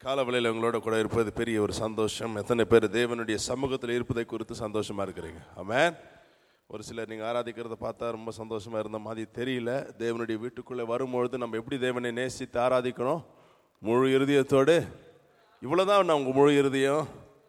காலவலையில் உங்களோட கூட இருப்பது பெரிய ஒரு சந்தோஷம் எத்தனை பேர் தேவனுடைய சமூகத்தில் இருப்பதை குறித்து சந்தோஷமா இருக்கிறீங்க ஆமென் ஒரு சிலர் நீங்கள் ஆராதிக்கிறத பார்த்தா ரொம்ப சந்தோஷமா இருந்த மாதிரி தெரியல தேவனுடைய வீட்டுக்குள்ளே வரும்பொழுது நம்ம எப்படி தேவனை நேசித்து ஆராதிக்கணும் முழு இருதயத்தோடு இவ்வளோதான் நான் உங்கள் முழு இருதயம்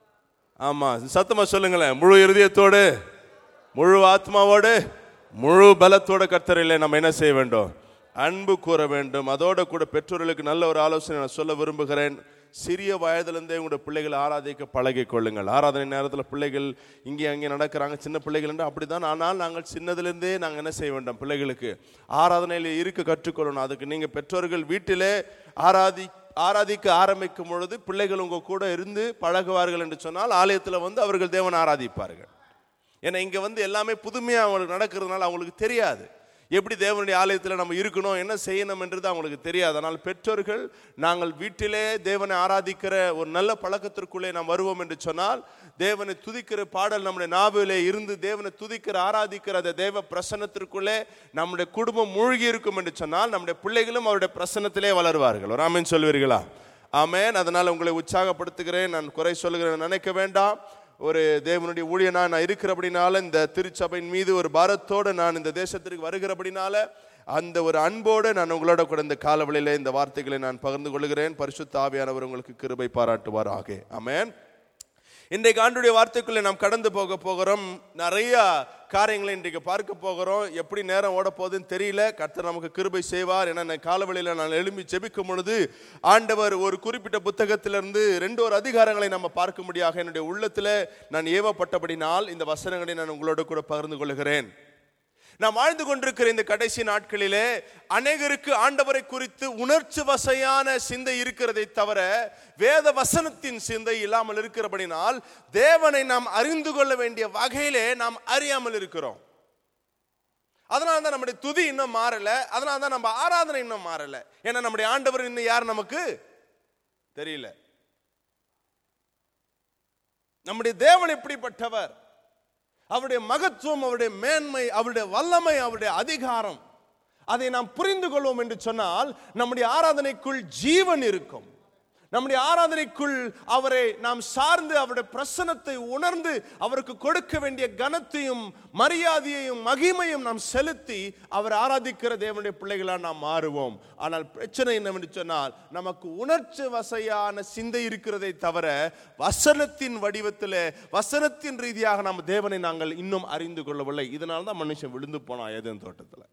ஆமாம் சத்தமாக சொல்லுங்களேன் முழு இருதயத்தோடு முழு ஆத்மாவோடு முழு பலத்தோட கர்த்தரிலே நம்ம என்ன செய்ய வேண்டும் அன்பு கூற வேண்டும் அதோட கூட பெற்றோர்களுக்கு நல்ல ஒரு ஆலோசனை நான் சொல்ல விரும்புகிறேன் சிறிய வயதிலிருந்தே உங்களுடைய பிள்ளைகளை ஆராதிக்க பழகிக் கொள்ளுங்கள் ஆராதனை நேரத்தில் பிள்ளைகள் இங்கே அங்கே நடக்கிறாங்க சின்ன பிள்ளைகள் என்று அப்படிதான் ஆனால் நாங்கள் சின்னதிலிருந்தே நாங்கள் என்ன செய்ய வேண்டும் பிள்ளைகளுக்கு ஆராதனையில் இருக்க கற்றுக்கொள்ளணும் அதுக்கு நீங்கள் பெற்றோர்கள் வீட்டிலே ஆராதி ஆராதிக்க ஆரம்பிக்கும் பொழுது பிள்ளைகள் உங்க கூட இருந்து பழகுவார்கள் என்று சொன்னால் ஆலயத்தில் வந்து அவர்கள் தேவனை ஆராதிப்பார்கள் ஏன்னா இங்க வந்து எல்லாமே புதுமையா அவங்களுக்கு நடக்கிறதுனால அவங்களுக்கு தெரியாது எப்படி தேவனுடைய ஆலயத்தில் நம்ம இருக்கணும் என்ன செய்யணும் என்றது அவங்களுக்கு தெரியாது ஆனால் பெற்றோர்கள் நாங்கள் வீட்டிலே தேவனை ஆராதிக்கிற ஒரு நல்ல பழக்கத்திற்குள்ளே நாம் வருவோம் என்று சொன்னால் தேவனை துதிக்கிற பாடல் நம்முடைய நாவிலே இருந்து தேவனை துதிக்கிற ஆராதிக்கிற அந்த தேவ பிரசன்னத்திற்குள்ளே நம்முடைய குடும்பம் மூழ்கி இருக்கும் என்று சொன்னால் நம்முடைய பிள்ளைகளும் அவருடைய பிரசன்னத்திலே வளருவார்கள் ஒரு ஆமீன் சொல்வீர்களா ஆமேன் அதனால் உங்களை உற்சாகப்படுத்துகிறேன் நான் குறை சொல்லுகிறேன் நினைக்க வேண்டாம் ஒரு தேவனுடைய ஊழியனா நான் இருக்கிறபடினால இந்த திருச்சபையின் மீது ஒரு பாரத்தோடு நான் இந்த தேசத்திற்கு வருகிறபடினால அந்த ஒரு அன்போடு நான் உங்களோட கூட இந்த காலவழியில இந்த வார்த்தைகளை நான் பகிர்ந்து கொள்கிறேன் பரிசுத்த ஆவியானவர் உங்களுக்கு கிருபை பாராட்டுவார் ஆகே ஆமென் இன்றைக்கு ஆண்டுடைய வார்த்தைக்குள்ளே நாம் கடந்து போக போகிறோம் நிறைய காரியங்களை இன்றைக்கு பார்க்க போகிறோம் எப்படி நேரம் ஓட போகுதுன்னு தெரியல கர்த்தர் நமக்கு கிருபை செய்வார் என நான் காலவெளியில் நான் எழும்பி ஜெபிக்கும் பொழுது ஆண்டவர் ஒரு குறிப்பிட்ட புத்தகத்திலிருந்து ரெண்டு ஒரு அதிகாரங்களை நம்ம பார்க்க முடியாக என்னுடைய உள்ளத்தில் நான் ஏவப்பட்டபடினால் இந்த வசனங்களை நான் உங்களோட கூட பகிர்ந்து கொள்கிறேன் நாம் வாழ்ந்து கொண்டிருக்கிற இந்த கடைசி நாட்களிலே அநேகருக்கு ஆண்டவரை குறித்து உணர்ச்சி வசையான சிந்தை இருக்கிறதை தவிர வேத வசனத்தின் சிந்தை இல்லாமல் இருக்கிறபடினால் தேவனை நாம் அறிந்து கொள்ள வேண்டிய வகையிலே நாம் அறியாமல் இருக்கிறோம் அதனால தான் நம்முடைய துதி இன்னும் மாறல அதனால தான் நம்ம ஆராதனை இன்னும் மாறல ஏன்னா நம்முடைய ஆண்டவர் இன்னும் யார் நமக்கு தெரியல நம்முடைய தேவன் எப்படிப்பட்டவர் அவருடைய மகத்துவம் அவருடைய மேன்மை அவருடைய வல்லமை அவருடைய அதிகாரம் அதை நாம் புரிந்து கொள்வோம் என்று சொன்னால் நம்முடைய ஆராதனைக்குள் ஜீவன் இருக்கும் நம்முடைய ஆராதனைக்குள் அவரை நாம் சார்ந்து அவருடைய பிரசனத்தை உணர்ந்து அவருக்கு கொடுக்க வேண்டிய கனத்தையும் மரியாதையையும் மகிமையும் நாம் செலுத்தி அவர் ஆராதிக்கிற தேவனுடைய பிள்ளைகளாக நாம் மாறுவோம் ஆனால் பிரச்சனை என்னவென்று சொன்னால் நமக்கு உணர்ச்சி வசையான சிந்தை இருக்கிறதை தவிர வசனத்தின் வடிவத்தில் வசனத்தின் ரீதியாக நாம் தேவனை நாங்கள் இன்னும் அறிந்து கொள்ளவில்லை இதனால தான் மனுஷன் விழுந்து போனான் ஏதேன் தோட்டத்தில்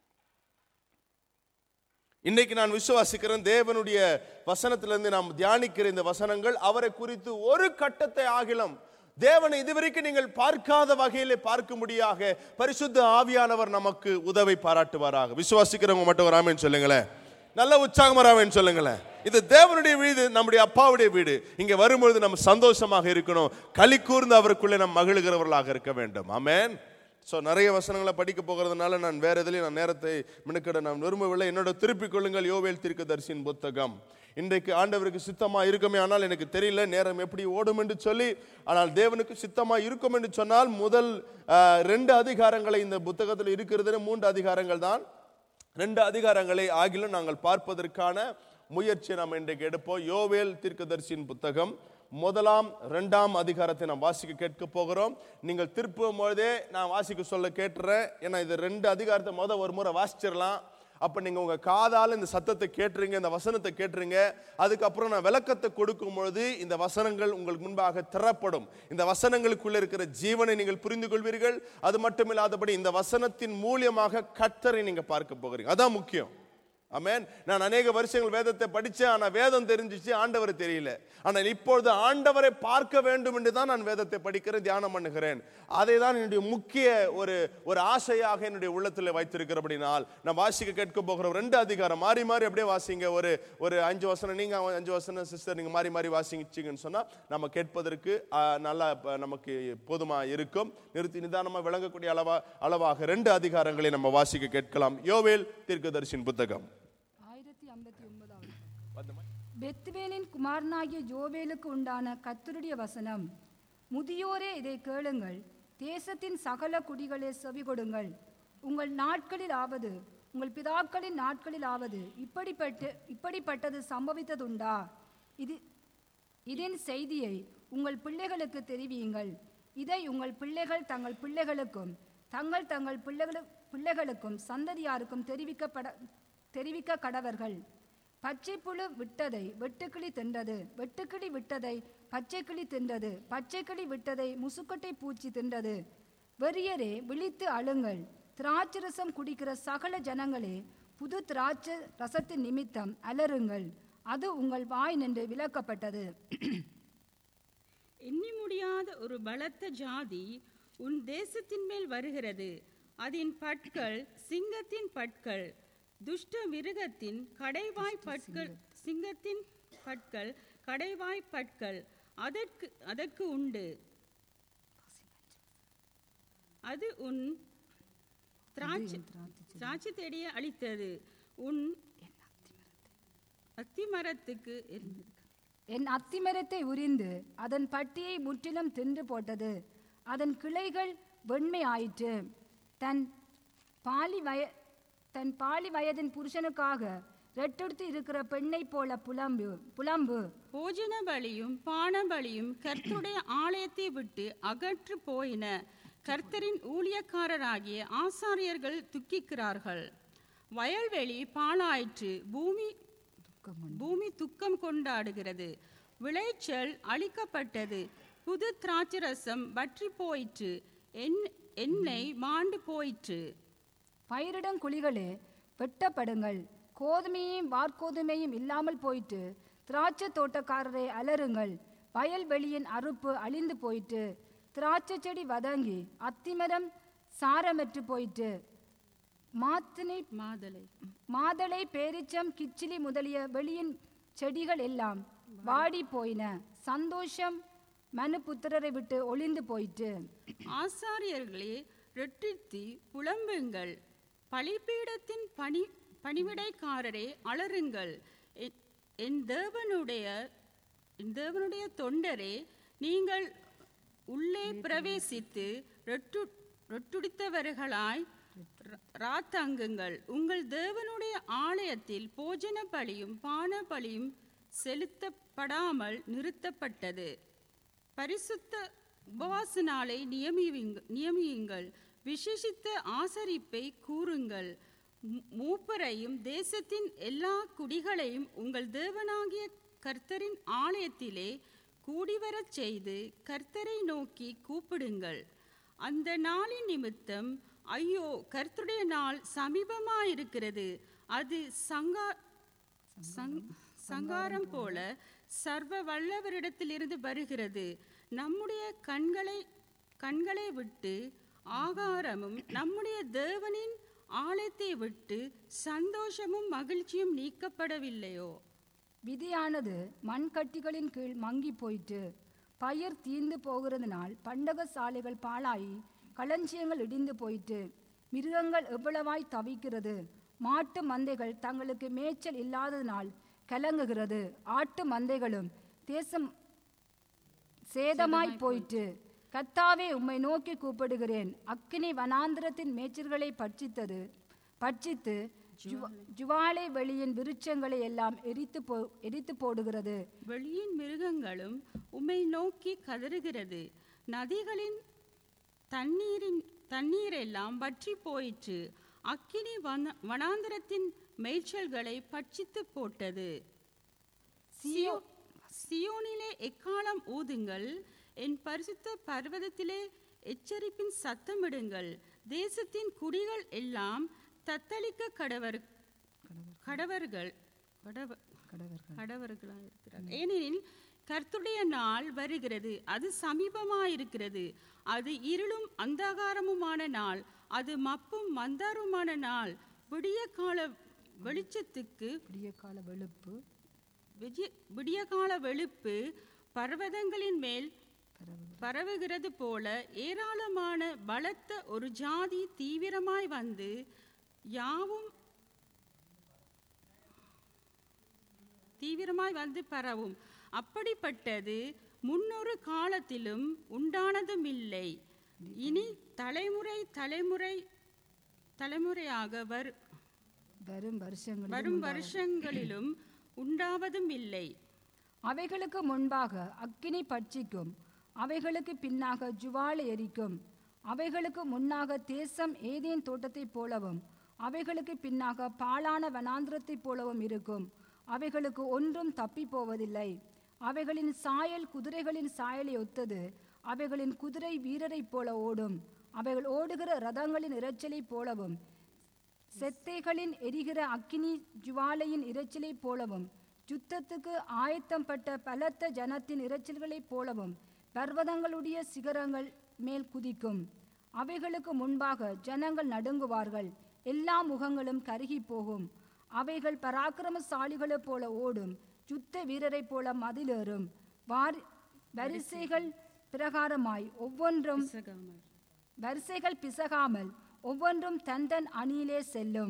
இன்னைக்கு நான் விசுவாசிக்கிறேன் தேவனுடைய வசனத்திலிருந்து நாம் தியானிக்கிற இந்த வசனங்கள் அவரை குறித்து ஒரு கட்டத்தை ஆகிலும் தேவனை இதுவரைக்கும் நீங்கள் பார்க்காத வகையிலே பார்க்கும்படியாக பரிசுத்த ஆவியானவர் நமக்கு உதவி பாராட்டுவாராக விசுவாசிக்கிறவங்க மட்டும் வராமன்னு சொல்லுங்களேன் நல்ல உற்சாகமா ராமன் சொல்லுங்களேன் இது தேவனுடைய வீடு நம்முடைய அப்பாவுடைய வீடு இங்க வரும்பொழுது நம்ம சந்தோஷமாக இருக்கணும் களி கூர்ந்து அவருக்குள்ளே நம்ம மகிழ்கிறவர்களாக இருக்க வேண்டும் ஆமென் ஸோ நிறைய வசனங்களை படிக்க போகிறதுனால நான் வேற எதுலையும் நான் நேரத்தை மினுக்கிட நான் விரும்பவில்லை என்னோட திருப்பிக் கொள்ளுங்கள் யோவேல் தீர்க்கதரிசியின் புத்தகம் இன்றைக்கு ஆண்டவருக்கு சித்தமா இருக்குமே ஆனால் எனக்கு தெரியல நேரம் எப்படி ஓடும் என்று சொல்லி ஆனால் தேவனுக்கு சித்தமா இருக்கும் என்று சொன்னால் முதல் ஆஹ், ரெண்டு அதிகாரங்களை இந்த புத்தகத்தில் இருக்கிறது மூன்று அதிகாரங்கள் தான் ரெண்டு அதிகாரங்களை ஆகிலும் நாங்கள் பார்ப்பதற்கான முயற்சியை நாம் இன்றைக்கு எடுப்போம் யோவேல் தீர்க்கதரிசியின் புத்தகம் முதலாம் ரெண்டாம் அதிகாரத்தை நாம் வாசிக்க கேட்க போகிறோம் நீங்கள் திருப்பும் பொழுதே நான் வாசிக்க சொல்ல கேட்டுறேன் ஏன்னா இது ரெண்டு அதிகாரத்தை முத ஒரு முறை வாசிச்சிடலாம் அப்ப நீங்க உங்க காதால இந்த சத்தத்தை கேட்டுறீங்க இந்த வசனத்தை கேட்டுறீங்க அதுக்கப்புறம் நான் விளக்கத்தை கொடுக்கும் பொழுது இந்த வசனங்கள் உங்களுக்கு முன்பாக திறப்படும் இந்த வசனங்களுக்குள்ள இருக்கிற ஜீவனை நீங்கள் புரிந்து கொள்வீர்கள் அது மட்டும் இல்லாதபடி இந்த வசனத்தின் மூலியமாக கர்த்தரை நீங்க பார்க்க போகிறீங்க அதான் முக்கியம் ஆமென் நான் அநேக வருஷங்கள் வேதத்தை படிச்சேன் ஆனா வேதம் தெரிஞ்சிச்சு ஆண்டவர் தெரியல ஆனால் இப்பொழுது ஆண்டவரை பார்க்க வேண்டும் என்று தான் நான் வேதத்தை படிக்கிறேன் தியானம் பண்ணுகிறேன் அதை தான் என்னுடைய முக்கிய ஒரு ஒரு ஆசையாக என்னுடைய உள்ளத்தில் வைத்திருக்கிறபடினால் நான் வாசிக்க கேட்க போகிற ரெண்டு அதிகாரம் மாறி மாறி அப்படியே வாசிங்க ஒரு ஒரு அஞ்சு வசனம் நீங்க அஞ்சு வசனம் சிஸ்டர் நீங்க மாறி மாறி வாசிச்சிங்கன்னு சொன்னா நம்ம கேட்பதற்கு ஆ, நல்லா ப- நமக்கு போதுமா இருக்கும் நிறுத்தி நிதானமா விளங்கக்கூடிய அளவா அளவாக ரெண்டு அதிகாரங்களை நம்ம வாசிக்க கேட்கலாம் யோவேல் தீர்க்கதரிசியின் புத்தகம் ஆயிரத்தி ஐம்பத்தி ஒன்பதாவது பெத்வேலின் குமாரனாகிய ஜோவேலுக்கு உண்டான கர்த்தருடைய வசனம் முதியோரே இதை கேளுங்கள் தேசத்தின் சகல குடிகளே செவி கொடுங்கள் உங்கள் நாட்களில் ஆவது உங்கள் பிதாக்களின் நாட்களில் ஆவது இப்படிப்பட்டு இப்படிப்பட்டது சம்பவித்ததுண்டா இது இதன் செய்தியை உங்கள் பிள்ளைகளுக்கு தெரிவியுங்கள் இதை உங்கள் பிள்ளைகள் தங்கள் பிள்ளைகளுக்கும் தங்கள் தங்கள் பிள்ளைகளு பிள்ளைகளுக்கும் சந்ததியாருக்கும் தெரிவிக்கப்பட தெரிவிக்க கடவர்கள் பச்சைப்புழு விட்டதை வெட்டுக்கிளி தின்றது வெட்டுக்கிளி விட்டதை பச்சைக்கிளி தின்றது பச்சைக்கிளி விட்டதை முசுக்கட்டை பூச்சி தின்றது வெறியரே விழித்து அழுங்கள் திராட்சரசம் குடிக்கிற சகல ஜனங்களே புது திராட்சை ரசத்தின் நிமித்தம் அலறுங்கள் அது உங்கள் வாய் நின்று விலக்கப்பட்டது எண்ணி முடியாத ஒரு பலத்த ஜாதி உன் தேசத்தின் மேல் வருகிறது அதன் பற்கள் சிங்கத்தின் பற்கள் துஷ்ட மிருகத்தின் கடைவாய் பற்கள் சிங்கத்தின் பற்கள் கடைவாய் பற்கள் அதற்கு அதற்கு உண்டு அது உன் திராட்சை திராட்சை தேடிய அளித்தது உன் அத்திமரத்துக்கு எரிந்தது. என் அத்திமரத்தை உரிந்து அதன் பட்டியை முற்றிலும் தின்று போட்டது அதன் கிளைகள் வெண்மை ஆயிற்று தன் பாலி வய தன் பாலி வயதின் புருஷனுக்காக ரெட்டெடுத்து இருக்கிற பெண்ணைப் போல புலம்பு புலம்பு போஜன பலியும் பான பலியும் கர்த்தருடைய ஆலயத்தை விட்டு அகற்று போயின கர்த்தரின் ஊழியக்காரராகிய ஆசாரியர்கள் துக்கிக்கிறார்கள் வயல்வெளி பாழாயிற்று பூமி பூமி துக்கம் கொண்டாடுகிறது விளைச்சல் அழிக்கப்பட்டது புது திராட்சரசம் வற்றி போயிற்று எண் எண்ணெய் மாண்டு போயிற்று பயிரிடும் குழிகளே வெட்டப்படுங்கள் கோதுமையும் வார்கோதுமையும் இல்லாமல் போயிட்டு திராட்சை தோட்டக்காரரை அலறுங்கள் வயல்வெளியின் அறுப்பு அழிந்து போயிட்டு திராட்சை செடி வதங்கி அத்திமரம் சாரமற்று போயிட்டு மாத்தினை மாதலை மாதளை பேரிச்சம் கிச்சிலி முதலிய வெளியின் செடிகள் எல்லாம் வாடி போயின சந்தோஷம் மனு புத்திரரை விட்டு ஒளிந்து போயிற்று ஆசாரியர்களே ரெட்டித்தி புலம்புங்கள் பலிபீடத்தின் பணி பணிவிடைக்காரரே அலறுங்கள் என்- என் தேவனுடைய என் தேவனுடைய தொண்டரே நீங்கள் உள்ளே பிரவேசித்து ரெட்டு ரெட்டுடித்தவர்களாய் ரா- ராத்தங்குங்கள் உங்கள் தேவனுடைய ஆலயத்தில் போஜன பலியும் பான பலியும் செலுத்தப்படாமல் நிறுத்தப்பட்டது பரிசுத்த உபவாச நாளை நியமியுங்க நியமியுங்கள் விசேஷித்த ஆசரிப்பை கூறுங்கள் மூ- மூப்பரையும் தேசத்தின் எல்லா குடிகளையும் உங்கள் தேவனாகிய கர்த்தரின் ஆலயத்திலே கூடிவரச் செய்து கர்த்தரை நோக்கி கூப்பிடுங்கள் அந்த நாளின் நிமித்தம் ஐயோ கர்த்தருடைய நாள் சமீபமாயிருக்கிறது அது சங்கா சங்- சங்காரம் போல சர்வ வல்லவரிடத்திலிருந்து வருகிறது நம்முடைய கண்களை கண்களை விட்டு ஆகாரமும் நம்முடைய தேவனின் ஆலயத்தை விட்டு சந்தோஷமும் மகிழ்ச்சியும் நீக்கப்படவில்லையோ விதியானது மண்கட்டிகளின் கீழ் மங்கி போயிற்று பயிர் தீர்ந்து போகிறதுனால் பண்டக சாலைகள் பாழாயி களஞ்சியங்கள் இடிந்து போயிற்று மிருகங்கள் எவ்வளவாய் தவிக்கிறது மாட்டு மந்தைகள் தங்களுக்கு மேய்ச்சல் இல்லாததினால் கலங்குகிறது ஆட்டு மந்தைகளும் தேசம் சேதமாய் போயிற்று கத்தாவே உம்மை நோக்கி கூப்பிடுகிறேன் அக்கினி வனாந்திரத்தின் மேய்ச்சல்களை பட்சித்தது பட்சித்து ஜுவ- ஜுவாலை வெளியின் விருட்சங்களை எல்லாம் எரித்து போ எரித்து போடுகிறது வெளியின் மிருகங்களும் உம்மை நோக்கி கதறுகிறது நதிகளின் தண்ணீரின் தண்ணீரெல்லாம் வற்றி போயிற்று அக்கினி வன வனாந்திரத்தின் மேய்ச்சல்களை பட்சித்து போட்டது சியோ சியோனிலே எக்காலம் ஊதுங்கள் என் பரிசுத்த பர்வதத்திலே எச்சரிப்பின் சத்தமிடுங்கள் தேசத்தின் குடிகள் எல்லாம் தத்தளிக்க கடவர் கடவர்கள் கடவ கடவர்களாக இருக்கிறார்கள் ஏனெனில் கர்த்தருடைய நாள் வருகிறது அது சமீபமாயிருக்கிறது அது இருளும் அந்தகாரமுமான நாள் அது மப்பும் மந்தாருமான நாள் விடிய கால வெளிச்சத்துக்கு விடிய கால வெளுப்பு விஜய விடியகால வெளுப்பு பர்வதங்களின் மேல் பரவுகிறது போல ஏராளமான பலத்த ஒரு ஜாதி தீவிரமாய் வந்து யாவும் தீவிரமாய் வந்து பரவும் அப்படிப்பட்டது முன்னொரு காலத்திலும் உண்டானதும் இல்லை இனி தலைமுறை தலைமுறை தலைமுறையாக வரு வரும் வருஷங்கள் வரும் வருஷங்களிலும் உண்டாவதும் இல்லை அவைகளுக்கு முன்பாக அக்கினி பட்சிக்கும் அவைகளுக்கு பின்னாக ஜுவாலை எரிக்கும் அவைகளுக்கு முன்னாக தேசம் ஏதேன் தோட்டத்தைப் போலவும் அவைகளுக்கு பின்னாக பாழான வனாந்திரத்தைப் போலவும் இருக்கும் அவைகளுக்கு ஒன்றும் தப்பி போவதில்லை அவைகளின் சாயல் குதிரைகளின் சாயலை ஒத்தது அவைகளின் குதிரை வீரரைப் போல ஓடும் அவைகள் ஓடுகிற ரதங்களின் இரைச்சலைப் போலவும் செத்தைகளின் எரிகிற அக்கினி ஜுவாலையின் இரைச்சலைப் போலவும் யுத்தத்துக்கு ஆயத்தம்பட்ட பலத்த ஜனத்தின் இரைச்சல்களைப் போலவும் பர்வதங்களுடைய சிகரங்கள் மேல் குதிக்கும் அவைகளுக்கு முன்பாக ஜனங்கள் நடுங்குவார்கள் எல்லா முகங்களும் கருகி போகும் அவைகள் பராக்கிரமசாலிகளைப் போல ஓடும் யுத்த வீரரைப் போல மதிலேறும் வாரி வரிசைகள் பிரகாரமாய் ஒவ்வொன்றும் பிசகாமல். வரிசைகள் பிசகாமல் ஒவ்வொன்றும் தன் தன் அணியிலே செல்லும்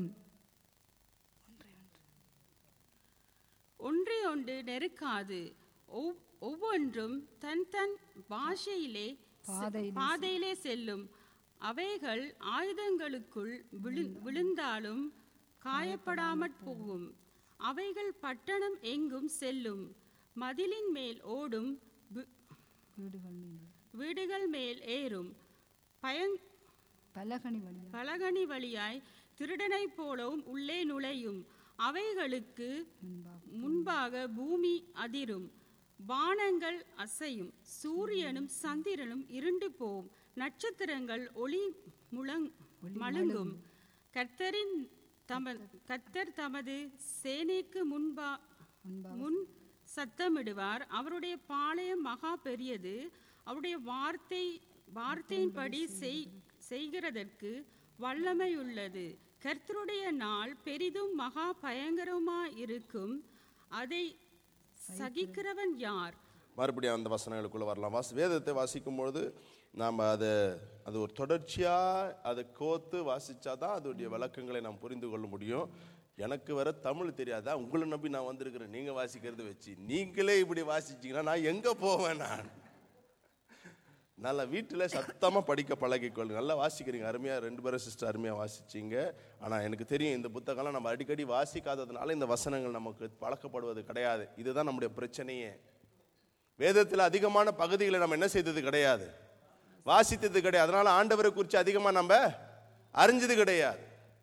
ஒன்றை ஒன்று நெருக்காது ஒவ்- ஒவ்வொன்றும் தன் தன் பாஷையிலே செ- பாதையிலே பாதையிலே செல்லும் அவைகள் ஆயுதங்களுக்குள் விழு- விழுந்தாலும் காயப்படாமற் போகும் அவைகள் பட்டணம் எங்கும் செல்லும் மதிலின் மேல் ஓடும் வி- வீடுகள் மீது. வீடுகள் மேல் ஏறும் பயங் பலகணி வழியா பலகனி வழியாய் திருடனைப் போலவும் உள்ளே நுழையும் அவைகளுக்கு முன்பாக பூமி அதிரும் வானங்கள் அசையும் சூரியனும் சந்திரனும் இருண்டு போம் நட்சத்திரங்கள் ஒளி முழங் மழுங்கும் கர்த்தரின் தம கர்த்தர் தமது சேனைக்கு முன்பா முன் சத்தமிடுவார் அவருடைய பாளையம் மகா பெரியது அவருடைய வார்த்தை வார்த்தையின்படி செய் செய்கிறதற்கு வல்லமை உள்ளது கர்த்தருடைய நாள் பெரிதும் மகா பயங்கரமா இருக்கும் அதை சகிக்கிறவன் யார் மறுபடியும் அந்த வசனங்களுக்குள்ள வரலாம் வாசி வேதத்தை வாசிக்கும் பொழுது நாம் அதை அது ஒரு தொடர்ச்சியாக அதை கோத்து வாசிச்சா தான் அதோடைய விளக்கங்களை நாம் புரிந்து கொள்ள முடியும் எனக்கு வர தமிழ் தெரியாதா உங்களை நம்பி நான் வந்திருக்கிறேன் நீங்கள் வாசிக்கிறது வச்சு நீங்களே இப்படி வாசிச்சீங்கன்னா நான் எங்கே போவேன் நான் நல்லா வீட்டில் சத்தமாக படிக்க பழகிக்கொள்ளுங்க நல்லா வாசிக்கிறீங்க அருமையாக ரெண்டு பேரும் சிஸ்டர் அருமையாக வாசிச்சீங்க ஆனால் எனக்கு தெரியும் இந்த புத்தகம்லாம் நம்ம அடிக்கடி வாசிக்காததுனால இந்த வசனங்கள் நமக்கு பழக்கப்படுவது கிடையாது இதுதான் நம்முடைய பிரச்சனையே வேதத்தில் அதிகமான பகுதிகளை நம்ம என்ன செய்தது கிடையாது வாசித்தது கிடையாது அதனால ஆண்டவரை குறித்து அதிகமாக நம்ம அறிஞ்சது கிடையாது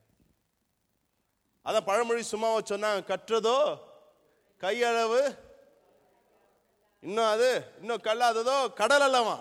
அதான் பழமொழி சும்மாவை சொன்னாங்க கற்றதோ கையளவு இன்னும் அது இன்னும் கல்லாததோ கடல் அல்லவா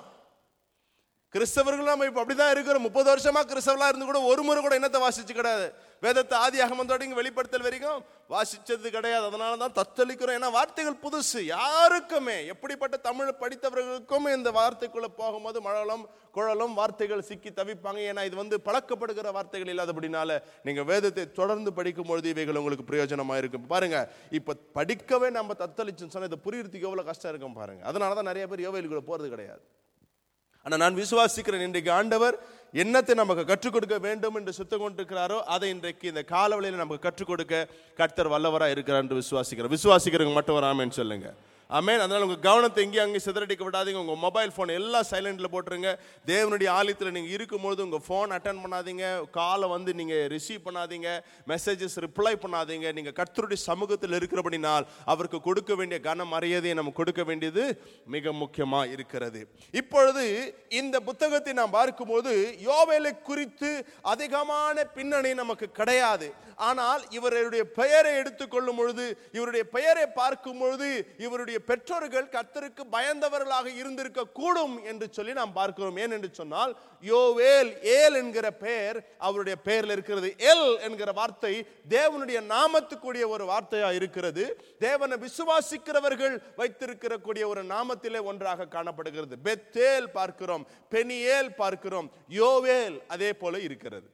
கிறிஸ்தவர்கள் நம்ம இப்போ அப்படிதான் இருக்கிறோம் முப்பது வருஷமா கிறிஸ்தவர்களா இருந்து கூட ஒரு முறை கூட என்னத்தை வாசிச்சு கிடையாது வேதத்தை ஆதி அகமம் தொடங்கி வெளிப்படுத்தல் வரைக்கும் வாசிச்சது கிடையாது அதனால தான் தத்தளிக்கிறோம் ஏன்னா வார்த்தைகள் புதுசு யாருக்குமே எப்படிப்பட்ட தமிழ் படித்தவர்களுக்கும் இந்த வார்த்தைக்குள்ள போகும்போது மழலும் குழலும் வார்த்தைகள் சிக்கி தவிப்பாங்க ஏன்னா இது வந்து பழக்கப்படுகிற வார்த்தைகள் இல்லாதபடினால நீங்க வேதத்தை தொடர்ந்து படிக்கும் பொழுது இவைகள் உங்களுக்கு பிரயோஜனமா இருக்கும் பாருங்க இப்ப படிக்கவே நம்ம தத்தளிச்சுன்னு சொன்னா இதை புரியறதுக்கு எவ்வளவு கஷ்டம் இருக்கும் பாருங்க அதனால தான் நிறைய பேர் யோவைகளுக்குள்ள போறது கிடையாது ஆனால் நான் விசுவாசிக்கிறேன் இன்றைக்கு ஆண்டவர் என்னத்தை நமக்கு கற்றுக் கொடுக்க வேண்டும் என்று சுத்தம் கொண்டிருக்கிறாரோ அதை இன்றைக்கு இந்த காலவழியில் நமக்கு கற்றுக் கொடுக்க கர்த்தர் வல்லவராக இருக்கிறார் என்று விசுவாசிக்கிறேன் விசுவாசிக்கிறவங்க மட்டும் வராமன்னு சொல்லுங்க ஆமென் அதனால உங்க கவனத்தை இங்கேயும் அங்கேயும் சிதறடிக்க விடாதீங்க உங்க மொபைல் ஃபோன் எல்லாம் சைலண்ட்ல போட்டுருங்க தேவனுடைய ஆலயத்தில் நீங்க இருக்கும்பொழுது உங்க ஃபோன் அட்டன் பண்ணாதீங்க காலை வந்து நீங்க ரிசீவ் பண்ணாதீங்க மெசேஜஸ் ரிப்ளை பண்ணாதீங்க நீங்க கர்த்தருடைய சமூகத்தில் இருக்கிறபடினால் அவருக்கு கொடுக்க வேண்டிய கன மரியாதையை நம்ம கொடுக்க வேண்டியது மிக முக்கியமா இருக்கிறது இப்பொழுது இந்த புத்தகத்தை நாம் பார்க்கும்போது யோவேலை குறித்து அதிகமான பின்னணி நமக்கு கிடையாது ஆனால் இவருடைய பெயரை எடுத்துக்கொள்ளும் பொழுது இவருடைய பெயரை பார்க்கும் பொழுது இவருடைய பெற்றோர்கள் கர்த்தருக்கு பயந்தவர்களாக இருந்திருக்க கூடும் என்று சொல்லி நாம் பார்க்கிறோம் ஏன் என்று சொன்னால் யோவேல் ஏல் என்கிற பெயர் அவருடைய பெயர்ல இருக்கிறது எல் என்கிற வார்த்தை தேவனுடைய நாமத்துக்குரிய ஒரு வார்த்தையா இருக்கிறது தேவனை விசுவாசிக்கிறவர்கள் வைத்திருக்கிற கூடிய ஒரு நாமத்திலே ஒன்றாக காணப்படுகிறது பெத்தேல் பார்க்கிறோம் பெனியேல் பார்க்கிறோம் யோவேல் அதே போல இருக்கிறது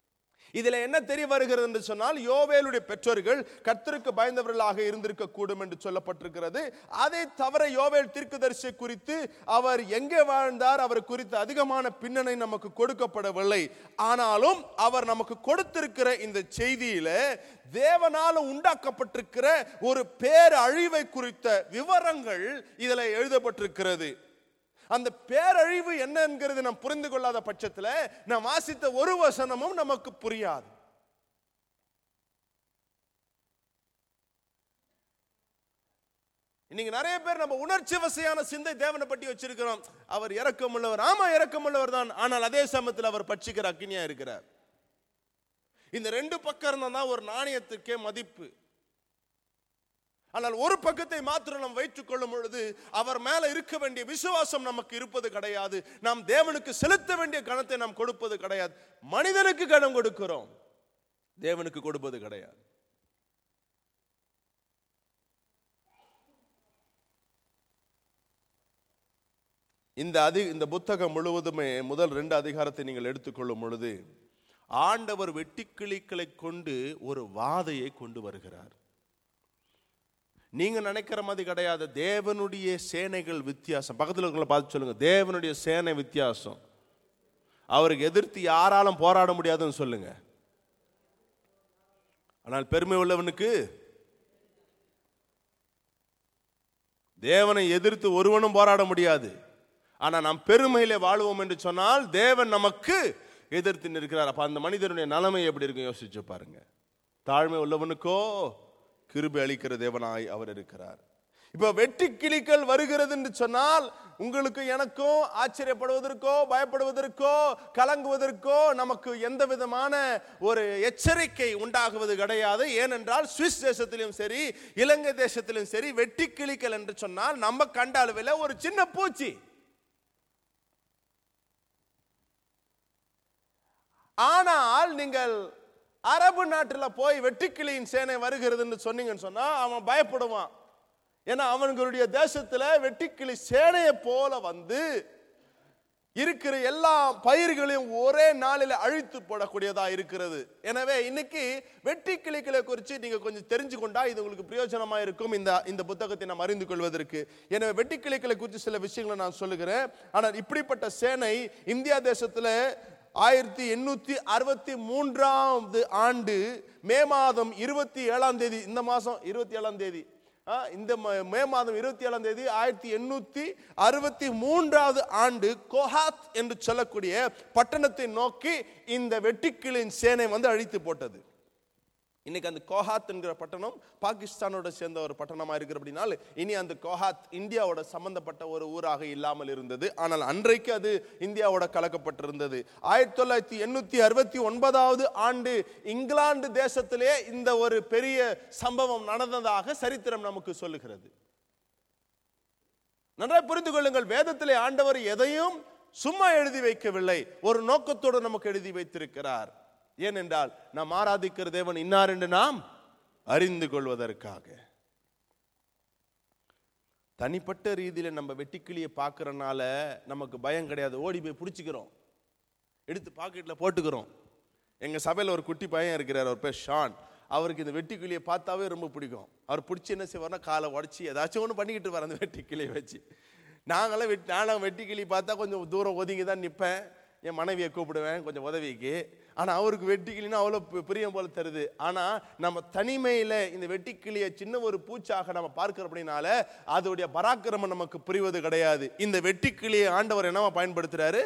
இதுல என்ன தெரிய வருகிறது என்று சொன்னால் யோவேலுடைய பெற்றோர்கள் கர்த்தருக்கு பயந்தவர்களாக இருந்திருக்க கூடும் என்று சொல்லப்பட்டிருக்கிறது அதை தவிர யோவேல் தீர்க்கதரிசி குறித்து அவர் எங்கே வாழ்ந்தார் அவர் குறித்து அதிகமான பின்னணி நமக்கு கொடுக்கப்படவில்லை ஆனாலும் அவர் நமக்கு கொடுத்திருக்கிற இந்த செய்தியில தேவனால உண்டாக்கப்பட்டிருக்கிற ஒரு பேரழிவை குறித்த விவரங்கள் இதுல எழுதப்பட்டிருக்கிறது அந்த பேரழிவு என்ன என்கிறது நாம் புரிந்து கொள்ளாத பட்சத்தில் நாம் வாசித்த ஒரு வசனமும் நமக்கு புரியாது இன்னைக்கு நிறைய பேர் நம்ம உணர்ச்சி வசையான சிந்தை தேவனை பற்றி வச்சிருக்கிறோம் அவர் இரக்கமுள்ளவர் ஆமா இரக்கமுள்ளவர் தான் ஆனால் அதே சமயத்தில் அவர் பட்சிக்கிற அக்னியா இருக்கிறார் இந்த ரெண்டு பக்கம் இருந்தா தான் ஒரு நாணயத்துக்கே மதிப்பு ஆனால் ஒரு பக்கத்தை மாத்திரம் நாம் வைத்துக் கொள்ளும் பொழுது அவர் மேல இருக்க வேண்டிய விசுவாசம் நமக்கு இருப்பது கிடையாது நாம் தேவனுக்கு செலுத்த வேண்டிய கணத்தை நாம் கொடுப்பது கிடையாது மனிதனுக்கு கணம் கொடுக்கிறோம் தேவனுக்கு கொடுப்பது கிடையாது இந்த அதி இந்த புத்தகம் முழுவதுமே முதல் ரெண்டு அதிகாரத்தை நீங்கள் எடுத்துக்கொள்ளும் பொழுது ஆண்டவர் வெட்டிக்கிளிகளை கொண்டு ஒரு வாதையை கொண்டு வருகிறார் நீங்க நினைக்கிற மாதிரி கிடையாது தேவனுடைய சேனைகள் வித்தியாசம் பக்கத்தில் இருக்கிற பார்த்து சொல்லுங்க தேவனுடைய சேனை வித்தியாசம் அவருக்கு எதிர்த்து யாராலும் போராட முடியாதுன்னு சொல்லுங்க ஆனால் பெருமை உள்ளவனுக்கு தேவனை எதிர்த்து ஒருவனும் போராட முடியாது ஆனா நாம் பெருமையிலே வாழ்வோம் என்று சொன்னால் தேவன் நமக்கு எதிர்த்து நிற்கிறார் அப்ப அந்த மனிதனுடைய நிலைமை எப்படி இருக்கும் யோசிச்சு பாருங்க தாழ்மை உள்ளவனுக்கோ கிருபை அளிக்கிற தேவனாய் அவர் இருக்கிறார் இப்ப வெட்டி கிளிகள் வருகிறது என்று சொன்னால் உங்களுக்கு எனக்கும் ஆச்சரியப்படுவதற்கோ பயப்படுவதற்கோ கலங்குவதற்கோ நமக்கு எந்த விதமான ஒரு எச்சரிக்கை உண்டாகுவது கிடையாது ஏனென்றால் சுவிஸ் தேசத்திலும் சரி இலங்கை தேசத்திலும் சரி வெட்டி கிளிகள் என்று சொன்னால் நம்ம கண்ட அளவில் ஒரு சின்ன பூச்சி ஆனால் நீங்கள் அரபு நாட்டில் போய் வெட்டுக்கிளியின் சேனை வருகிறதுன்னு சொன்னீங்கன்னு சொன்னா அவன் பயப்படுவான் ஏன்னா அவங்களுடைய தேசத்துல வெட்டுக்கிளி சேனையை போல வந்து இருக்கிற எல்லா பயிர்களையும் ஒரே நாளில் அழித்து போடக்கூடியதா இருக்கிறது எனவே இன்னைக்கு வெட்டி கிளிகளை குறித்து நீங்க கொஞ்சம் தெரிஞ்சு கொண்டா இது உங்களுக்கு பிரயோஜனமா இருக்கும் இந்த இந்த புத்தகத்தை நாம் அறிந்து கொள்வதற்கு எனவே வெட்டி கிளிகளை குறித்து சில விஷயங்களை நான் சொல்லுகிறேன் ஆனால் இப்படிப்பட்ட சேனை இந்தியா தேசத்துல ஆயிரத்தி எண்ணூத்தி அறுபத்தி மூன்றாவது ஆண்டு மே மாதம் இருபத்தி ஏழாம் தேதி இந்த மாசம் இருபத்தி ஏழாம் தேதி ஆ, இந்த ம- மே மாதம் இருபத்தி ஏழாம் தேதி ஆயிரத்தி எண்ணூத்தி அறுபத்தி மூன்றாவது ஆண்டு கோஹாத் என்று சொல்லக்கூடிய பட்டணத்தை நோக்கி இந்த வெட்டுக்கிளின் சேனை வந்து அழித்து போட்டது இன்னைக்கு அந்த கோஹாத் என்கிற பட்டணம் பாகிஸ்தானோட சேர்ந்த ஒரு பட்டணமா இருக்கிற அப்படினால் இனி அந்த கோஹாத் இந்தியாவோட சம்பந்தப்பட்ட ஒரு ஊராக இல்லாமல் இருந்தது ஆனால் அன்றைக்கு அது இந்தியாவோட கலக்கப்பட்டிருந்தது ஆயிரத்தி தொள்ளாயிரத்தி எண்ணூத்தி அறுபத்தி ஒன்பதாவது ஆண்டு இங்கிலாந்து தேசத்திலே இந்த ஒரு பெரிய சம்பவம் நடந்ததாக சரித்திரம் நமக்கு சொல்லுகிறது நன்றாய் புரிந்து கொள்ளுங்கள் வேதத்திலே ஆண்டவர் எதையும் சும்மா எழுதி வைக்கவில்லை ஒரு நோக்கத்தோடு நமக்கு எழுதி வைத்திருக்கிறார் ஏனென்றால் நாம் ஆராதிக்கிற தேவன் இன்னார் என்று நாம் அறிந்து கொள்வதற்காக தனிப்பட்ட ரீதியில நம்ம வெட்டிக்கிளியை பார்க்கறனால நமக்கு பயம் கிடையாது ஓடி போய் பிடிச்சிக்கிறோம் எடுத்து பாக்கெட்ல போட்டுக்கிறோம் எங்க சபையில் ஒரு குட்டி பையன் இருக்கிறார் அவர் பேர் ஷான் அவருக்கு இந்த வெட்டிக்கிளியை பார்த்தாவே ரொம்ப பிடிக்கும் அவர் பிடிச்சி என்ன செய்வார்னா காலை உடச்சி ஏதாச்சும் ஒன்று பண்ணிக்கிட்டு வர அந்த வெட்டிக்கிளியை வச்சு நாங்களாம் வெட்டி நானும் வெட்டிக்கிளி பார்த்தா கொஞ்சம் தூரம் ஒதுங்கி தான் நிற்பேன் என் மனைவியை கூப்பிடுவேன் கொஞ்சம் உதவிக்கு ஆனால் அவருக்கு வெட்டிக்கிளினா அவ்வளோ பி- பிரியம் போல தருது ஆனால் நம்ம தனிமையில் இந்த வெட்டிக்கிளியை சின்ன ஒரு பூச்சாக நம்ம பார்க்கிற அப்படின்னால அதோடைய பராக்கிரமம் நமக்கு புரிவது கிடையாது இந்த வெட்டிக்கிளியை ஆண்டவர் என்னவா பயன்படுத்துறாரு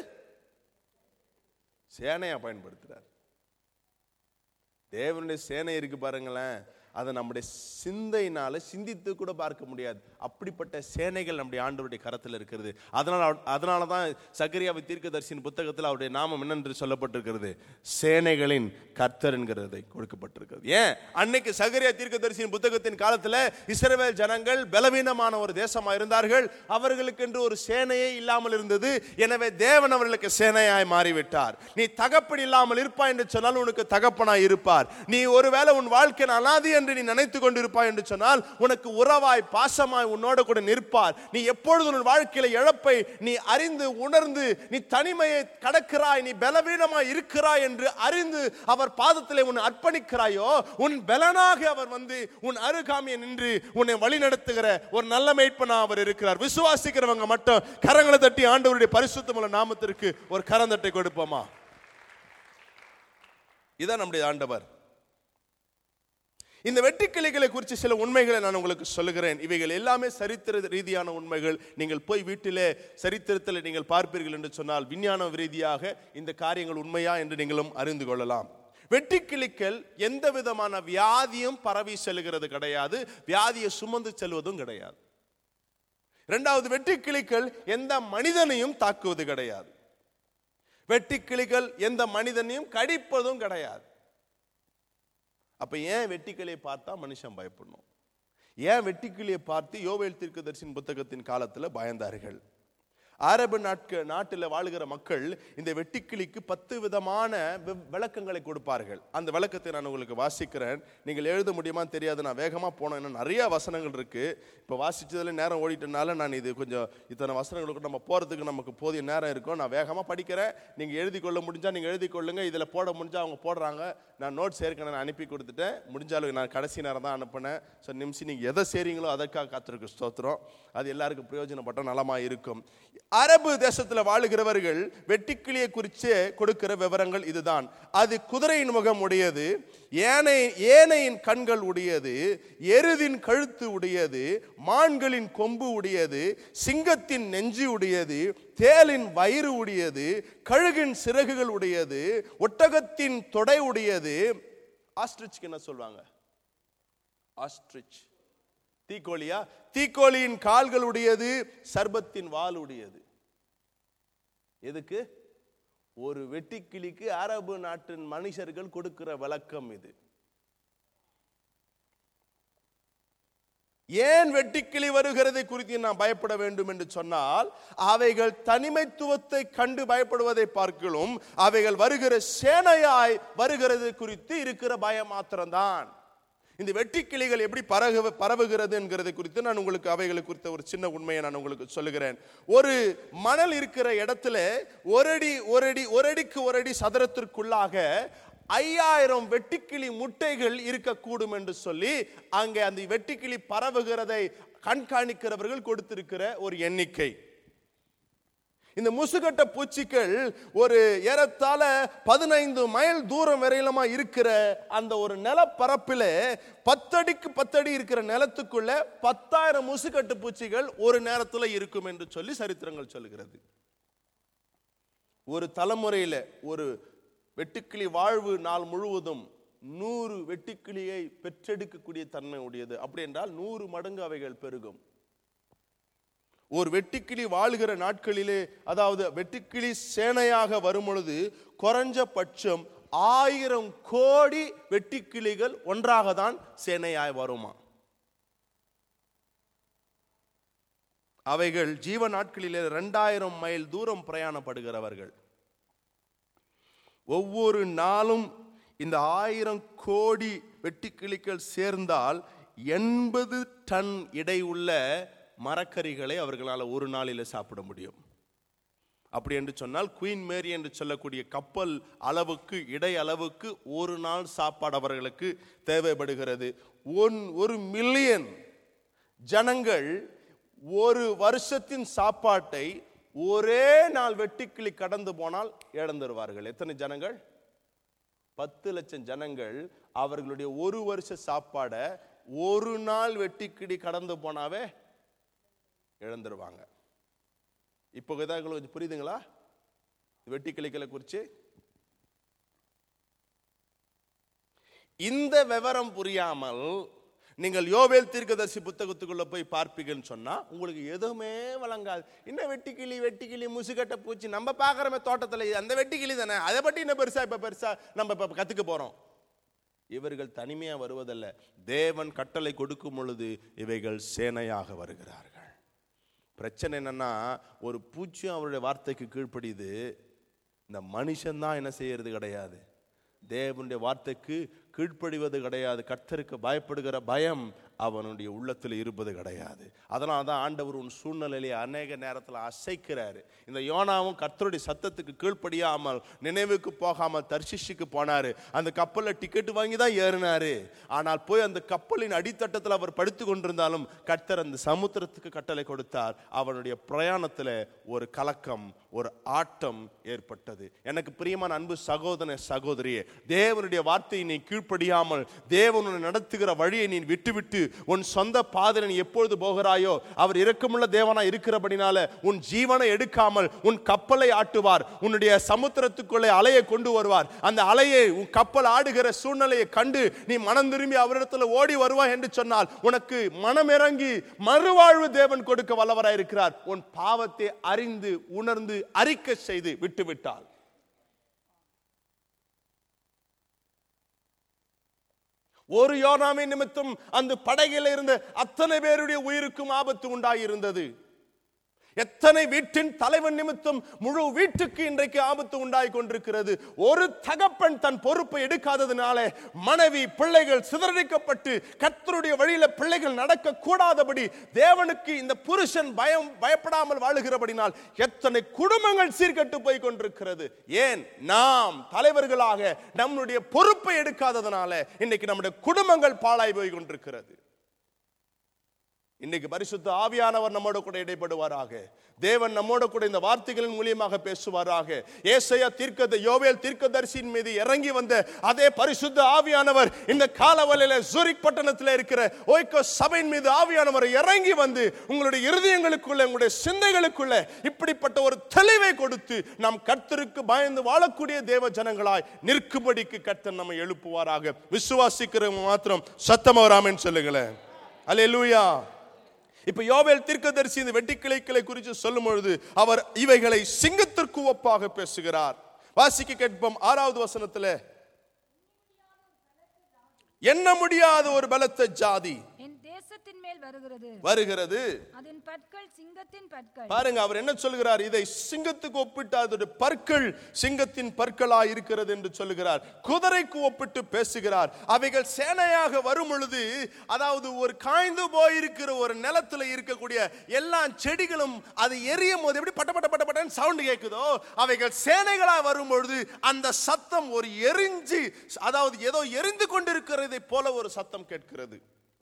சேனையா பயன்படுத்துறார் தேவனுடைய சேனை இருக்கு பாருங்களேன் அதை நம்முடைய சிந்தையினால சிந்தித்து கூட பார்க்க முடியாது அப்படிப்பட்ட சேனைகள் நம்முடைய ஆண்டவருடைய கரத்தில் இருக்கிறது அதனால அவ- அதனால தான் சக்கரியாவை தீர்க்கதரிசியின் புத்தகத்தில் அவருடைய நாமம் என்னென்று சொல்லப்பட்டிருக்கிறது சேனைகளின் கர்த்தர் என்கிறதை கொடுக்கப்பட்டிருக்கிறது ஏன் அன்னைக்கு சகரியா தீர்க்கதரிசியின் புத்தகத்தின் காலத்தில் இஸ்ரவேல் ஜனங்கள் பலவீனமான ஒரு தேசமா இருந்தார்கள் அவர்களுக்கு என்று ஒரு சேனையே இல்லாமல் இருந்தது எனவே தேவன் அவர்களுக்கு சேனையாய் மாறிவிட்டார் நீ தகப்பன் இல்லாமல் இருப்பாய் என்று சொன்னால் உனக்கு தகப்பனாய் இருப்பார் நீ ஒருவேளை உன் வாழ்க்கை அனாதி என்று நீ நினைத்து கொண்டிருப்பாய் என்று சொன்னால் உனக்கு உறவாய் பாசமாய் உன்னோடு கூட நிற்பார் நீ எப்பொழுது உன் வாழ்க்கையில இழப்பை நீ அறிந்து உணர்ந்து நீ தனிமையை கடக்கிறாய் நீ பலவீனமாய் இருக்கிறாய் என்று அறிந்து அவர் பாதத்திலே உன்னை அர்ப்பணிக்கிறாயோ உன் பலனாக அவர் வந்து உன் அருகாமையை நின்று உன்னை வழி நடத்துகிற ஒரு நல்ல மேய்ப்பனா அவர் இருக்கிறார் விசுவாசிக்கிறவங்க மட்டும் கரங்களை தட்டி ஆண்டவருடைய பரிசுத்தமுள்ள நாமத்திற்கு ஒரு கரந்தட்டை கொடுப்போமா இதான் நம்முடைய ஆண்டவர் இந்த வெட்டுக்கிளிகளை குறித்து சில உண்மைகளை நான் உங்களுக்கு சொல்லுகிறேன் இவைகள் எல்லாமே சரித்திர ரீதியான உண்மைகள் நீங்கள் போய் வீட்டிலே சரித்திரத்தில் நீங்கள் பார்ப்பீர்கள் என்று சொன்னால் விஞ்ஞான ரீதியாக இந்த காரியங்கள் உண்மையா என்று நீங்களும் அறிந்து கொள்ளலாம் வெட்டுக்கிளிகள் எந்த விதமான வியாதியும் பரவி செல்கிறது கிடையாது வியாதியை சுமந்து செல்வதும் கிடையாது இரண்டாவது வெட்டுக்கிளிகள் எந்த மனிதனையும் தாக்குவது கிடையாது வெட்டுக்கிளிகள் எந்த மனிதனையும் கடிப்பதும் கிடையாது அப்ப ஏன் வெட்டிக்கிளியை பார்த்தா மனுஷன் பயப்படணும் ஏன் வெட்டுக்கிளியை பார்த்து யோவேல் தீர்க்கதரிசின் புத்தகத்தின் காலத்துல பயந்தார்கள் அரபு நாட்க நாட்டில் வாழுகிற மக்கள் இந்த வெட்டுக்கிளிக்கு பத்து விதமான வி- விளக்கங்களை கொடுப்பார்கள் அந்த விளக்கத்தை நான் உங்களுக்கு வாசிக்கிறேன் நீங்கள் எழுத முடியுமான்னு தெரியாது நான் வேகமாக போனேன் இன்னும் நிறைய வசனங்கள் இருக்கு இப்போ வாசிச்சதுல நேரம் ஓடிட்டனால நான் இது கொஞ்சம் இத்தனை வசனங்களுக்கு நம்ம போறதுக்கு நமக்கு போதிய நேரம் இருக்கும் நான் வேகமாக படிக்கிறேன் நீங்கள் எழுதி கொள்ள முடிஞ்சா நீங்கள் எழுதி கொள்ளுங்க இதில் போட முடிஞ்சா அவங்க போடுறாங்க நான் நோட்ஸ் ஏற்கனவே நான் அனுப்பி கொடுத்துட்டேன் முடிஞ்ச அளவுக்கு நான் கடைசி நேரம் தான் அனுப்பினேன் ஸோ நிமிஷம் நீங்கள் எதை செய்றீங்களோ அதற்காக காத்திருக்கு ஸ்தோத்திரம் அது எல்லாருக்கும் பிரயோஜனப்பட்ட நலமா இருக்கும் அரபு தேசத்தில் வாழுகிறவர்கள் வெட்டுக்கிளியை குறித்து கொடுக்கிற விவரங்கள் இதுதான் அது குதிரையின் முகம் உடையது ஏனை ஏனையின் கண்கள் உடையது எருதின் கழுத்து உடையது மான்களின் கொம்பு உடையது சிங்கத்தின் நெஞ்சு உடையது தேலின் வயிறு உடையது கழுகின் சிறகுகள் உடையது ஒட்டகத்தின் தொடை உடையது ஆஸ்ட்ரிச்க்கு என்ன சொல்லுவாங்க ஆஸ்ட்ரிச் தீக்கோழியா தீக்கோழியின் கால்கள் உடையது சர்பத்தின் வால் உடையது எதுக்கு ஒரு வெட்டுக்கிளிக்கு அரபு நாட்டின் மனுஷர்கள் கொடுக்கிற விளக்கம் இது ஏன் வெட்டுக்கிளி வருகிறது குறித்து நாம் பயப்பட வேண்டும் என்று சொன்னால் அவைகள் தனிமைத்துவத்தை கண்டு பயப்படுவதை பார்க்கலும் அவைகள் வருகிற சேனையாய் வருகிறது குறித்து இருக்கிற பயம் மாத்திரம்தான் இந்த வெட்டுக்கிளிகள் எப்படி பரகு பரவுகிறது என்கிறது குறித்து நான் உங்களுக்கு அவைகளை குறித்த ஒரு சின்ன உண்மையை நான் உங்களுக்கு சொல்லுகிறேன் ஒரு மணல் இருக்கிற இடத்துல ஒரு அடி ஒரு அடி ஒரு அடிக்கு ஒரு அடி சதுரத்திற்குள்ளாக ஐயாயிரம் வெட்டுக்கிளி முட்டைகள் இருக்கக்கூடும் என்று சொல்லி அங்கே அந்த வெட்டுக்கிளி பரவுகிறதை கண்காணிக்கிறவர்கள் கொடுத்திருக்கிற ஒரு எண்ணிக்கை இந்த முசுகட்ட பூச்சிகள் ஒரு ஏறத்தாழ பதினைந்து மைல் தூரம் வரையிலுமா இருக்கிற அந்த ஒரு நிலப்பரப்பில் பத்தடிக்கு பத்தடி இருக்கிற நிலத்துக்குள்ள பத்தாயிரம் முசுகட்டு பூச்சிகள் ஒரு நேரத்தில் இருக்கும் என்று சொல்லி சரித்திரங்கள் சொல்லுகிறது ஒரு தலைமுறையில் ஒரு வெட்டுக்கிளி வாழ்வு நாள் முழுவதும் நூறு வெட்டுக்கிளியை பெற்றெடுக்கக்கூடிய தன்மை உடையது அப்படி என்றால் நூறு மடங்கு அவைகள் பெருகும் ஒரு வெட்டுக்கிளி வாழுகிற நாட்களிலே அதாவது வெட்டுக்கிளி சேனையாக வரும் பொழுது குறைஞ்சபட்சம் ஆயிரம் கோடி வெட்டுக்கிளிகள் ஒன்றாக தான் சேனையாய் வருமா அவைகள் ஜீவ நாட்களிலே ரெண்டாயிரம் மைல் தூரம் பிரயாணப்படுகிறவர்கள் ஒவ்வொரு நாளும் இந்த ஆயிரம் கோடி வெட்டுக்கிளிகள் சேர்ந்தால் எண்பது டன் எடை உள்ள மரக்கறிகளை அவர்களால் ஒரு நாளில் சாப்பிட முடியும் அப்படி என்று சொன்னால் குயின் மேரி என்று சொல்லக்கூடிய கப்பல் அளவுக்கு இடை அளவுக்கு ஒரு நாள் சாப்பாடு அவர்களுக்கு தேவைப்படுகிறது ஒன் ஒரு மில்லியன் ஜனங்கள் ஒரு வருஷத்தின் சாப்பாட்டை ஒரே நாள் வெட்டுக்கிளி கடந்து போனால் இழந்துருவார்கள் எத்தனை ஜனங்கள் பத்து லட்சம் ஜனங்கள் அவர்களுடைய ஒரு வருஷ சாப்பாடை ஒரு நாள் வெட்டிக்கிளி கடந்து போனாவே இழந்துருவாங்க இப்போ ஏதாவது கொஞ்சம் புரியுதுங்களா வெட்டி கிளிகளை குறித்து இந்த விவரம் புரியாமல் நீங்கள் யோவேல் தீர்க்கதரிசி புத்தகத்துக்குள்ள போய் பார்ப்பீங்கன்னு சொன்னா உங்களுக்கு எதுவுமே வழங்காது இன்னும் வெட்டிக்கிளி வெட்டிக்கிளி முசுகட்ட பூச்சி நம்ம பார்க்குறோமே தோட்டத்தில் அந்த வெட்டிக்கிளி தானே அதை பற்றி இன்னும் பெருசா இப்போ பெருசா நம்ம இப்போ கற்றுக்க போகிறோம் இவர்கள் தனிமையாக வருவதல்ல தேவன் கட்டளை கொடுக்கும் பொழுது இவைகள் சேனையாக வருகிறார்கள் பிரச்சனை என்னன்னா ஒரு பூச்சியும் அவருடைய வார்த்தைக்கு கீழ்ப்படியுது இந்த மனுஷன்தான் என்ன செய்யறது கிடையாது தேவனுடைய வார்த்தைக்கு கீழ்ப்படிவது கிடையாது கர்த்தருக்கு பயப்படுகிற பயம் அவனுடைய உள்ளத்தில் இருப்பது கிடையாது அதனால தான் ஆண்டவர் உன் சூழ்நிலையிலே அநேக நேரத்தில் அசைக்கிறாரு இந்த யோனாவும் கர்த்தருடைய சத்தத்துக்கு கீழ்ப்படியாமல் நினைவுக்கு போகாமல் தர்ஷிஷுக்கு போனாரு அந்த கப்பலில் டிக்கெட் வாங்கி தான் ஏறினாரு ஆனால் போய் அந்த கப்பலின் அடித்தட்டத்தில் அவர் படுத்து கொண்டிருந்தாலும் கர்த்தர் அந்த சமுத்திரத்துக்கு கட்டளை கொடுத்தார் அவனுடைய பிரயாணத்தில் ஒரு கலக்கம் ஒரு ஆட்டம் ஏற்பட்டது எனக்கு பிரியமான அன்பு சகோதர சகோதரியே தேவனுடைய வார்த்தையை நீ கீழ்ப்படியாமல் தேவனுடைய நடத்துகிற வழியை நீ விட்டுவிட்டு உன் சொந்த பாதையில் நீ எப்பொழுது போகிறாயோ அவர் இரக்கமுள்ள தேவனா இருக்கிறபடினால உன் ஜீவனை எடுக்காமல் உன் கப்பலை ஆட்டுவார் உன்னுடைய சமுத்திரத்துக்குள்ளே அலையை கொண்டு வருவார் அந்த அலையை உன் கப்பல் ஆடுகிற சூழ்நிலையை கண்டு நீ மனம் திரும்பி அவரிடத்துல ஓடி வருவாய் என்று சொன்னால் உனக்கு மனமிறங்கி மறுவாழ்வு தேவன் கொடுக்க வல்லவராயிருக்கிறார் உன் பாவத்தை அறிந்து உணர்ந்து அறிக்கை செய்து விட்டுவிட்டால் ஒரு யோனாமை நிமித்தம் அந்த படகில் இருந்த அத்தனை பேருடைய உயிருக்கும் ஆபத்து உண்டாயிருந்தது எத்தனை வீட்டின் தலைவன் நிமித்தம் முழு வீட்டுக்கு இன்றைக்கு ஆபத்து உண்டாய் கொண்டிருக்கிறது ஒரு தகப்பன் தன் பொறுப்பை எடுக்காததினால மனைவி பிள்ளைகள் சிதறடிக்கப்பட்டு கர்த்தருடைய வழியில பிள்ளைகள் நடக்க கூடாதபடி தேவனுக்கு இந்த புருஷன் பயம் பயப்படாமல் வாழுகிறபடினால் எத்தனை குடும்பங்கள் சீர்கெட்டு போய் கொண்டிருக்கிறது ஏன் நாம் தலைவர்களாக நம்முடைய பொறுப்பை எடுக்காததனால இன்னைக்கு நம்முடைய குடும்பங்கள் பாழாய் போய் கொண்டிருக்கிறது இன்னைக்கு பரிசுத்த ஆவியானவர் நம்மோட கூட இடைப்படுவாராக தேவன் நம்மோட கூட இந்த வார்த்தைகளின் மூலியமாக பேசுவாராக ஏசையா தீர்க்கத யோவேல் தீர்க்கதரிசியின் மீது இறங்கி வந்த அதே பரிசுத்த ஆவியானவர் இந்த காலவலையில சூரிக் பட்டணத்தில் இருக்கிற ஓய்கோ சபையின் மீது ஆவியானவர் இறங்கி வந்து உங்களுடைய இருதயங்களுக்குள்ள உங்களுடைய சிந்தைகளுக்குள்ள இப்படிப்பட்ட ஒரு தெளிவை கொடுத்து நாம் கர்த்தருக்கு பயந்து வாழக்கூடிய தேவ ஜனங்களாய் நிற்கும்படிக்கு கர்த்தர் நம்மை எழுப்புவாராக விசுவாசிக்கிறவங்க மாத்திரம் சத்தம் வராமன்னு சொல்லுங்களேன் அல்லேலூயா இப்ப யோவேல் தீர்க்கதரிசி இந்த வெட்டிக்கிளைகளை குறித்து சொல்லும் பொழுது அவர் இவைகளை சிங்கத்திற்கு ஒப்பாக பேசுகிறார் வாசிக்க கேட்போம் ஆறாவது வசனத்துல எண்ண முடியாத ஒரு பலத்த ஜாதி என் தேசத்தின் மேல் வருகிறது வருகிறது அதன் பற்கள் சிங்கத்தின் பற்கள் பாருங்க அவர் என்ன சொல்கிறார் இதை சிங்கத்துக்கு ஒப்பிட்டு அதோட பற்கள் சிங்கத்தின் பற்களா இருக்கிறது என்று சொல்லுகிறார் குதிரைக்கு ஒப்பிட்டு பேசுகிறார் அவைகள் சேனையாக வரும் பொழுது அதாவது ஒரு காய்ந்து போயிருக்கிற ஒரு நிலத்துல இருக்கக்கூடிய எல்லா செடிகளும் அது எரியும் போது எப்படி பட்ட பட்ட பட்ட பட்டன்னு சவுண்ட் கேட்குதோ அவைகள் சேனைகளா வரும் பொழுது அந்த சத்தம் ஒரு எரிஞ்சு அதாவது ஏதோ எரிந்து கொண்டிருக்கிறதை போல ஒரு சத்தம் கேட்கிறது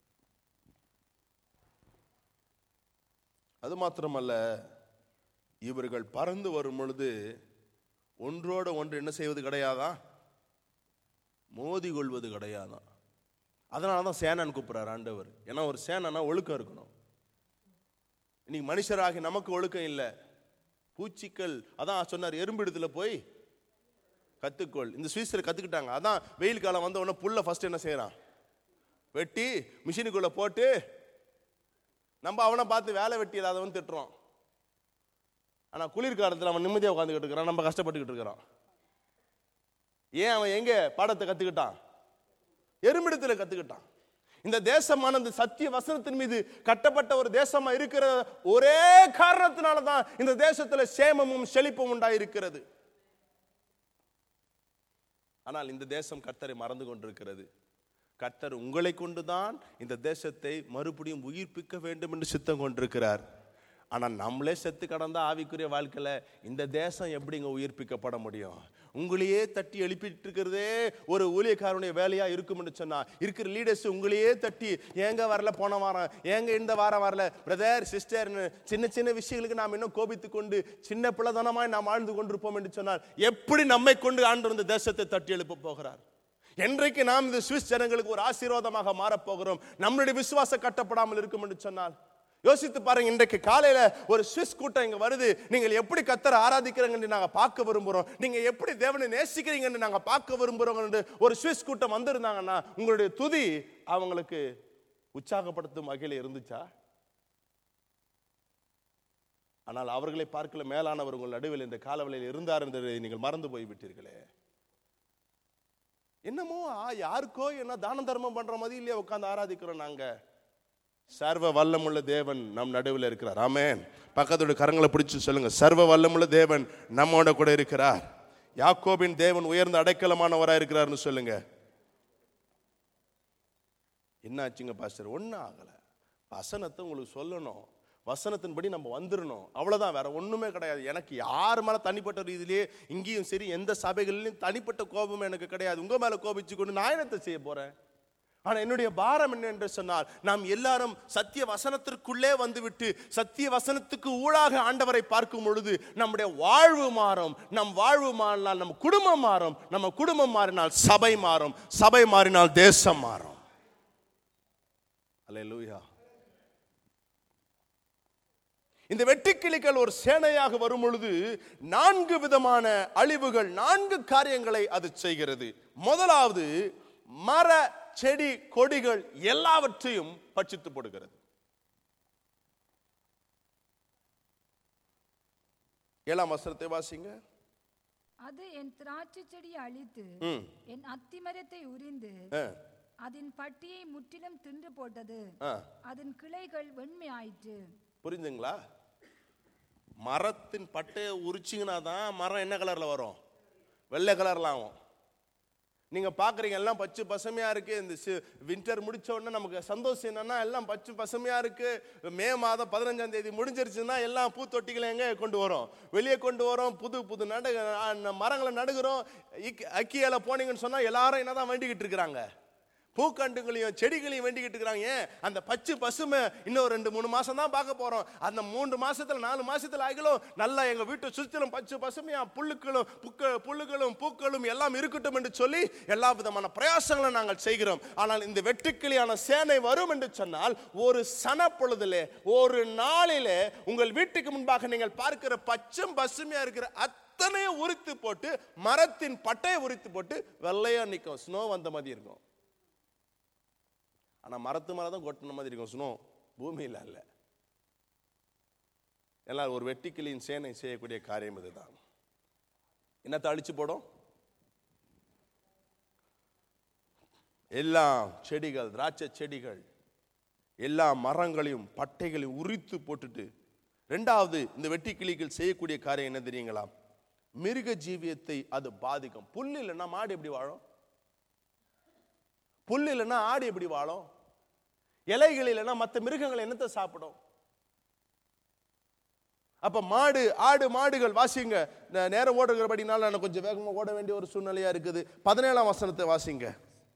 அது மாத்திரமல்ல இவர்கள் பறந்து வரும் பொழுது ஒன்றோட ஒன்று என்ன செய்வது கிடையாதா மோதி கொள்வது கிடையாதான் அதனால தான் சேனான்னு கூப்பிடுறாரு ஆண்டவர் ஏன்னா ஒரு சேனனா ஒழுக்கம் இருக்கணும் இன்னைக்கு மனுஷராகி நமக்கு ஒழுக்கம் இல்லை பூச்சிக்கள் அதான் சொன்னார் எறும்பிடத்துல போய் கத்துக்கொள் இந்த சுவிஸில் கத்துக்கிட்டாங்க அதான் வெயில் காலம் வந்த உடனே புல்ல ஃபர்ஸ்ட் என்ன செய்யறான் வெட்டி மிஷினுக்குள்ள போட்டு நம்ம அவனை பார்த்து வேலை வெட்டி இல்லாதவன் திட்டுறோம் ஆனா குளிர்காலத்தில் அவன் நிம்மதியாக உட்காந்துக்கிட்டு இருக்கிறான் நம்ம கஷ்டப்பட்டுக்கிட்டு இருக்கிறோம் ஏன் அவன் எங்க பாடத்தை கத்துக்கிட்டான் எறும்பிடத்தில் கத்துக்கிட்டான் இந்த தேசமானது சத்திய வசனத்தின் மீது கட்டப்பட்ட ஒரு தேசமா இருக்கிற ஒரே காரணத்தினால தான் இந்த தேசத்துல சேமமும் செழிப்பும் உண்டாயிருக்கிறது ஆனால் இந்த தேசம் கர்த்தரை மறந்து கொண்டிருக்கிறது கர்த்தர் உங்களை கொண்டுதான் இந்த தேசத்தை மறுபடியும் உயிர்ப்பிக்க வேண்டும் என்று சித்தம் கொண்டிருக்கிறார் ஆனால் நம்மளே செத்து கடந்த ஆவிக்குரிய வாழ்க்கையில இந்த தேசம் எப்படிங்க உயிர்ப்பிக்கப்பட முடியும் உங்களையே தட்டி எழுப்பிட்டு இருக்கிறதே ஒரு ஊழியக்காரனுடைய வேலையா இருக்கும் என்று சொன்னா இருக்கிற லீடர்ஸ் உங்களையே தட்டி ஏங்க வரல போன வாரம் ஏங்க இந்த வாரம் வரல பிரதர் சிஸ்டர்னு சின்ன சின்ன விஷயங்களுக்கு நாம் இன்னும் கோபித்து கொண்டு சின்ன பிள்ளைதனமாய் நாம் ஆழ்ந்து கொண்டிருப்போம் என்று சொன்னால் எப்படி நம்மை கொண்டு ஆண்டு இந்த தேசத்தை தட்டி எழுப்ப போகிறார் என்றைக்கு நாம் இந்த சுவிஸ் ஜனங்களுக்கு ஒரு ஆசீர்வாதமாக மாறப்போகிறோம் நம்மளுடைய விசுவாசம் கட்டப்படாமல் இருக்கும் என்று சொன்னால் யோசித்து பாருங்க இன்றைக்கு காலையில ஒரு சுவிஸ் கூட்டம் இங்க வருது நீங்கள் எப்படி கத்தரை ஆராதிக்கிறீங்கன்னு நாங்க பார்க்க விரும்புறோம் நீங்க எப்படி தேவனை நேசிக்கிறீங்கன்னு நாங்க பார்க்க விரும்புறோம் என்று ஒரு சுவிஸ் கூட்டம் வந்திருந்தாங்கன்னா உங்களுடைய துதி அவங்களுக்கு உற்சாகப்படுத்தும் வகையில் இருந்துச்சா ஆனால் அவர்களை பார்க்கல மேலானவர் உங்கள் நடுவில் இந்த காலவலையில் இருந்தார் என்பதை நீங்கள் மறந்து போய் விட்டீர்களே என்னமோ ஆ, யாருக்கோ என்ன தான தர்மம் பண்ற மாதிரி இல்லையா உட்கார்ந்து ஆராதிக்கிறோம் நாங்க சர்வ வல்லமுள்ள தேவன் நம் நடுவில் இருக்கிறார் ஆமென் பக்கத்தோட கரங்களை பிடிச்சு சொல்லுங்க சர்வ வல்லமுள்ள தேவன் நம்மோட கூட இருக்கிறார் யாக்கோபின் தேவன் உயர்ந்த அடைக்கலமானவராக இருக்கிறார்னு சொல்லுங்க என்ன ஆச்சுங்க பாஸ்டர் ஒன்றும் ஆகலை வசனத்தை உங்களுக்கு சொல்லணும் வசனத்தின்படி நம்ம வந்துடணும் அவ்வளவுதான் வேற ஒண்ணுமே கிடையாது எனக்கு யார் மேல தனிப்பட்ட ரீதியிலேயே இங்கேயும் சரி எந்த சபைகளிலும் தனிப்பட்ட கோபம் எனக்கு கிடையாது உங்க மேல கோபிச்சு கொண்டு நான் என்னத்தை செய்ய போறேன் ஆனா என்னுடைய பாரம் என்ன என்று சொன்னால் நாம் எல்லாரும் சத்திய வசனத்திற்குள்ளே வந்துவிட்டு சத்திய வசனத்துக்கு ஊழாக ஆண்டவரை பார்க்கும் பொழுது நம்முடைய வாழ்வு மாறும் நம் வாழ்வு மாறினால் நம்ம குடும்பம் மாறும் நம்ம குடும்பம் மாறினால் சபை மாறும் சபை மாறினால் தேசம் மாறும் அல்லேலூயா இந்த வெட்டுக்கிளிகள் ஒரு சேனையாக வரும் பொழுது நான்கு விதமான அழிவுகள் நான்கு காரியங்களை அது செய்கிறது முதலாவது மர செடி கொடிகள் எல்லாவற்றையும் பட்சித்து போடுகிறது ஏழாம் வசனத்தை வாசிங்க அது என் திராட்சை செடியை அழித்து ம். என் அத்திமரத்தை உரிந்து ஆ, அதன் பட்டியை முற்றிலும் தின்று போட்டது ஆ. அதன் கிளைகள் வெண்மையாயிற்று புரிஞ்சுங்களா மரத்தின் பட்டையை உரிச்சிங்கன்னா தான் மரம் என்ன கலர்ல வரும் வெள்ளை கலர்ல ஆகும் நீங்க பாக்குறீங்க எல்லாம் பச்சை பசுமையா இருக்கு இந்த வின்டர் முடிச்ச உடனே நமக்கு சந்தோஷம் என்னன்னா எல்லாம் பச்சை பசுமையா இருக்கு மே மாதம் பதினஞ்சாம் தேதி முடிஞ்சிருச்சுன்னா எல்லாம் பூத்தொட்டிகளை எங்க கொண்டு வரோம் வெளியே கொண்டு வரோம் புது புது நடு அஹ், மரங்களை நடுகிறோம் இக்- அக்கியால போனீங்கன்னு சொன்னா எல்லாரும் என்னதான் வேண்டிக்கிட்டு இருக்கிறாங்க பூக்கண்டுகளையும் செடிகளையும் வேண்டிக்கிட்டு இருக்கிறாங்க ஏன் அந்த பச்சை பசுமை இன்னும் ரெண்டு மூணு மாசம் தான் பார்க்க போறோம் அந்த மூன்று மாசத்துல நாலு மாசத்துல ஆகிலும் நல்லா எங்க வீட்டை சுற்றிலும் பச்சை பசுமையா புல்லுக்களும் புக்க புல்லுகளும் பூக்களும் எல்லாம் இருக்கட்டும் என்று சொல்லி எல்லா விதமான பிரயாசங்களும் நாங்கள் செய்கிறோம் ஆனால் இந்த வெட்டுக்கிளியான சேனை வரும் என்று சொன்னால் ஒரு சன பொழுதிலே ஒரு நாளிலே உங்கள் வீட்டுக்கு முன்பாக நீங்கள் பார்க்கிற பச்சை பசுமையா இருக்கிற அத்தனையும் உரித்து போட்டு மரத்தின் பட்டையை உரித்து போட்டு வெள்ளையா நிற்கும் ஸ்னோ வந்த மாதிரி இருக்கும் ஆனா மரத்து மேல தான் கொட்டின மாதிரி இருக்கும் ஸ்னோ பூமியில் அல்ல எல்லாம் ஒரு வெட்டிக்கிளியின் சேனை செய்யக்கூடிய காரியம் இதுதான் என்னத்தை அழிச்சு போடும் எல்லா செடிகள் திராட்சை செடிகள் எல்லா மரங்களையும் பட்டைகளையும் உரித்து போட்டுட்டு ரெண்டாவது இந்த வெட்டிக்கிளிகள் செய்யக்கூடிய காரியம் என்ன தெரியுங்களா மிருக ஜீவியத்தை அது பாதிக்கும் புல் இல்லைன்னா மாடு எப்படி வாழும் புல் இல்லைன்னா ஆடு எப்படி வாழும் இலைகள் இல்லைன்னா மற்ற மிருகங்கள் என்னத்தை சாப்பிடும் அப்ப மாடு ஆடு மாடுகள் வாசிங்க நே- நேரம் ஓடுகிறபடினால நான் கொஞ்சம் வேகமா ஓட வேண்டிய ஒரு சூழ்நிலையா இருக்குது பதினேழாம் வசனத்தை வாசிங்க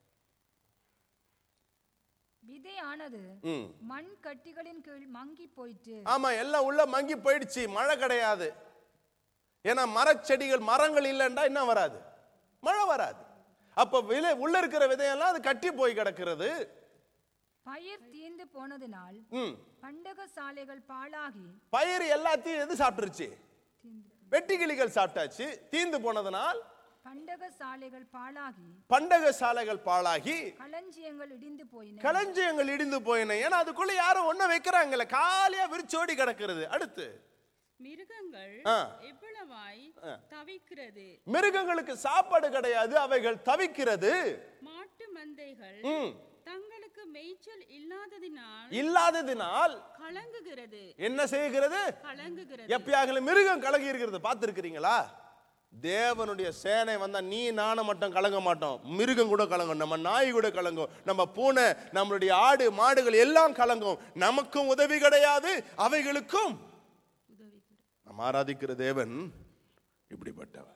விதையானது ம் மண் கட்டிகளின் கீழ் மங்கி போயிற்று ஆமா எல்லாம் உள்ள மங்கி போயிடுச்சு மழை கிடையாது ஏன்னா மரச்செடிகள் மரங்கள் இல்லைன்னா என்ன வராது மழை வராது அப்ப விலை உள்ள இருக்கிற விதையெல்லாம் அது கட்டி போய் கிடக்கிறது பயிர் தீர்ந்து போனதினால் ம் பண்டக சாலைகள் பாழாகி பயிர் எல்லாத்தையும் எது சாப்பிட்டுருச்சு தீர்ந்து வெட்டிக்கிளிகள் சாப்பிட்டாச்சு தீந்து போனதனால் பண்டக சாலைகள் பாழாகி பண்டக சாலைகள் பாழாகி களஞ்சியங்கள் இடிந்து போயின களஞ்சியங்கள் இடிந்து போயின ஏன்னா அதுக்குள்ள யாரும் ஒண்ணு வைக்கிறாங்கல்ல காலியா விரிச்சோடி கிடக்கிறது அடுத்து மிருகங்கள் ஆ. எவ்வளவாய் தவிக்கிறது மிருகங்களுக்கு சாப்பாடு கிடையாது அவைகள் தவிக்கிறது மாட்டு மந்தைகள் ம். தங்களுக்கு மேய்ச்சல் இல்லாததினால் இல்லாததினால் கலங்குகிறது என்ன செய்கிறது கலங்குகிறது எப்பயாவது மிருகம் கலங்கி இருக்கிறது பார்த்துருக்கிறீங்களா தேவனுடைய சேனை வந்தா நீ நானும் மட்டும் கலங்க மாட்டோம் மிருகம் கூட கலங்கும் நம்ம நாய் கூட கலங்கும் நம்ம பூனை நம்மளுடைய ஆடு மாடுகள் எல்லாம் கலங்கும் நமக்கும் உதவி கிடையாது அவைகளுக்கும் நம்ம ஆராதிக்கிற தேவன் இப்படிப்பட்டவர்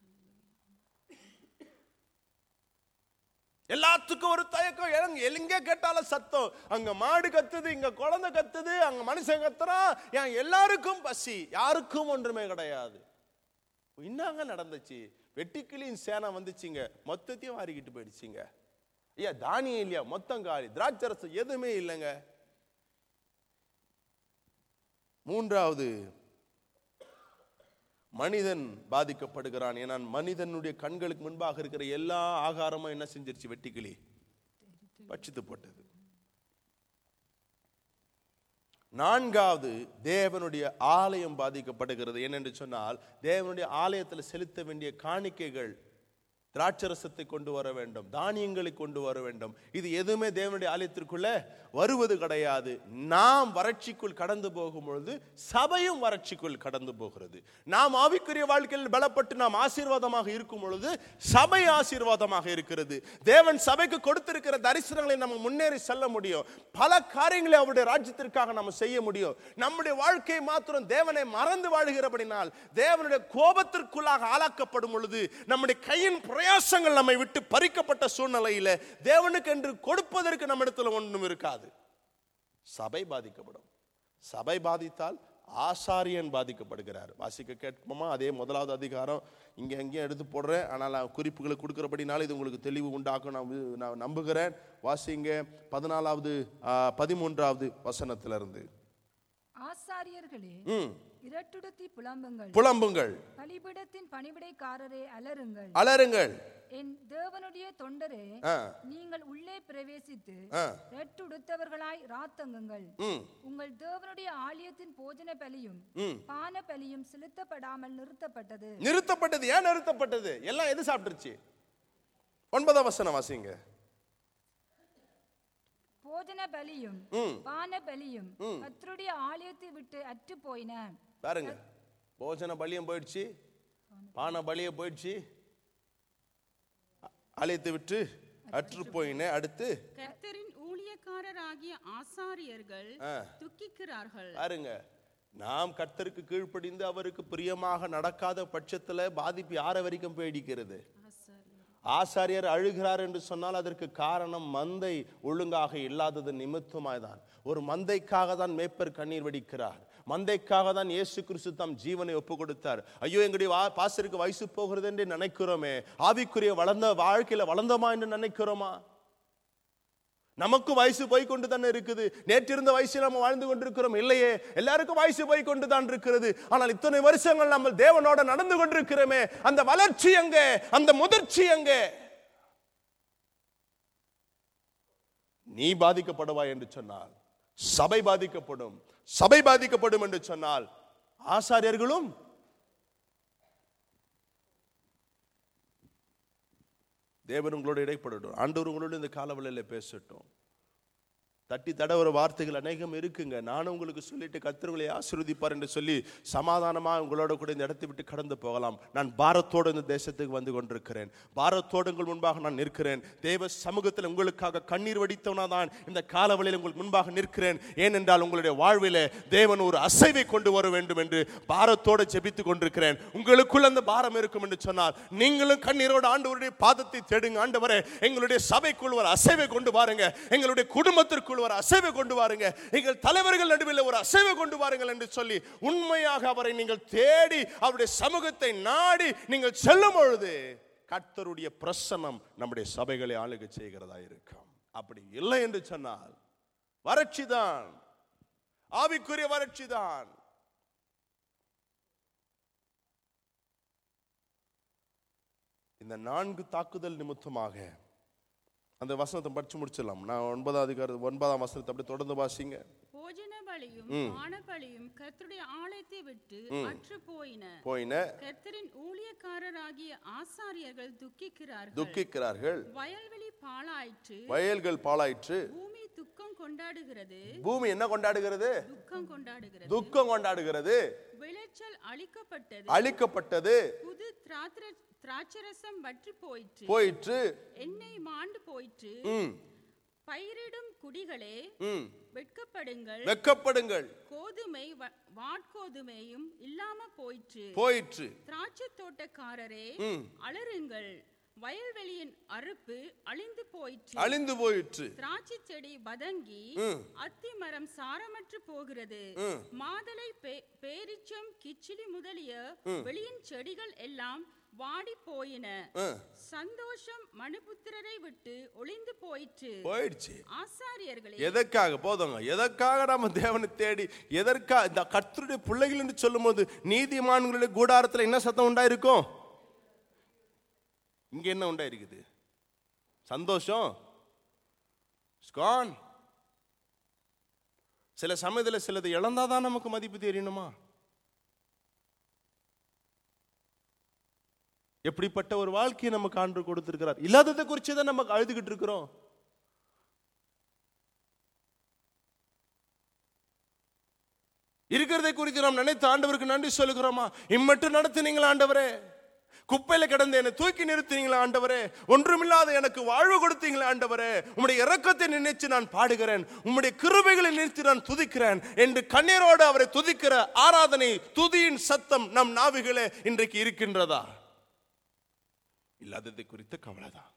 எல்லாத்துக்கும் ஒரு தயக்கம் எங்க எங்க கேட்டாலும் சத்தம் அங்க மாடு கத்துது இங்க குழந்தை கத்துது அங்க மனுஷன் கத்துறான் ஏன் எல்லாருக்கும் பசி யாருக்கும் ஒன்றுமே கிடையாது என்னங்க நடந்துச்சு வெட்டிக்கிளியின் சேனை வந்துச்சுங்க மொத்தத்தையும் வாரிக்கிட்டு போயிடுச்சுங்க ஐயா தானியம் இல்லையா மொத்தம் காலி திராட்சரசம் எதுவுமே இல்லைங்க மூன்றாவது மனிதன் பாதிக்கப்படுகிறான் ஏன்னா மனிதனுடைய கண்களுக்கு முன்பாக இருக்கிற எல்லா ஆகாரமும் என்ன செஞ்சிருச்சு வெட்டிக்கிளி பட்சித்து போட்டது நான்காவது தேவனுடைய ஆலயம் பாதிக்கப்படுகிறது என்னென்று சொன்னால் தேவனுடைய ஆலயத்தில் செலுத்த வேண்டிய காணிக்கைகள் திராட்சரசத்தை கொண்டு வர வேண்டும் தானியங்களை கொண்டு வர வேண்டும் இது எதுவுமே தேவனுடைய ஆலயத்திற்குள்ள வருவது கிடையாது நாம் வறட்சிக்குள் கடந்து போகும் பொழுது சபையும் வறட்சிக்குள் கடந்து போகிறது நாம் ஆவிக்குரிய வாழ்க்கையில் பலப்பட்டு நாம் ஆசீர்வாதமாக இருக்கும் பொழுது சபை ஆசீர்வாதமாக இருக்கிறது தேவன் சபைக்கு கொடுத்திருக்கிற தரிசனங்களை நம்ம முன்னேறி செல்ல முடியும் பல காரியங்களை அவருடைய ராஜ்யத்திற்காக நம்ம செய்ய முடியும் நம்முடைய வாழ்க்கை மாத்திரம் தேவனை மறந்து வாழுகிறபடினால் தேவனுடைய கோபத்திற்குள்ளாக ஆளாக்கப்படும் பொழுது நம்முடைய கையின் பிரயாசங்கள் நம்மை விட்டு பறிக்கப்பட்ட சூழ்நிலையில தேவனுக்கு என்று கொடுப்பதற்கு நம்மிடத்துல ஒன்றும் இருக்காது சபை பாதிக்கப்படும் சபை பாதித்தால் ஆசாரியன் பாதிக்கப்படுகிறார் வாசிக்க கேட்போமா அதே முதலாவது அதிகாரம் இங்கே எங்கேயும் எடுத்து போடுறேன் ஆனால் நான் குறிப்புகளை கொடுக்குறபடினால இது உங்களுக்கு தெளிவு உண்டாக்கும் நான் வி- நான் நம்புகிறேன் வாசிங்க பதினாலாவது ஆ, பதிமூன்றாவது வசனத்திலிருந்து ஆசாரியர்களே ம் இரட்டுடுத்தி புலம்புங்கள் புலம்புங்கள் பலிபீடத்தின் பணிவிடைக்காரரே அலறுங்கள் அலறுங்கள் என் தேவனுடைய தொண்டரே ஆ நீங்கள் உள்ளே பிரவேசித்து ஆ ரெட்டுடுத்தவர்களாய் ராத்தங்குங்கள் ம் உங்கள் தேவனுடைய ஆலயத்தின் போஜன பலியும் ம் பான பலியும் செலுத்தப்படாமல் நிறுத்தப்பட்டது நிறுத்தப்பட்டது ஏன் நிறுத்தப்பட்டது எல்லாம் எது சாப்பிட்டுருச்சு ஒன்பதாம் வசனம் வாசிங்க போஜன பலியும் ம் பான பலியும் கர்த்தருடைய ஆலயத்தை விட்டு அற்று போயின பாருங்க போஜன பலியம் போயிடுச்சு பானை பலியம் போயிடுச்சு அ- அழைத்து விட்டு அற்று போயின அடுத்து கர்த்தரின் ஊழியக்காரராகிய ஆசாரியர்கள் ஆ. துக்கிக்கிறார்கள் பாருங்க நாம் கர்த்தருக்கு கீழ்ப்படிந்து அவருக்கு பிரியமாக நடக்காத பட்சத்துல பாதிப்பு யாரை வரைக்கும் போயிடிக்கிறது ஆசாரியர் ஆசாரியர் அழுகிறார் என்று சொன்னால் அதற்கு காரணம் மந்தை ஒழுங்காக இல்லாதது நிமித்தமாய்தான் ஒரு மந்தைக்காக தான் மேய்ப்பர் கண்ணீர் வடிக்கிறார் மந்தைக்காக தான் இயேசு கிறிஸ்து தம் ஜீவனை ஒப்பு கொடுத்தார் ஐயோ எங்களுடைய வா பாசருக்கு வயசு போகிறது என்று நினைக்கிறோமே ஆவிக்குரிய வளர்ந்த வாழ்க்கையில வளர்ந்தோமா என்று நினைக்கிறோமா நமக்கும் வயசு போய் கொண்டு தானே இருக்குது நேற்று இருந்த வயசு நம்ம வாழ்ந்து கொண்டிருக்கிறோம் இல்லையே எல்லாருக்கும் வயசு போய் கொண்டு தான் இருக்கிறது ஆனால் இத்தனை வருஷங்கள் நம்ம தேவனோட நடந்து கொண்டிருக்கிறோமே அந்த வளர்ச்சி எங்கே அந்த முதிர்ச்சி எங்கே நீ பாதிக்கப்படுவாய் என்று சொன்னால் சபை பாதிக்கப்படும் சபை பாதிக்கப்படும் என்று சொன்னால் ஆசாரியர்களும் தேவன் உங்களோட இடைப்படட்டும் ஆண்டவர் உங்களோட இந்த காலவெளியில் பேசட்டும் தட்டி தடவுற வார்த்தைகள் அநேகம் இருக்குங்க நானும் உங்களுக்கு சொல்லிட்டு கத்திரங்களை ஆசீர்வதிப்பார் என்று சொல்லி சமாதானமா உங்களோட கூட இந்த இடத்தை விட்டு கடந்து போகலாம் நான் பாரத்தோடு இந்த தேசத்துக்கு வந்து கொண்டிருக்கிறேன் பாரத்தோடு உங்கள் முன்பாக நான் நிற்கிறேன் தேவ சமூகத்தில் உங்களுக்காக கண்ணீர் வடித்தவனா தான் இந்த காலவெளியில் உங்களுக்கு முன்பாக நிற்கிறேன் ஏனென்றால் உங்களுடைய வாழ்விலே தேவன் ஒரு அசைவை கொண்டு வர வேண்டும் என்று பாரத்தோடு ஜெபித்துக் கொண்டிருக்கிறேன் உங்களுக்குள் அந்த பாரம் இருக்கும் என்று சொன்னால் நீங்களும் கண்ணீரோடு ஆண்டவருடைய பாதத்தை தேடுங்க ஆண்டவரே எங்களுடைய சபைக்குள் ஒரு அசைவை கொண்டு வாருங்க எங்களுடைய குடும்பத்திற்குள் ஒரு அசைவை கொண்டு வாருங்க எங்கள் தலைவர்கள் நடுவில் ஒரு அசைவை கொண்டு வாருங்கள் என்று சொல்லி உண்மையாக அவரை நீங்கள் தேடி அவருடைய சமூகத்தை நாடி நீங்கள் செல்லும் பொழுது கர்த்தருடைய பிரசன்னம் நம்முடைய சபைகளை ஆளுகை செய்கிறதா இருக்கும் அப்படி இல்லை என்று சொன்னால் வறட்சி தான் ஆவிக்குரிய வறட்சி தான் இந்த நான்கு தாக்குதல் நிமித்தமாக அந்த வசனத்தை படிச்சு முடிச்சிடலாம் நான் ஒன்பதாம் அதிகாரம் ஒன்பதாம் வசனத்தை அப்படியே தொடர்ந்து வாசிங்க போஜன பலியும் பான பலியும் கர்த்தருடைய ஆலயத்தை விட்டு அற்று போயின போயின கர்த்தரின் ஊழியக்காரராகிய ஆசாரியர்கள் துக்கிக்கிறார்கள் துக்கிக்கிறார்கள் வயல்வெளி பாழாயிற்று வயல்கள் பாழாயிற்று பூமி துக்கம் கொண்டாடுகிறது பூமி என்ன கொண்டாடுகிறது துக்கம் கொண்டாடுகிறது துக்கம் கொண்டாடுகிறது விளைச்சல் அழிக்கப்பட்டது அழிக்கப்பட்டது புது திராத்திர திராட்சரசம் வற்றி போயிற்று போயிற்று எண்ணெய் மாண்டு போயிற்று ம் பயிரிடும் குடிகளே ம் வெட்கப்படுங்கள் வெக்கப்படுங்கள் கோதுமை வ- வாட்கோதுமையும் இல்லாம போயிற்று போயிற்று திராட்சை தோட்டக்காரரே ம் அலறுங்கள் வயல்வெளியின் அறுப்பு அழிந்து போயிற்று அழிந்து போயிற்று திராட்சை செடி வதங்கி ம். அத்தி மரம் சாரமற்று போகிறது ம். மாதளை பே- பேரிச்சம் கிச்சிலி முதலிய வெளியின் செடிகள் எல்லாம் வாடி போயின ம். சந்தோஷம் மனுபுத்திரரை விட்டு ஒளிந்து போயிற்று போயிடுச்சு ஆசாரியர்களே எதற்காக போதுங்க எதற்காக நம்ம தேவனை தேடி எதற்காக இந்த கர்த்தருடைய பிள்ளைகள் என்று சொல்லும்போது நீதிமான்களுடைய கூடாரத்தில் என்ன சத்தம் உண்டாயிருக்கும் இங்க என்ன உண்டாயிருக்குது சந்தோஷம் It's gone. சில சமயத்தில் சிலது இழந்தாதான் நமக்கு மதிப்பு தெரியணுமா எப்படிப்பட்ட ஒரு வாழ்க்கையை நமக்கு ஆண்டு கொடுத்திருக்கிறார் இல்லாததை குறித்து தான் நமக்கு அழுதுகிட்டு இருக்கிறோம் இருக்கிறதை குறித்து நாம் நினைத்த ஆண்டவருக்கு நன்றி சொல்லுகிறோமா இம்மட்டும் நடத்தினீங்களா ஆண்டவரே குப்பையில கிடந்து என்னை தூக்கி நிறுத்தினீங்களா ஆண்டவரே ஒன்றுமில்லாத எனக்கு வாழ்வு கொடுத்தீங்களா ஆண்டவரே உம்முடைய இரக்கத்தை நினைச்சு நான் பாடுகிறேன் உம்முடைய கிருபைகளை நிறுத்தி நான் துதிக்கிறேன் என்று கண்ணீரோடு அவரை துதிக்கிற ஆராதனை துதியின் சத்தம் நம் நாவிகளே இன்றைக்கு இருக்கின்றதா இல்லாததை குறித்த கவலைதான்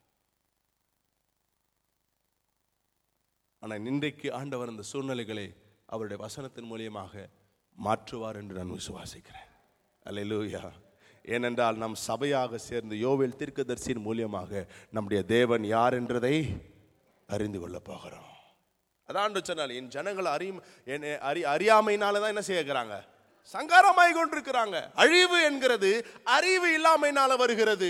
ஆனா இன்றைக்கு ஆண்டவர் அந்த சூழ்நிலைகளை அவருடைய வசனத்தின் மூலியமாக மாற்றுவார் என்று நான் விசுவாசிக்கிறேன் அல்லேலூயா ஏனென்றால் நாம் சபையாக சேர்ந்து யோவேல் தீர்க்கதரிசியின் மூலியமாக நம்முடைய தேவன் யார் என்றதை அறிந்து கொள்ளப் போகிறோம் அதான் சொன்னால் என் ஜனங்கள் அறி என்னை அறி அறியாமையினால தான் என்ன செய்யறாங்க சங்காரமாய் கொண்டிருக்கிறாங்க அழிவு என்கிறது அறிவு இல்லாமையினால வருகிறது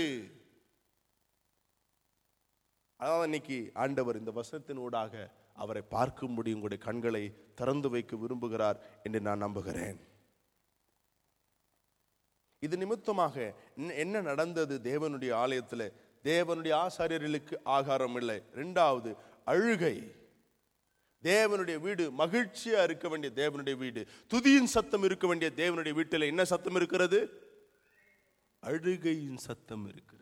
அதான் இன்னைக்கு ஆண்டவர் இந்த வசனத்தின் ஊடாக அவரை பார்க்கும்படி உங்களுடைய கண்களை திறந்து வைக்க விரும்புகிறார் என்று நான் நம்புகிறேன் இது நிமித்தமாக என்ன- என்ன நடந்தது தேவனுடைய ஆலயத்தில் தேவனுடைய ஆசாரியர்களுக்கு ஆகாரம் இல்லை ரெண்டாவது அழுகை தேவனுடைய வீடு மகிழ்ச்சியா இருக்க வேண்டிய தேவனுடைய வீடு துதியின் சத்தம் இருக்க வேண்டிய தேவனுடைய வீட்டில் என்ன சத்தம் இருக்கிறது அழுகையின் சத்தம் இருக்கிறது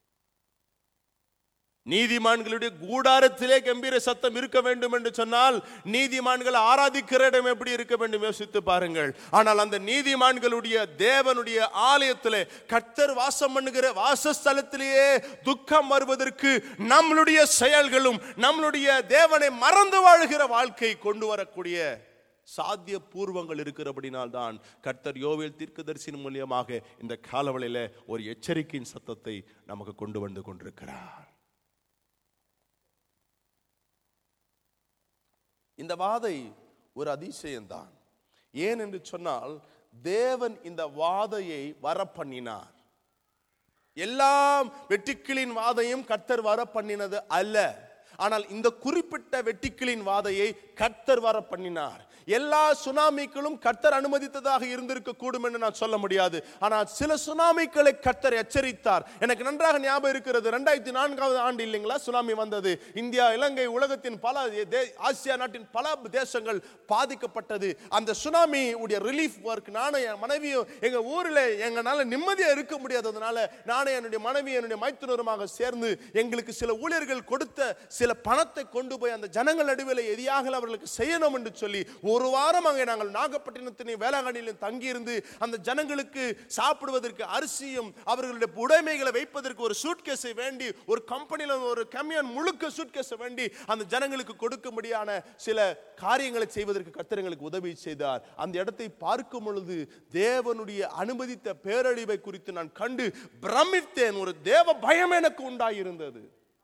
நீதிமான்களுடைய கூடாரத்திலே கம்பீர சத்தம் இருக்க வேண்டும் என்று சொன்னால் நீதிமான்கள் ஆராதிக்கிற இடம் எப்படி இருக்க வேண்டும் யோசித்து பாருங்கள் ஆனால் அந்த நீதிமான்களுடைய தேவனுடைய ஆலயத்திலே கர்த்தர் வாசம் பண்ணுகிற வாசஸ்தலத்திலேயே துக்கம் வருவதற்கு நம்மளுடைய செயல்களும் நம்மளுடைய தேவனை மறந்து வாழுகிற வாழ்க்கை கொண்டு வரக்கூடிய சாத்திய பூர்வங்கள் இருக்கிறபடினால் தான் கர்த்தர் யோவேல் தீர்க்கதரிசின் மூலியமாக இந்த காலவளையில ஒரு எச்சரிக்கையின் சத்தத்தை நமக்கு கொண்டு வந்து கொண்டிருக்கிறார் இந்த வாதை ஒரு அதிசயம்தான் ஏன் என்று சொன்னால் தேவன் இந்த வாதையை வரப்பண்ணினார் எல்லாம் வெட்டுக்கிளின் வாதையும் கர்த்தர் வர பண்ணினது அல்ல ஆனால் இந்த குறிப்பிட்ட வெட்டுக்கிளின் வாதையை கர்த்தர் வர பண்ணினார் எல்லா சுனாமிகளும் கர்த்தர் அனுமதித்ததாக இருந்திருக்க கூடும் என்று நான் சொல்ல முடியாது ஆனால் சில சுனாமிகளை கர்த்தர் எச்சரித்தார் எனக்கு நன்றாக ஞாபகம் இருக்கிறது ரெண்டாயிரத்தி நான்காவது ஆண்டு இல்லைங்களா சுனாமி வந்தது இந்தியா இலங்கை உலகத்தின் பல தே- ஆசியா நாட்டின் பல தேசங்கள் பாதிக்கப்பட்டது அந்த சுனாமி உடைய ரிலீஃப் ஒர்க் நானும் என் மனைவியும் எங்க ஊர்ல எங்களால நிம்மதியா இருக்க முடியாததுனால நானும் என்னுடைய மனைவி என்னுடைய மைத்துனருமாக சேர்ந்து எங்களுக்கு சில ஊழியர்கள் கொடுத்த சில பணத்தை கொண்டு போய் அந்த ஜனங்கள் நடுவில் எதியாக அவர்களுக்கு செய்யணும் என்று சொல்லி ஒரு வாரம் அங்கே நாங்கள் நாகப்பட்டினத்தின் வேளாங்கண்ணியிலும் தங்கியிருந்து அந்த ஜனங்களுக்கு சாப்பிடுவதற்கு அரிசியும் அவர்களுடைய உடைமைகளை வைப்பதற்கு ஒரு சூட்கேஸை வேண்டி ஒரு கம்பெனியில் ஒரு கம்மியான் முழுக்க சூட்கேஸை வேண்டி அந்த ஜனங்களுக்கு கொடுக்கும்படியான சில காரியங்களை செய்வதற்கு கர்த்தர் எங்களுக்கு உதவி செய்தார் அந்த இடத்தை பார்க்கும் பொழுது தேவனுடைய அனுமதித்த பேரழிவை குறித்து நான் கண்டு பிரமித்தேன் ஒரு தேவ பயம் எனக்கு உண்டாயிருந்தது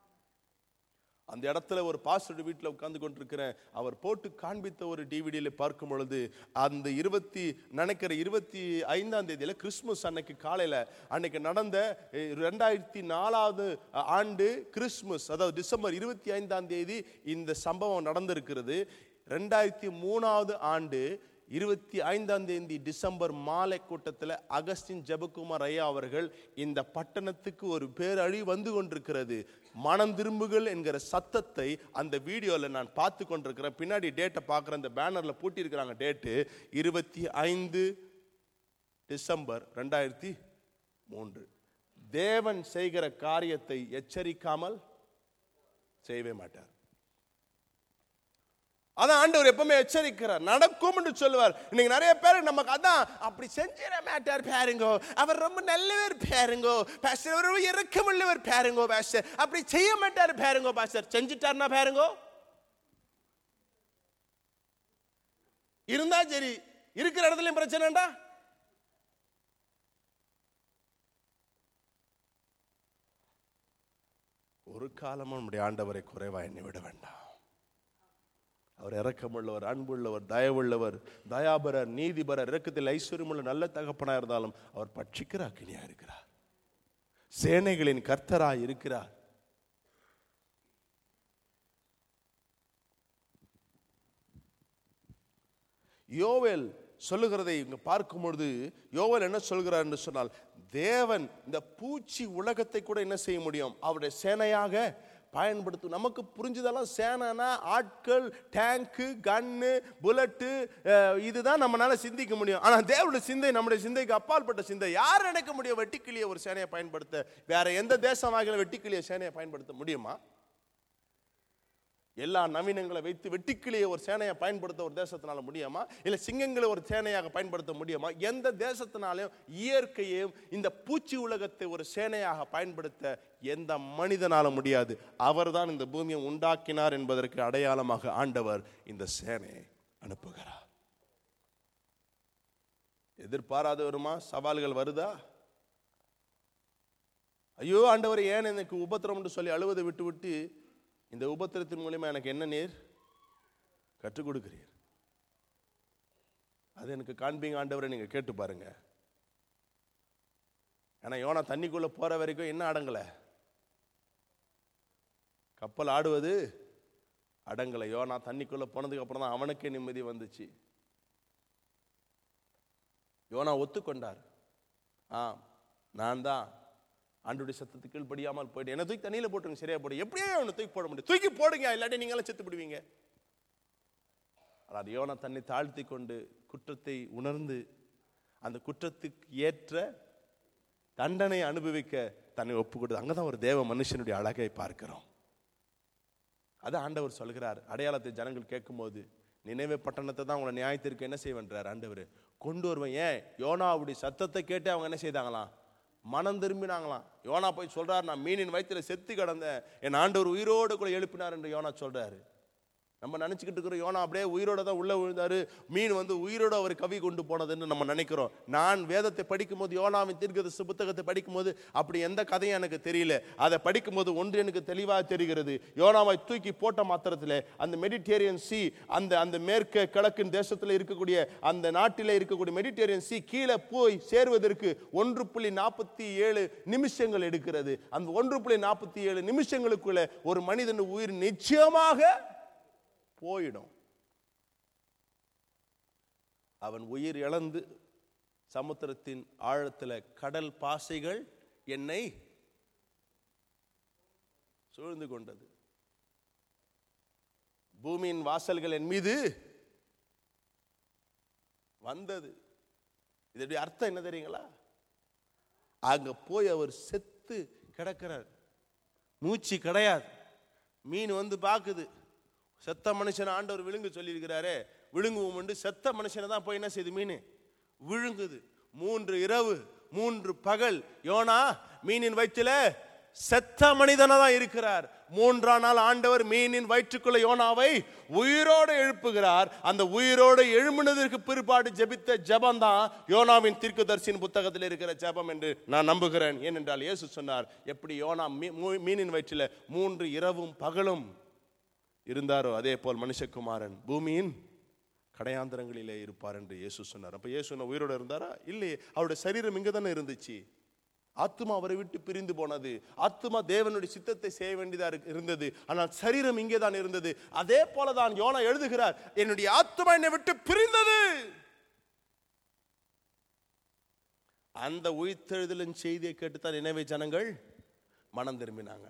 அந்த இடத்துல ஒரு பாஸ்டர் வீட்டில் உட்கார்ந்து கொண்டிருக்கிறேன் அவர் போட்டு காண்பித்த ஒரு டிவிடியில் பார்க்கும் பொழுது அந்த இருபத்தி நினைக்கிற இருபத்தி ஐந்தாம் தேதியில கிறிஸ்துமஸ் அன்னைக்கு காலையில அன்னைக்கு நடந்த அஹ், ரெண்டாயிரத்தி நாலாவது ஆண்டு கிறிஸ்துமஸ் அதாவது டிசம்பர் இருபத்தி ஐந்தாம் தேதி இந்த சம்பவம் நடந்திருக்கிறது ரெண்டாயிரத்தி மூணாவது ஆண்டு இருபத்தி ஐந்தாம் தேதி டிசம்பர் மாலை கூட்டத்தில் அகஸ்டின் ஜெபகுமார் ஐயா அவர்கள் இந்த பட்டணத்துக்கு ஒரு பேரழி வந்து கொண்டிருக்கிறது மனம் திரும்புகள் என்கிற சத்தத்தை அந்த வீடியோவில் நான் பார்த்து கொண்டிருக்கிறேன் பின்னாடி டேட்டை பார்க்குறேன் அந்த பேனரில் பூட்டியிருக்கிறாங்க டேட்டு இருபத்தி ஐந்து டிசம்பர் ரெண்டாயிரத்தி மூன்று தேவன் செய்கிற காரியத்தை எச்சரிக்காமல் செய்யவே மாட்டார் அதான் ஆண்டவர் எப்பவுமே எச்சரிக்கிறார் நடக்கும் என்று சொல்லுவார் இன்னைக்கு நிறைய பேர் நமக்கு அதான் அப்படி செஞ்சிட மாட்டார் பாருங்கோ அவர் ரொம்ப நல்லவர் பாருங்கோ பாஸ்டர் அவர் ரொம்ப இறக்கமுள்ளவர் பாருங்கோ பாஸ்டர் அப்படி செய்ய மாட்டார் பாருங்கோ பாஸ்டர் செஞ்சுட்டார்னா பாருங்கோ இருந்தா சரி இருக்கிற இடத்துலயும் பிரச்சனைடா ஒரு காலமும் நம்முடைய ஆண்டவரை குறைவா எண்ணி விட வேண்டாம் அவர் இரக்கமுள்ளவர் அன்புள்ளவர் தயவுள்ளவர் தயாபரர் நீதிபரர் இரக்கத்தில் ஐஸ்வர்யமுள்ள நல்ல தகப்பனா இருந்தாலும் அவர் பட்சிக்கிற அக்கினியா இருக்கிறார் சேனைகளின் கர்த்தராய் இருக்கிறார் யோவேல் சொல்லுகிறதை இங்க பார்க்கும் பொழுது யோவேல் என்ன சொல்கிறார் என்று சொன்னால் தேவன் இந்த பூச்சி உலகத்தை கூட என்ன செய்ய முடியும் அவருடைய சேனையாக பயன்படுத்தும் நமக்கு புரிஞ்சதெல்லாம் சேனைனா ஆட்கள் டேங்கு கன்னு புல்லட்டு அஹ், இதுதான் நம்மளால சிந்திக்க முடியும் ஆனா தேவனுடைய சிந்தை நம்முடைய சிந்தைக்கு அப்பாற்பட்ட சிந்தை யார் நினைக்க முடியும் வெட்டிக்கிளியை ஒரு சேனையை பயன்படுத்த வேற எந்த தேசமாக வெட்டிக்கிளியை சேனையை பயன்படுத்த முடியுமா எல்லா நவீனங்களை வைத்து வெட்டுக்கிளியை ஒரு சேனையை பயன்படுத்த ஒரு தேசத்தினால முடியுமா இல்ல சிங்கங்களை ஒரு சேனையாக பயன்படுத்த முடியுமா எந்த தேசத்தினாலையும் இயற்கையையும் இந்த பூச்சி உலகத்தை ஒரு சேனையாக பயன்படுத்த எந்த மனிதனால முடியாது அவர்தான் இந்த பூமியை உண்டாக்கினார் என்பதற்கு அடையாளமாக ஆண்டவர் இந்த சேனையை அனுப்புகிறார் எதிர்பாராத வருமா சவால்கள் வருதா ஐயோ ஆண்டவர் ஏன் எனக்கு உபத்திரம் என்று சொல்லி அழுவதை விட்டு விட்டு இந்த உபத்திரத்தின் மூலியமா எனக்கு என்ன நீர் கற்றுக் கொடுக்கிறீர் அது எனக்கு காண்பீங்க ஆண்டவரை நீங்க கேட்டு பாருங்க ஏன்னா யோனா தண்ணிக்குள்ள போற வரைக்கும் என்ன அடங்கல கப்பல் ஆடுவது அடங்கல யோனா தண்ணிக்குள்ள போனதுக்கு அப்புறம் தான் அவனுக்கே நிம்மதி வந்துச்சு யோனா ஒத்துக்கொண்டார் ஆ நான் தான் ஆண்டுடைய சத்தத்துக்கு கீழ்ப்படியாமல் போயிட்டு என்ன தூக்கி தண்ணியில போட்டுருங்க சரியா போடு எப்படியே அவனை தூக்கி போட முடியும் தூக்கி போடுங்க இல்லாட்டி நீங்களும் செத்து விடுவீங்க ஆனால் யோனா தன்னை தாழ்த்தி கொண்டு குற்றத்தை உணர்ந்து அந்த குற்றத்துக்கு ஏற்ற தண்டனை அனுபவிக்க தன்னை ஒப்பு கொடுத்து அங்கதான் ஒரு தேவ மனுஷனுடைய அழகை பார்க்கிறோம் அது ஆண்டவர் சொல்கிறார் அடையாளத்தை ஜனங்கள் கேட்கும்போது நினைவே பட்டணத்தை தான் உங்களை நியாயத்திற்கு என்ன செய்வன்றார் ஆண்டவர் கொண்டு வருவேன் ஏன் யோனாவுடைய சத்தத்தை கேட்டு அவங்க என்ன செய்தாங்களாம் மனம் திரும்பினாங்களாம் யோனா போய் சொல்றாரு நான் மீனின் வயித்துல செத்து கிடந்தேன் என் ஆண்டவர் உயிரோடு கூட எழுப்பினார் என்று யோனா சொல்றாரு நம்ம நினச்சிக்கிட்டு இருக்கிறோம் யோனா அப்படியே உயிரோட தான் உள்ள விழுந்தாரு மீன் வந்து உயிரோட அவர் கவி கொண்டு போனதுன்னு நம்ம நினைக்கிறோம் நான் வேதத்தை படிக்கும்போது யோனாவின் தீர்க்கதரிசி புத்தகத்தை படிக்கும்போது அப்படி எந்த கதையும் எனக்கு தெரியல அதை படிக்கும்போது ஒன்று எனக்கு தெளிவாக தெரிகிறது யோனாவை தூக்கி போட்ட மாத்திரத்தில் அந்த மெடிடேரியன் சி அந்த அந்த மேற்கு கிழக்கின் தேசத்தில் இருக்கக்கூடிய அந்த நாட்டில் இருக்கக்கூடிய மெடிடேரியன் சி கீழே போய் சேருவதற்கு ஒன்று புள்ளி நாற்பத்தி ஏழு நிமிஷங்கள் எடுக்கிறது அந்த ஒன்று புள்ளி நாற்பத்தி ஏழு நிமிஷங்களுக்குள்ள ஒரு மனிதன் உயிர் நிச்சயமாக போயிடும் அவன் உயிர் இழந்து சமுத்திரத்தின் ஆழத்துல கடல் பாசைகள் என்னை சூழ்ந்து கொண்டது பூமியின் வாசல்கள் என் மீது வந்தது இதோடைய அர்த்தம் என்ன தெரியுங்களா அங்க போய் அவர் செத்து கிடக்கிறார் மூச்சு கிடையாது மீன் வந்து பார்க்குது செத்த மனுஷனை ஆண்டவர் விழுங்கு சொல்லியிருக்கிறாரே விழுங்குவோம் செத்த மனுஷனை தான் போய் என்ன செய்யுது மீன் விழுங்குது மூன்று இரவு மூன்று பகல் யோனா மீனின் வயிற்றில செத்த மனிதனா தான் இருக்கிறார் மூன்றாம் நாள் ஆண்டவர் மீனின் வயிற்றுக்குள்ள யோனாவை உயிரோடு எழுப்புகிறார் அந்த உயிரோடு எழும்பினதற்கு பிற்பாடு ஜெபித்த ஜெபம் தான் யோனாவின் தீர்க்கதரிசியின் புத்தகத்தில் இருக்கிற ஜெபம் என்று நான் நம்புகிறேன் ஏனென்றால் இயேசு சொன்னார் எப்படி யோனா மீ- மூ- மீனின் வயிற்றில மூன்று இரவும் பகலும் இருந்தாரோ அதே போல் மனுஷகுமாரன் பூமியின் கடையாந்தரங்களிலே இருப்பார் என்று இயேசு சொன்னார் அப்ப இயேசு என்ன உயிரோட இருந்தாரா இல்லையே அவருடைய சரீரம் இங்க தானே இருந்துச்சு ஆத்மா அவரை விட்டு பிரிந்து போனது ஆத்மா தேவனுடைய சித்தத்தை செய்ய வேண்டியதா இரு- இருந்தது ஆனால் சரீரம் இங்கே தான் இருந்தது அதே போல தான் யோனா எழுதுகிறார் என்னுடைய ஆத்மா என்னை விட்டு பிரிந்தது அந்த உயிர்த்தெழுதலின் செய்தியை கேட்டுத்தான் நினைவை ஜனங்கள் மனம் திரும்பினாங்க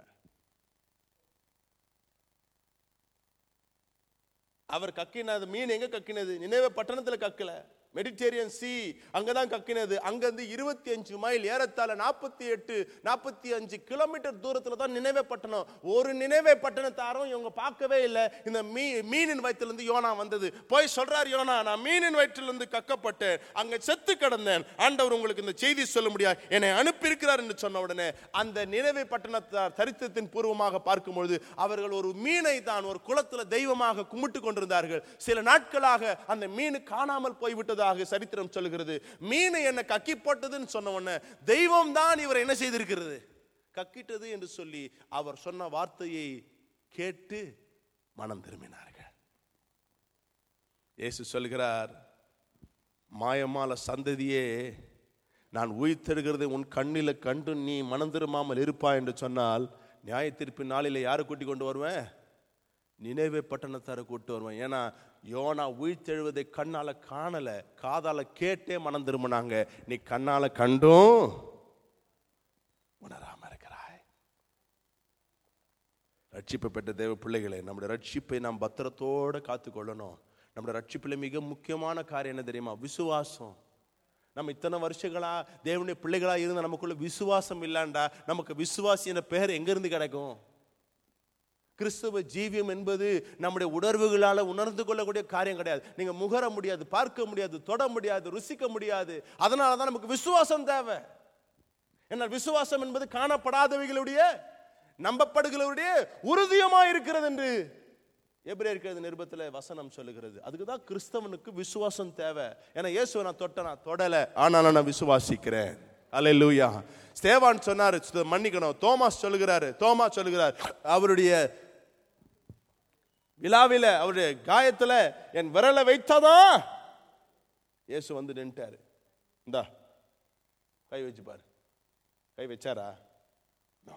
அவர் கக்கினது மீன் எங்க கக்கினது நினைவே பட்டணத்துல கக்கல மெடிடேரியன் சி அங்கதான் கக்கினது அங்கிருந்து இருபத்தி அஞ்சு மைல் ஏறத்தாழ நாற்பத்தி எட்டு நாற்பத்தி அஞ்சு கிலோமீட்டர் தூரத்துல தான் நினைவே பட்டணம் ஒரு நினைவே பட்டணத்தாரும் இவங்க பார்க்கவே இல்லை இந்த மீ மீனின் வயிற்றிலிருந்து யோனா வந்தது போய் சொல்றார் யோனா நான் மீனின் வயிற்றிலிருந்து கக்கப்பட்டேன் அங்க செத்து கிடந்தேன் ஆண்டவர் உங்களுக்கு இந்த செய்தி சொல்ல முடியாது என்னை அனுப்பியிருக்கிறார் என்று சொன்ன உடனே அந்த நினைவே பட்டணத்தார் சரித்திரத்தின் பூர்வமாக பார்க்கும்பொழுது அவர்கள் ஒரு மீனை தான் ஒரு குளத்துல தெய்வமாக கும்பிட்டு கொண்டிருந்தார்கள் சில நாட்களாக அந்த மீன் காணாமல் போய்விட்டதாக சரித்திரம் சொல்லுகிறது மீன் என்ன கக்கி போட்டதுன்னு சொன்ன உடனே தெய்வம் தான் இவரை என்ன செய்திருக்கிறது கக்கிட்டது என்று சொல்லி அவர் சொன்ன வார்த்தையை கேட்டு மனம் திரும்பினார்கள் இயேசு சொல்கிறார் மாயமால சந்ததியே நான் உயிர்த்தெடுகிறது உன் கண்ணில கண்டு நீ மனம் திரும்பாமல் இருப்பாய் என்று சொன்னால் நியாய தீர்ப்பின் நாளில யாரை கூட்டி கொண்டு வருவேன் நினைவே பட்டணத்தாரை கூட்டு வருவேன் ஏன்னா யோனா உயிர்த்தெழுவதை கண்ணால காணல காதால கேட்டே மனம் திரும்பினாங்க நீ கண்ணால கண்டும் உணராம இருக்கிறாய் ரட்சிப்பை பெற்ற தேவ பிள்ளைகளை நம்முடைய ரட்சிப்பை நாம் பத்திரத்தோட காத்துக்கொள்ளணும் நம்முடைய ரட்சிப்பில் மிக முக்கியமான காரியம் என்ன தெரியுமா விசுவாசம் நம்ம இத்தனை வருஷங்களா தேவனுடைய பிள்ளைகளா இருந்து நமக்குள்ள விசுவாசம் இல்லாண்டா நமக்கு விசுவாசி என்ற பெயர் எங்கிருந்து கிடைக்கும் கிறிஸ்துவ ஜீவியம் என்பது நம்முடைய உணர்வுகளால உணர்ந்து கொள்ளக்கூடிய காரியம் கிடையாது நீங்க முகர முடியாது பார்க்க முடியாது தொட முடியாது ருசிக்க முடியாது அதனால தான் நமக்கு விசுவாசம் தேவை എന്നാൽ விசுவாசம் என்பது காணப்படாதவைகளுடைய நம்பப்படுகளுடைய உறுதியமா இருக்கிறது என்று எபிரேயர் நிருபத்தில் வசனம் சொல்லுகிறது அதுக்கு தான் கிறிஸ்தவனுக்கு விசுவாசம் தேவை ஏன்னா இயேசுவை நான் தொட்ட நான் தொடலை ஆனாலும் நான் விசுவாசிக்கிறேன் அல்லேலூயா ஸ்தேவான் சொன்னாரு "சு- மன்னிக்கணும் தோமாஸ் சொல்லுகிறாரு தோமா சொல்லுகிறார் அவருடைய விழாவில அவருடைய காயத்துல என் விரலை வைத்தாதான் இயேசு வந்து நின்ட்டாரு இந்தா கை வச்சு பாரு கை வச்சாரா No.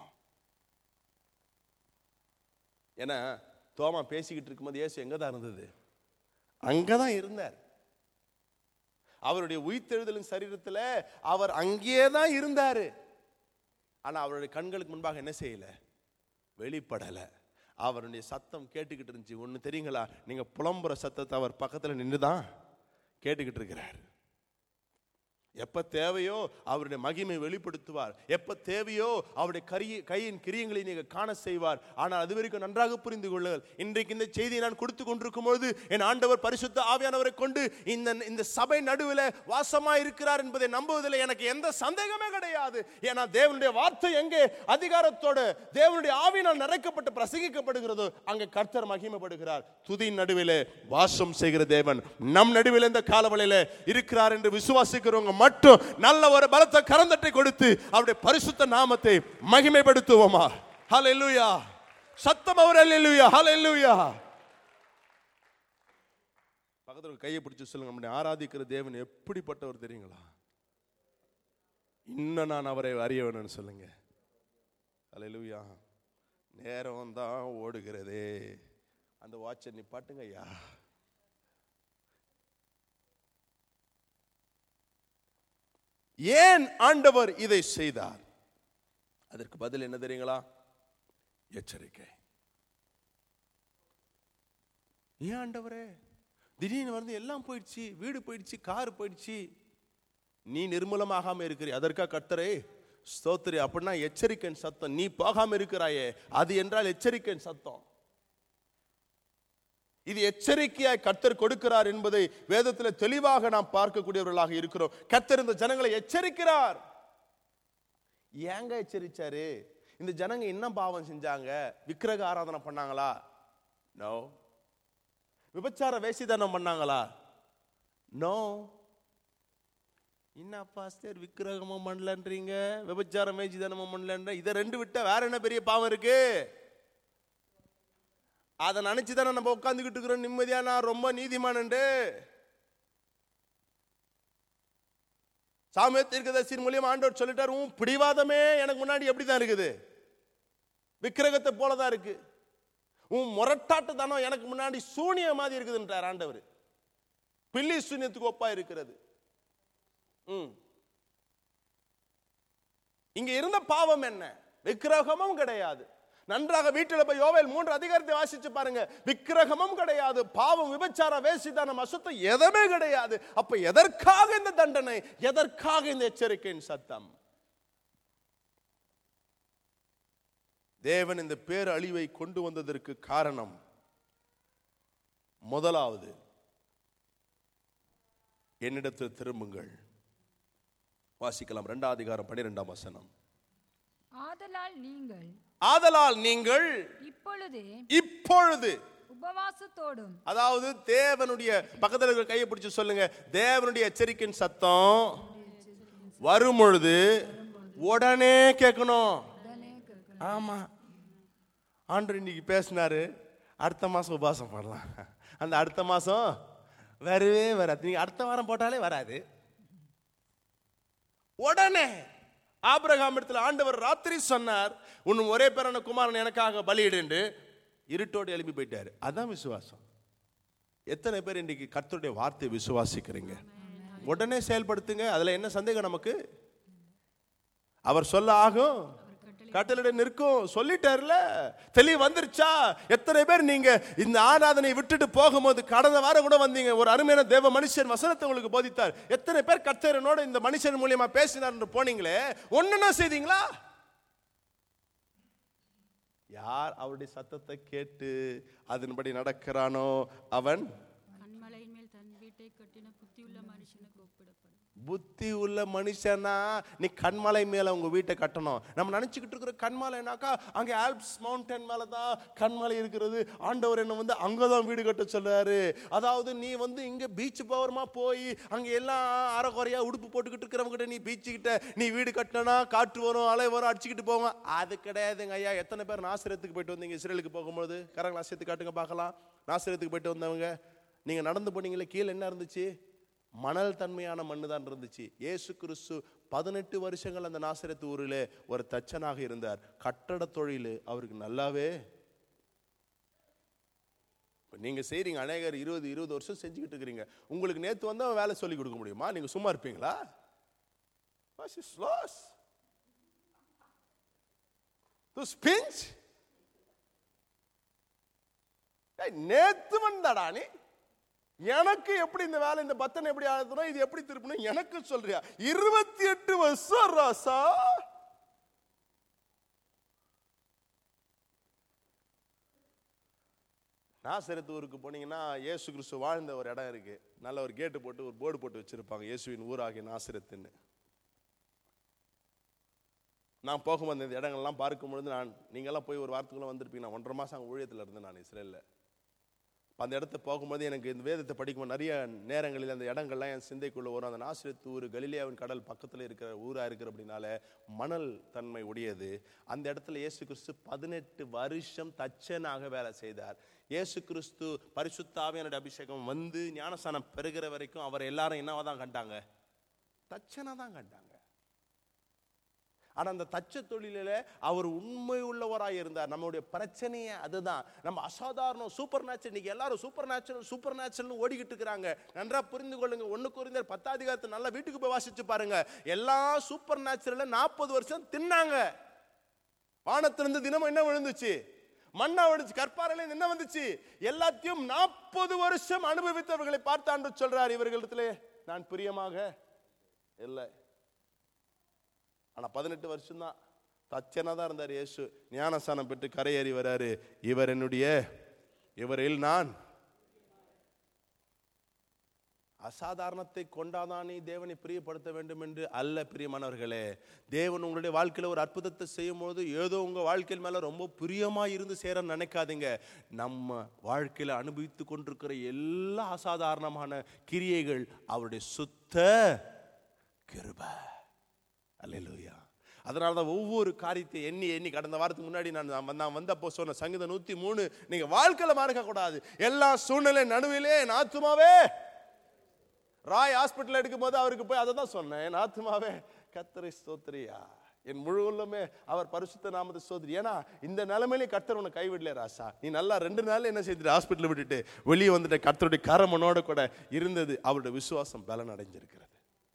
ஏன்னா தோமா பேசிக்கிட்டு இருக்கும்போது இயேசு எங்க தான் இருந்தது அங்கதான் இருந்தார் அவருடைய உயிர்த்தெழுதலின் சரீரத்துல அவர் அங்கேயே தான் இருந்தாரு ஆனா அவருடைய கண்களுக்கு முன்பாக என்ன செய்யல வெளிப்படல அவருடைய சத்தம் கேட்டுக்கிட்டு இருந்துச்சு ஒண்ணு தெரியுங்களா நீங்க புலம்புற சத்தத்தை அவர் பக்கத்துல நின்று தான் கேட்டுக்கிட்டு இருக்கிறார் எப்ப தேவையோ அவருடைய மகிமை வெளிப்படுத்துவார் எப்ப தேவையோ அவருடைய கரிய கையின் கிரியங்களை நீங்க காண செய்வார் ஆனால் அது வரைக்கும் நன்றாக புரிந்து கொள்ளுங்கள் இன்றைக்கு இந்த செய்தியை நான் கொடுத்து கொண்டிருக்கும் பொழுது என் ஆண்டவர் பரிசுத்த ஆவியானவரை கொண்டு இந்த இந்த சபை நடுவில் வாசமாய் இருக்கிறார் என்பதை நம்புவதில் எனக்கு எந்த சந்தேகமே கிடையாது ஏன்னா தேவனுடைய வார்த்தை எங்கே அதிகாரத்தோடு தேவனுடைய ஆவியினால் நிறைக்கப்பட்டு பிரசங்கிக்கப்படுகிறதோ அங்கே கர்த்தர் மகிமைப்படுகிறார் துதியின் நடுவிலே வாசம் செய்கிற தேவன் நம் நடுவில் இந்த காலவளையில இருக்கிறார் என்று விசுவாசிக்கிறவங்க மட்டும் நல்ல ஒரு பலத்த கரந்தட்டை கொடுத்து அவருடைய பரிசுத்த நாமத்தை மகிமைப்படுத்துவோமா ஹalleluya சத்தம் அவர் ஹalleluya ஹalleluya பக்கத்துல ஒரு கையை பிடிச்சு சொல்லுங்க நம்முடைய ஆராதிக்கிற தேவன் எப்படிப்பட்டவர் தெரியுங்களா இன்னும் நான் அவரை அறிய வேணும்னு சொல்லுங்க ஹalleluya நேரம் தான் ஓடுகிறதே அந்த வாட்சை நிப்பாட்டுங்க ஐயா ஏன் ஆண்டவர் இதை செய்தார் அதற்கு பதில் என்ன தெரியுங்களா எச்சரிக்கை ஏன் ஆண்டவரே திடீர்னு வந்து எல்லாம் போயிடுச்சு வீடு போயிடுச்சு கார் போயிடுச்சு நீ நிர்மூலமாகாம இருக்கிறீ அதற்கா கர்த்தரே ஸ்தோத்திரி அப்படின்னா எச்சரிக்கையின் சத்தம் நீ போகாம இருக்கிறாயே அது என்றால் எச்சரிக்கையின் சத்தம் இது எச்சரிக்கையாய் கர்த்தர் கொடுக்கிறார் என்பதை வேதத்தில் தெளிவாக நாம் பார்க்கக்கூடியவர்களாக இருக்கிறோம் கர்த்தர் இந்த ஜனங்களை எச்சரிக்கிறார் ஏங்க எச்சரிச்சாரு இந்த ஜனங்க என்ன பாவம் செஞ்சாங்க விக்கிரக ஆராதனை பண்ணாங்களா நோ விபச்சார வேசிதானம் பண்ணாங்களா நோ என்ன பாஸ்டர் விக்கிரகமும் பண்ணலன்றீங்க விபச்சாரம் வேசிதானமும் பண்ணலன்ற இதை ரெண்டு விட்டா வேற என்ன பெரிய பாவம் இருக்கு அதை நினைச்சு தானே நம்ம உட்காந்துக்கிட்டு இருக்கிறோம் நிம்மதியா நான் ரொம்ப நீதிமானண்டு சாமிய தீர்க்கதரிசியின் மூலியமா ஆண்டவர் சொல்லிட்டார் உன் பிடிவாதமே எனக்கு முன்னாடி எப்படி தான் இருக்குது விக்கிரகத்தை போல தான் இருக்கு உன் முரட்டாட்டு தானோ எனக்கு முன்னாடி சூனிய மாதிரி இருக்குதுன்றார் ஆண்டவர் பில்லி சூனியத்துக்கு ஒப்பா இருக்கிறது ம் இங்க இருந்த பாவம் என்ன விக்கிரகமும் கிடையாது நன்றாக வீட்டில் போய் யோவேல் மூன்று அதிகாரத்தை வாசிச்சு பாருங்க விக்கிரகமும் கிடையாது பாவம் விபச்சார வேசிதானம் அசுத்தம் எதுவுமே கிடையாது அப்ப எதற்காக இந்த தண்டனை எதற்காக இந்த எச்சரிக்கையின் சத்தம் தேவன் இந்த பேரழிவை கொண்டு வந்ததற்கு காரணம் முதலாவது என்னிடத்தில் திரும்புங்கள் வாசிக்கலாம் இரண்டாம் அதிகாரம் பன்னிரெண்டாம் வசனம் ஆதலால் நீங்கள் ஆதலால் நீங்கள் இப்பொழுதே இப்பொழுது உபவாசத்தோடும் அதாவது தேவனுடைய பக்கத்துல இருக்கிற கையை பிடிச்சு சொல்லுங்க தேவனுடைய எச்சரிக்கையின் சத்தம் வரும் பொழுது உடனே கேட்கணும் உடனே கேட்கணும். ஆமா ஆண்டவர் இன்னைக்கு பேசினாரு அடுத்த மாசம் உபவாசம் பண்ணலாம் அந்த அடுத்த மாசம் வரவே வராது நீங்க அடுத்த வாரம் போட்டாலே வராது உடனே ஆபிரகாம் இடத்துல ஆண்டவர் ராத்திரி சொன்னார் உன் ஒரே பேரான குமாரன் எனக்காக பலியிடு இருட்டோடு எழுப்பி போயிட்டாரு அதான் விசுவாசம் எத்தனை பேர் இன்னைக்கு கர்த்தருடைய வார்த்தையை விசுவாசிக்கிறீங்க உடனே செயல்படுத்துங்க அதுல என்ன சந்தேகம் நமக்கு அவர் சொல்ல ஆகும் கட்டளிட நிற்கும் சொல்லிட்டார்ல தெளிவு வந்துருச்சா எத்தனை பேர் நீங்க இந்த ஆராதனை விட்டுட்டு போகும்போது கடந்த வாரம் கூட வந்தீங்க ஒரு அருமையான தேவ மனுஷன் வசனத்தை உங்களுக்கு போதித்தார் எத்தனை பேர் கர்த்தரனோட இந்த மனுஷன் மூலியமா பேசினார் போனீங்களே ஒண்ணுன்னா செய்தீங்களா யார் அவருடைய சத்தத்தை கேட்டு அதன்படி நடக்கிறானோ அவன் கண்மலையின் மேல் தன் வீட்டை கட்டின புத்தியுள்ள மனுஷனுக்கு ஒப்பிடப்படும் புத்தி உள்ள மனுஷனா நீ கண்மலை மேல உங்க வீட்டை கட்டணும் நம்ம நினைச்சுக்கிட்டு இருக்கிற கண்மலைனாக்கா அங்க ஆல்ப்ஸ் மவுண்டன் மேல தான் கண்மலை இருக்கிறது ஆண்டவர் என்ன வந்து அங்கதான் வீடு கட்ட சொல்றாரு அதாவது நீ வந்து இங்க பீச் பவரமா போய் அங்க எல்லாம் அரைக்குறையா உடுப்பு போட்டுக்கிட்டு இருக்கிறவங்க நீ பீச்சு கிட்ட நீ வீடு கட்டினா காற்று வரும் அலை வரும் அடிச்சுக்கிட்டு போவாங்க அது கிடையாதுங்க ஐயா எத்தனை பேர் நாசிரத்துக்கு போயிட்டு வந்தீங்க இஸ்ரேலுக்கு போகும்போது கரங்களா சேர்த்து காட்டுங்க பார்க்கலாம் நாசிரத்துக்கு போயிட்டு வந்தவங்க நீங்க நடந்து போனீங்களே கீழே என்ன இருந்துச்சு மணல் தன்மையான மண்ணு தான் இருந்துச்சு இயேசு கிறிஸ்து பதினெட்டு வருஷங்கள் அந்த நாசரத்து ஊரில் ஒரு தச்சனாக இருந்தார் கட்டட தொழில் அவருக்கு நல்லாவே இப்ப நீங்க செய்றீங்க அநேகர் இருபது இருபது வருஷம் செஞ்சுக்கிட்டு இருக்கிறீங்க உங்களுக்கு நேத்து வந்து அவன் வேலை சொல்லி கொடுக்க முடியுமா நீங்க சும்மா இருப்பீங்களா What is loss? Those pinch? ஏய், நேத்து வந்தாடா நீ எனக்கு எப்படி இந்த வேலை இந்த பத்தனை எப்படி ஆகுதுனா இது எப்படி திருப்பணும் எனக்கு சொல்றியா இருபத்தி எட்டு வருஷம் ராசா நாசரத்து ஊருக்கு போனீங்கன்னா இயேசு கிறிஸ்து வாழ்ந்த ஒரு இடம் இருக்கு நல்ல ஒரு கேட்டு போட்டு ஒரு போர்டு போட்டு வச்சிருப்பாங்க இயேசுவின் ஊராகிய நாசரத்துன்னு நான் போகும்போது இந்த இடங்கள்லாம் பார்க்கும்பொழுது நான் நீங்கெல்லாம் போய் ஒரு வாரத்துக்குள்ள வந்திருப்பீங்க நான் ஒன்றரை மாதம் அங்கே ஊழியத்தில் இருந்தேன் நான் இஸ்ரேலில் அந்த இடத்த போகும்போது எனக்கு இந்த வேதத்தை படிக்கும்போது நிறைய நேரங்களில் அந்த இடங்கள்லாம் என் சிந்தைக்குள்ள வரும் அந்த நாசிரத்து ஊர் கலிலியாவின் கடல் பக்கத்தில் இருக்கிற ஊராக இருக்கிற அப்படின்னால மணல் தன்மை உடையது அந்த இடத்துல இயேசு கிறிஸ்து பதினெட்டு வருஷம் தச்சனாக வேலை செய்தார் இயேசு கிறிஸ்து பரிசுத்தாவியனுடைய அபிஷேகம் வந்து ஞானஸ்தானம் பெறுகிற வரைக்கும் அவர் எல்லாரும் என்னவா தான் கண்டாங்க தச்சனா தான் கண்டாங்க ஆனா அந்த தச்ச தொழிலில் அவர் உண்மை உள்ளவராய் இருந்தார் நம்மளுடைய பிரச்சனையே அதுதான் நம்ம அசாதாரணம் சூப்பர் நேச்சுரல் இன்னைக்கு எல்லாரும் சூப்பர் நேச்சுரல் சூப்பர் நேச்சுரல்னு ஓடிக்கிட்டு இருக்கிறாங்க நன்றா புரிந்து கொள்ளுங்க ஒண்ணு குறிந்தர் பத்தாதிகாரத்தை நல்லா வீட்டுக்கு போய் வாசிச்சு பாருங்க எல்லா சூப்பர் நேச்சுரல்ல நாற்பது வருஷம் தின்னாங்க வானத்திலிருந்து தினமும் என்ன விழுந்துச்சு மண்ணா விழுந்துச்சு கற்பாறையில என்ன வந்துச்சு எல்லாத்தையும் நாற்பது வருஷம் அனுபவித்தவர்களை பார்த்தாண்டு சொல்றார் இவர்களிடத்திலே நான் பிரியமாக இல்லை ஆனா பதினெட்டு வருஷம் தான் தச்சனா தான் இருந்தார் இயேசு ஞானஸ்தானம் பெற்று கரையேறி வராரு இவர் என்னுடைய இவரில் நான் அசாதாரணத்தை கொண்டாதான் நீ தேவனை பிரியப்படுத்த வேண்டும் என்று அல்ல பிரியமானவர்களே தேவன் உங்களுடைய வாழ்க்கையில ஒரு அற்புதத்தை செய்யும் போது ஏதோ உங்க வாழ்க்கையில் மேல ரொம்ப பிரியமா இருந்து சேர நினைக்காதீங்க நம்ம வாழ்க்கையில அனுபவித்து கொண்டிருக்கிற எல்லா அசாதாரணமான கிரியைகள் அவருடைய சுத்த கிருபை அல்லேலூயா அதனால தான் ஒவ்வொரு காரியத்தை எண்ணி எண்ணி கடந்த வாரத்துக்கு முன்னாடி நான் நான் நான் வந்தப்போ சொன்ன சங்கீதம் நூத்தி மூணு நீங்க வாழ்க்கையில மறக்க கூடாது எல்லா சூழ்நிலை நடுவிலே என் ஆத்துமாவே ராய் ஹாஸ்பிட்டல் எடுக்கும் போது அவருக்கு போய் அதை தான் சொன்னேன் என் ஆத்துமாவே கத்தரை ஸ்தோத்திரியா என் முழு உள்ளமே அவர் பரிசுத்த நாமத்தை ஸ்தோத்திரி ஏன்னா இந்த நிலைமையிலே கர்த்தர் உன்னை கைவிடல ராசா நீ நல்லா ரெண்டு நாள் என்ன செய்துட்டு ஹாஸ்பிட்டல் விட்டுட்டு வெளியே வந்துட்ட கர்த்தருடைய கரமனோட கூட இருந்தது அவருடைய விசுவாசம் பலன் அடைஞ்சிருக்கிறது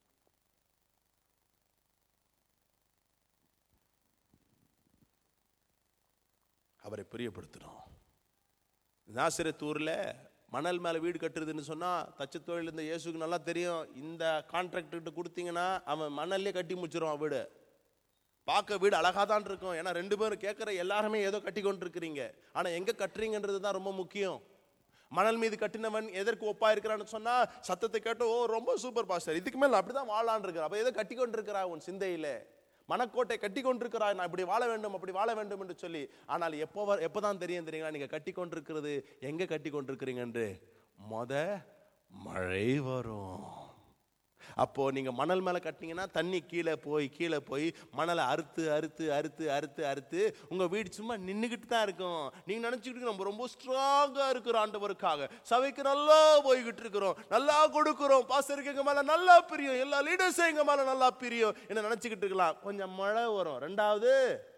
அவரை பிரியப்படுத்தணும் நாசிரத் ஊர்ல மணல் மேல வீடு கட்டுறதுன்னு சொன்னா தச்சு தொழில் இந்த இயேசுக்கு நல்லா தெரியும் இந்த கான்ட்ராக்டர்கிட்ட கொடுத்தீங்கன்னா அவன் மணல்லே கட்டி முடிச்சிருவான் வீடு பார்க்க வீடு அழகா தான் இருக்கும் ஏன்னா ரெண்டு பேரும் கேட்குற எல்லாருமே ஏதோ கட்டி கொண்டு இருக்கிறீங்க ஆனா எங்க கட்டுறீங்கன்றது தான் ரொம்ப முக்கியம் மணல் மீது கட்டினவன் எதற்கு ஒப்பா இருக்கிறான்னு சொன்னா சத்தத்தை கேட்டு ஓ ரொம்ப சூப்பர் பாஸ்டர் இதுக்கு மேல அப்படிதான் வாழான் இருக்கிற அப்ப ஏதோ கட்டி கொண்டு இருக்கிறா உன் சிந்தையில மனக்கோட்டை கட்டி கொண்டிருக்கிறாய் நான் இப்படி வாழ வேண்டும் அப்படி வாழ வேண்டும் என்று சொல்லி ஆனால் எப்போ வ- எப்பதான் தெரியும் தெரியுங்களா நீங்க கட்டி கொண்டிருக்கிறது எங்க கட்டி கொண்டிருக்கிறீங்க என்று மொத மழை வரும் அப்போ நீங்க மணல் மேல கட்டினீங்கன்னா தண்ணி கீழே போய் கீழே போய் மணலை அறுத்து அறுத்து அறுத்து அறுத்து அறுத்து உங்க வீடு சும்மா நின்றுக்கிட்டு தான் இருக்கும் நீங்க நினைச்சுக்கிட்டு நம்ம ரொம்ப ஸ்ட்ராங்கா இருக்கிறோம் ஆண்டவருக்காக சபைக்கு நல்லா போய்கிட்டு இருக்கிறோம் நல்லா கொடுக்கிறோம் பாசருக்கு எங்க மேல நல்லா பிரியும் எல்லா லீடர்ஸும் எங்க மேல நல்லா பிரியும் என்ன நினைச்சுக்கிட்டு இருக்கலாம் கொஞ்சம் மழை வரும் ரெண்டாவது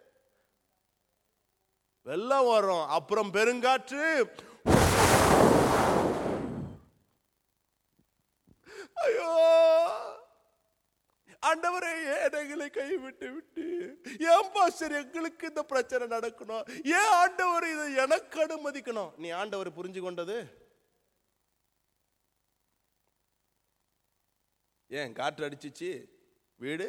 வெள்ளம் வரும் அப்புறம் பெருங்காற்று ஐயோ ஆண்டவரே ஏன் எங்களை கைவிட்டு விட்டு ஏன் பாஸ்டர் எங்களுக்கு இந்த பிரச்சனை நடக்கணும் ஏன் ஆண்டவர் இதை எனக்கு அனுமதிக்கணும் நீ ஆண்டவர் புரிஞ்சு கொண்டது ஏன் காற்று அடிச்சிச்சு வீடு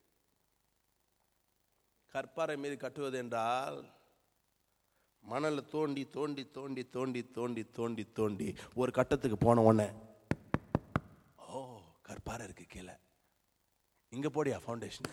கற்பாறை மீது கட்டுவது என்றால் மணலை தோண்டி தோண்டி தோண்டி தோண்டி தோண்டி தோண்டி தோண்டி ஒரு கட்டத்துக்கு போன உடனே ஓ கற்பாறை இருக்கு கீழே இங்க போடியா ஃபவுண்டேஷன்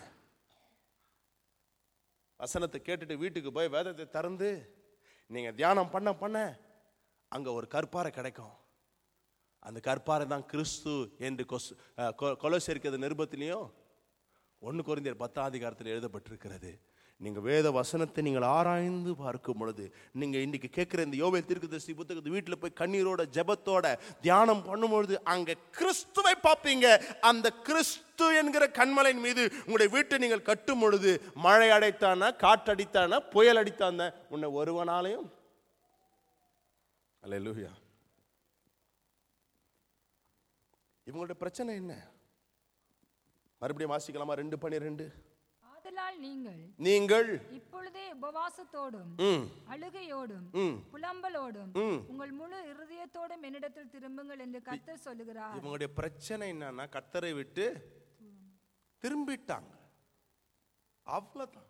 வசனத்தை கேட்டுட்டு வீட்டுக்கு போய் வேதத்தை திறந்து நீங்க தியானம் பண்ண பண்ண அங்க ஒரு கற்பாறை கிடைக்கும் அந்த கற்பாறை தான் கிறிஸ்து என்று கொஸ் கொலோசிருக்கிறது நிருபத்திலையும் ஒன்று குறைந்தர் பத்தாம் அதிகாரத்தில் எழுதப்பட்டிருக்கிறது நீங்க வேத வசனத்தை நீங்கள் ஆராய்ந்து பார்க்கும் பொழுது நீங்க இன்னைக்கு கேட்குற இந்த யோவேல் தீர்க்கதரிசி புத்தகத்தை வீட்டில் போய் கண்ணீரோட ஜெபத்தோட தியானம் பண்ணும்பொழுது அங்க கிறிஸ்துவை பார்ப்பீங்க அந்த கிறிஸ்து என்கிற கண்மலையின் மீது உங்களுடைய வீட்டை நீங்கள் கட்டும் பொழுது மழை அடைத்தான காற்றடித்தான புயல் அடித்தான உன்னை ஒருவனாலையும் அல்லேலூயா இவங்களுடைய பிரச்சனை என்ன மறுபடியும் வாசிக்கலாமா ரெண்டு பன்னிரெண்டு ஆதலால் நீங்கள் நீங்கள் இப்பொழுதே உபவாசத்தோடும் ம் அழுகையோடும் ம் புலம்பலோடும் ம். உங்கள் முழு இருதயத்தோடும் என்னிடத்தில் திரும்புங்கள் என்று கர்த்தர் சொல்லுகிறார் இவங்களுடைய பிரச்சனை என்னன்னா கத்தரை விட்டு திரும்பிட்டாங்க அவ்வளவுதான்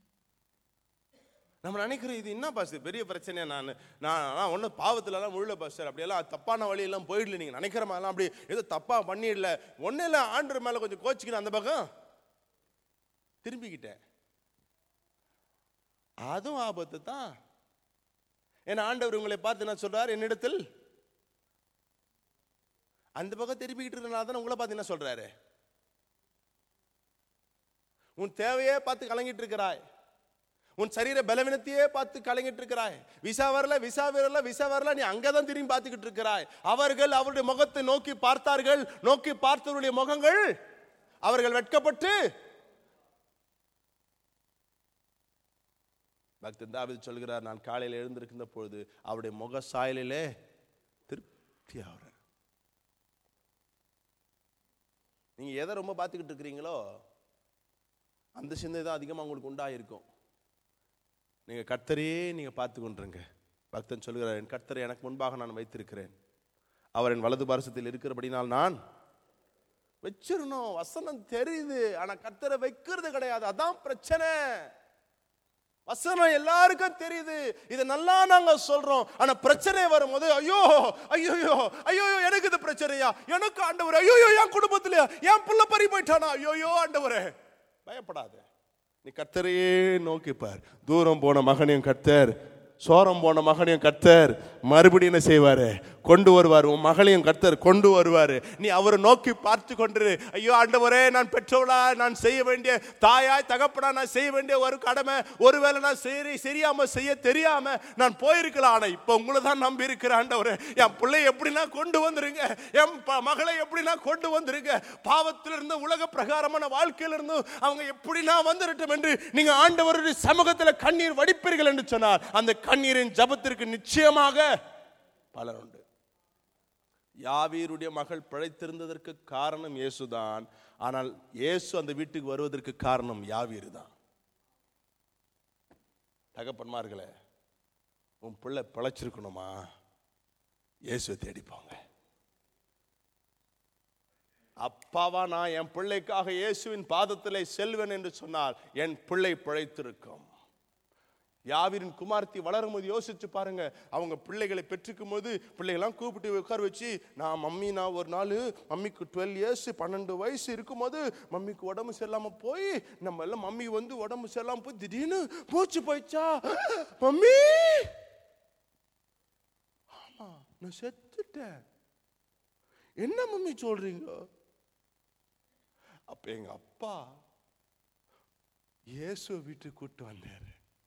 நம்ம நினைக்கிறோம் இது என்ன பாஸ் பெரிய பிரச்சனையா நான் நான் நான் ஒன்றும் பாவத்துலலாம் முழுல பாஸ்டர் அப்படியெல்லாம் தப்பான வழியெல்லாம் போயிடல நீங்கள் நினைக்கிற மாதிரிலாம் அப்படி ஏதோ தப்பாக பண்ணிடல ஒன்றும் இல்லை ஆண்டு மேலே கொஞ்சம் கோச்சிக்கணும் அந்த பக்கம் திரும்பிக்கிட்டேன் அதுவும் ஆபத்து தான் ஏன்னா ஆண்டவர் உங்களை பார்த்து என்ன சொல்றார் என்னிடத்தில் அந்த பக்கம் திருப்பிக்கிட்டு இருக்கனால தான் உங்களை பார்த்து என்ன சொல்றாரு உன் தேவையே பார்த்து கலங்கிட்டு இருக்கிறாய் உன் சரீர பலவீனத்தையே பார்த்து கலங்கிட்டு இருக்கிறாய் விசா வரல விசா வரல விசா வரல நீ அங்கதான் திரும்பி பார்த்துக்கிட்டு இருக்கிறாய் அவர்கள் அவருடைய முகத்தை நோக்கி பார்த்தார்கள் நோக்கி பார்த்தவருடைய முகங்கள் அவர்கள் வெட்கப்பட்டு பக்தன் தாவீது சொல்கிறார் நான் காலையில் எழுந்திருக்கின்ற பொழுது அவருடைய முக சாயலிலே திருப்தி ஆகிறேன் நீங்க எதை ரொம்ப பார்த்துக்கிட்டு இருக்கிறீங்களோ அந்த சிந்தை தான் அதிகமாக உங்களுக்கு உண்டாயிருக்கும் நீங்க கர்த்தரையே நீங்க பார்த்து கொண்டிருங்க பக்தன் சொல்கிறார் என் கர்த்தரை எனக்கு முன்பாக நான் வைத்திருக்கிறேன் அவர் என் வலது பாரசத்தில் இருக்கிறபடினால் நான் வச்சிரணும் வசனம் தெரியுது ஆனா கர்த்தரை வைக்கிறது கிடையாது அதான் பிரச்சனை வசனம் எல்லாருக்கும் தெரியுது இதை நல்லா நாங்க சொல்றோம் ஆனா பிரச்சனை வரும்போது ஐயோ ஐயோ ஐயோ எனக்கு இது பிரச்சனையா எனக்கு ஆண்டவர் ஐயோ என் குடும்பத்திலயா என் புள்ள பறி போயிட்டானா ஐயோ ஆண்டவரே பயப்படாத நீ கர்த்தரையே நோக்கிப்பார் தூரம் போன மகனையும் கர்த்தர் சோரம் போன மகனையும் கர்த்தர் மறுபடியும் என்ன செய்வாரு கொண்டு வருவார் உன் மகளையும் கர்த்தர் கொண்டு வருவார் நீ அவரை நோக்கி பார்த்து கொண்டிரு ஐயோ ஆண்டவரே நான் பெற்றவளா நான் செய்ய வேண்டிய தாயாய் தகப்பனா நான் செய்ய வேண்டிய ஒரு கடமை ஒருவேளை நான் சரி சரியாம செய்ய தெரியாம நான் போயிருக்கலாம் ஆனா இப்ப உங்களை தான் நம்பி இருக்கிறேன் ஆண்டவரே என் பிள்ளை எப்படின்னா கொண்டு வந்துருங்க என் ப- மகளை எப்படின்னா கொண்டு வந்துருங்க பாவத்திலிருந்து உலக பிரகாரமான வாழ்க்கையிலிருந்து அவங்க எப்படின்னா வந்துடட்டும் என்று நீங்க ஆண்டவருடைய சமூகத்துல கண்ணீர் வடிப்பீர்கள் என்று சொன்னார் அந்த கண்ணீரின் ஜபத்திற்கு நிச்சயமாக பலன் உண்டு யாவீருடைய மகள் பிழைத்திருந்ததற்கு காரணம் இயேசுதான் ஆனால் இயேசு அந்த வீட்டுக்கு வருவதற்கு காரணம் யாவீரு தான் தகப்பன்மார்களே உன் பிள்ளை பிழைச்சிருக்கணுமா இயேசுவை தேடி போங்க அப்பாவா நான் என் பிள்ளைக்காக இயேசுவின் பாதத்திலே செல்வேன் என்று சொன்னால் என் பிள்ளை பிழைத்திருக்கும் யாவிரின் குமார்த்தி வளரும் போது யோசிச்சு பாருங்க அவங்க பிள்ளைகளை பெற்றுக்கும் போது பிள்ளைகள்லாம் கூப்பிட்டு உட்கார வச்சு நான் மம்மி நான் ஒரு நாள் மம்மிக்கு டுவெல் இயர்ஸ் பன்னெண்டு வயசு இருக்கும்போது மம்மிக்கு உடம்பு சரியில்லாம போய் நம்ம எல்லாம் மம்மி வந்து உடம்பு சரியில்லாம போய் திடீர்னு மூச்சு போயிடுச்சா மம்மி ஆமா நான் செத்துட்டேன் என்ன மம்மி சொல்றீங்க அப்ப எங்க அப்பா இயேசு வீட்டுக்கு கூட்டு வந்தாரு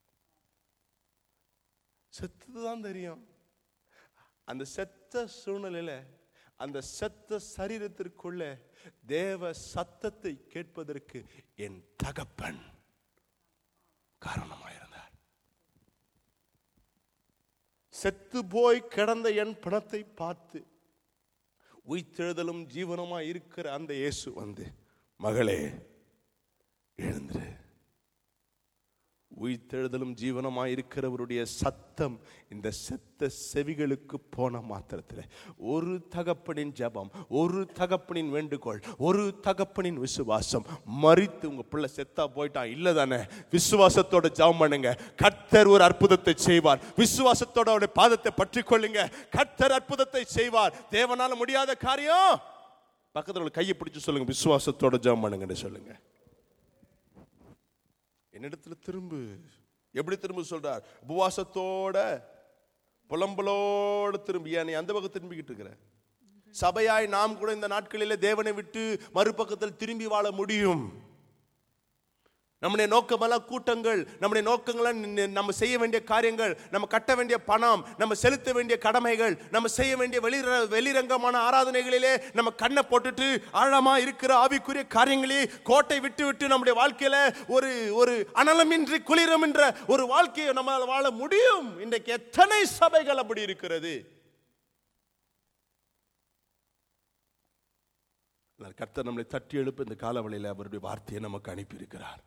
செத்தது தான் தெரியும் அந்த செத்த சூழ்நிலையில அந்த செத்த சரீரத்திற்குள்ள தேவ சத்தத்தை கேட்பதற்கு என் தகப்பன் காரணமாயிருந்தார் செத்து போய் கிடந்த என் பணத்தை பார்த்து உயிர்த்தெழுதலும் ஜீவனமா இருக்கிற அந்த இயேசு வந்து மகளே எழுந்துரு உயிர்த்தெழுதலும் ஜீவனமாய் இருக்கிறவருடைய சத்தம் இந்த செத்த செவிகளுக்கு போன மாத்திரத்தில் ஒரு தகப்பனின் ஜெபம் ஒரு தகப்பனின் வேண்டுகோள் ஒரு தகப்பனின் விசுவாசம் மறித்து உங்க பிள்ளை செத்தா போயிட்டான் இல்ல தானே விசுவாசத்தோட ஜெபம் பண்ணுங்க கர்த்தர் ஒரு அற்புதத்தை செய்வார் விசுவாசத்தோட அவருடைய பாதத்தை பற்றி கொள்ளுங்க கர்த்தர் அற்புதத்தை செய்வார் தேவனால முடியாத காரியம் பக்கத்துல உள்ள கையை பிடிச்சு சொல்லுங்க விசுவாசத்தோட ஜெபம் பண்ணுங்கன்னு சொல்லுங்க என்னிடத்துல திரும்பு எப்படி திரும்ப சொல்றார் உபவாசத்தோட புலம்பலோடு திரும்பி ஏன் நீ அந்த பக்கம் திரும்பிக்கிட்டு இருக்கிற சபையாய் நாம் கூட இந்த நாட்களிலே தேவனை விட்டு மறுபக்கத்தில் திரும்பி வாழ முடியும் நம்முடைய நோக்கமெல்லாம் கூட்டங்கள் நம்முடைய நோக்கங்களாம் நி- நம்ம செய்ய வேண்டிய காரியங்கள் நம்ம கட்ட வேண்டிய பணம் நம்ம செலுத்த வேண்டிய கடமைகள் நம்ம செய்ய வேண்டிய வெளிர வெளிரங்கமான ஆராதனைகளிலே நம்ம கண்ணை போட்டுட்டு ஆழமா இருக்கிற ஆவிக்குரிய காரியங்களே கோட்டை விட்டு விட்டு நம்முடைய வாழ்க்கையில ஒரு ஒரு அனலமின்றி குளிரமின்ற ஒரு வாழ்க்கையை நம்மால் வாழ முடியும் இன்றைக்கு எத்தனை சபைகள் அப்படி இருக்கிறது ஆனால் கர்த்தர் நம்மளை தட்டி எழுப்ப இந்த காலவழியில் அவருடைய வார்த்தையை நமக்கு அனுப்பியிருக்கிறார்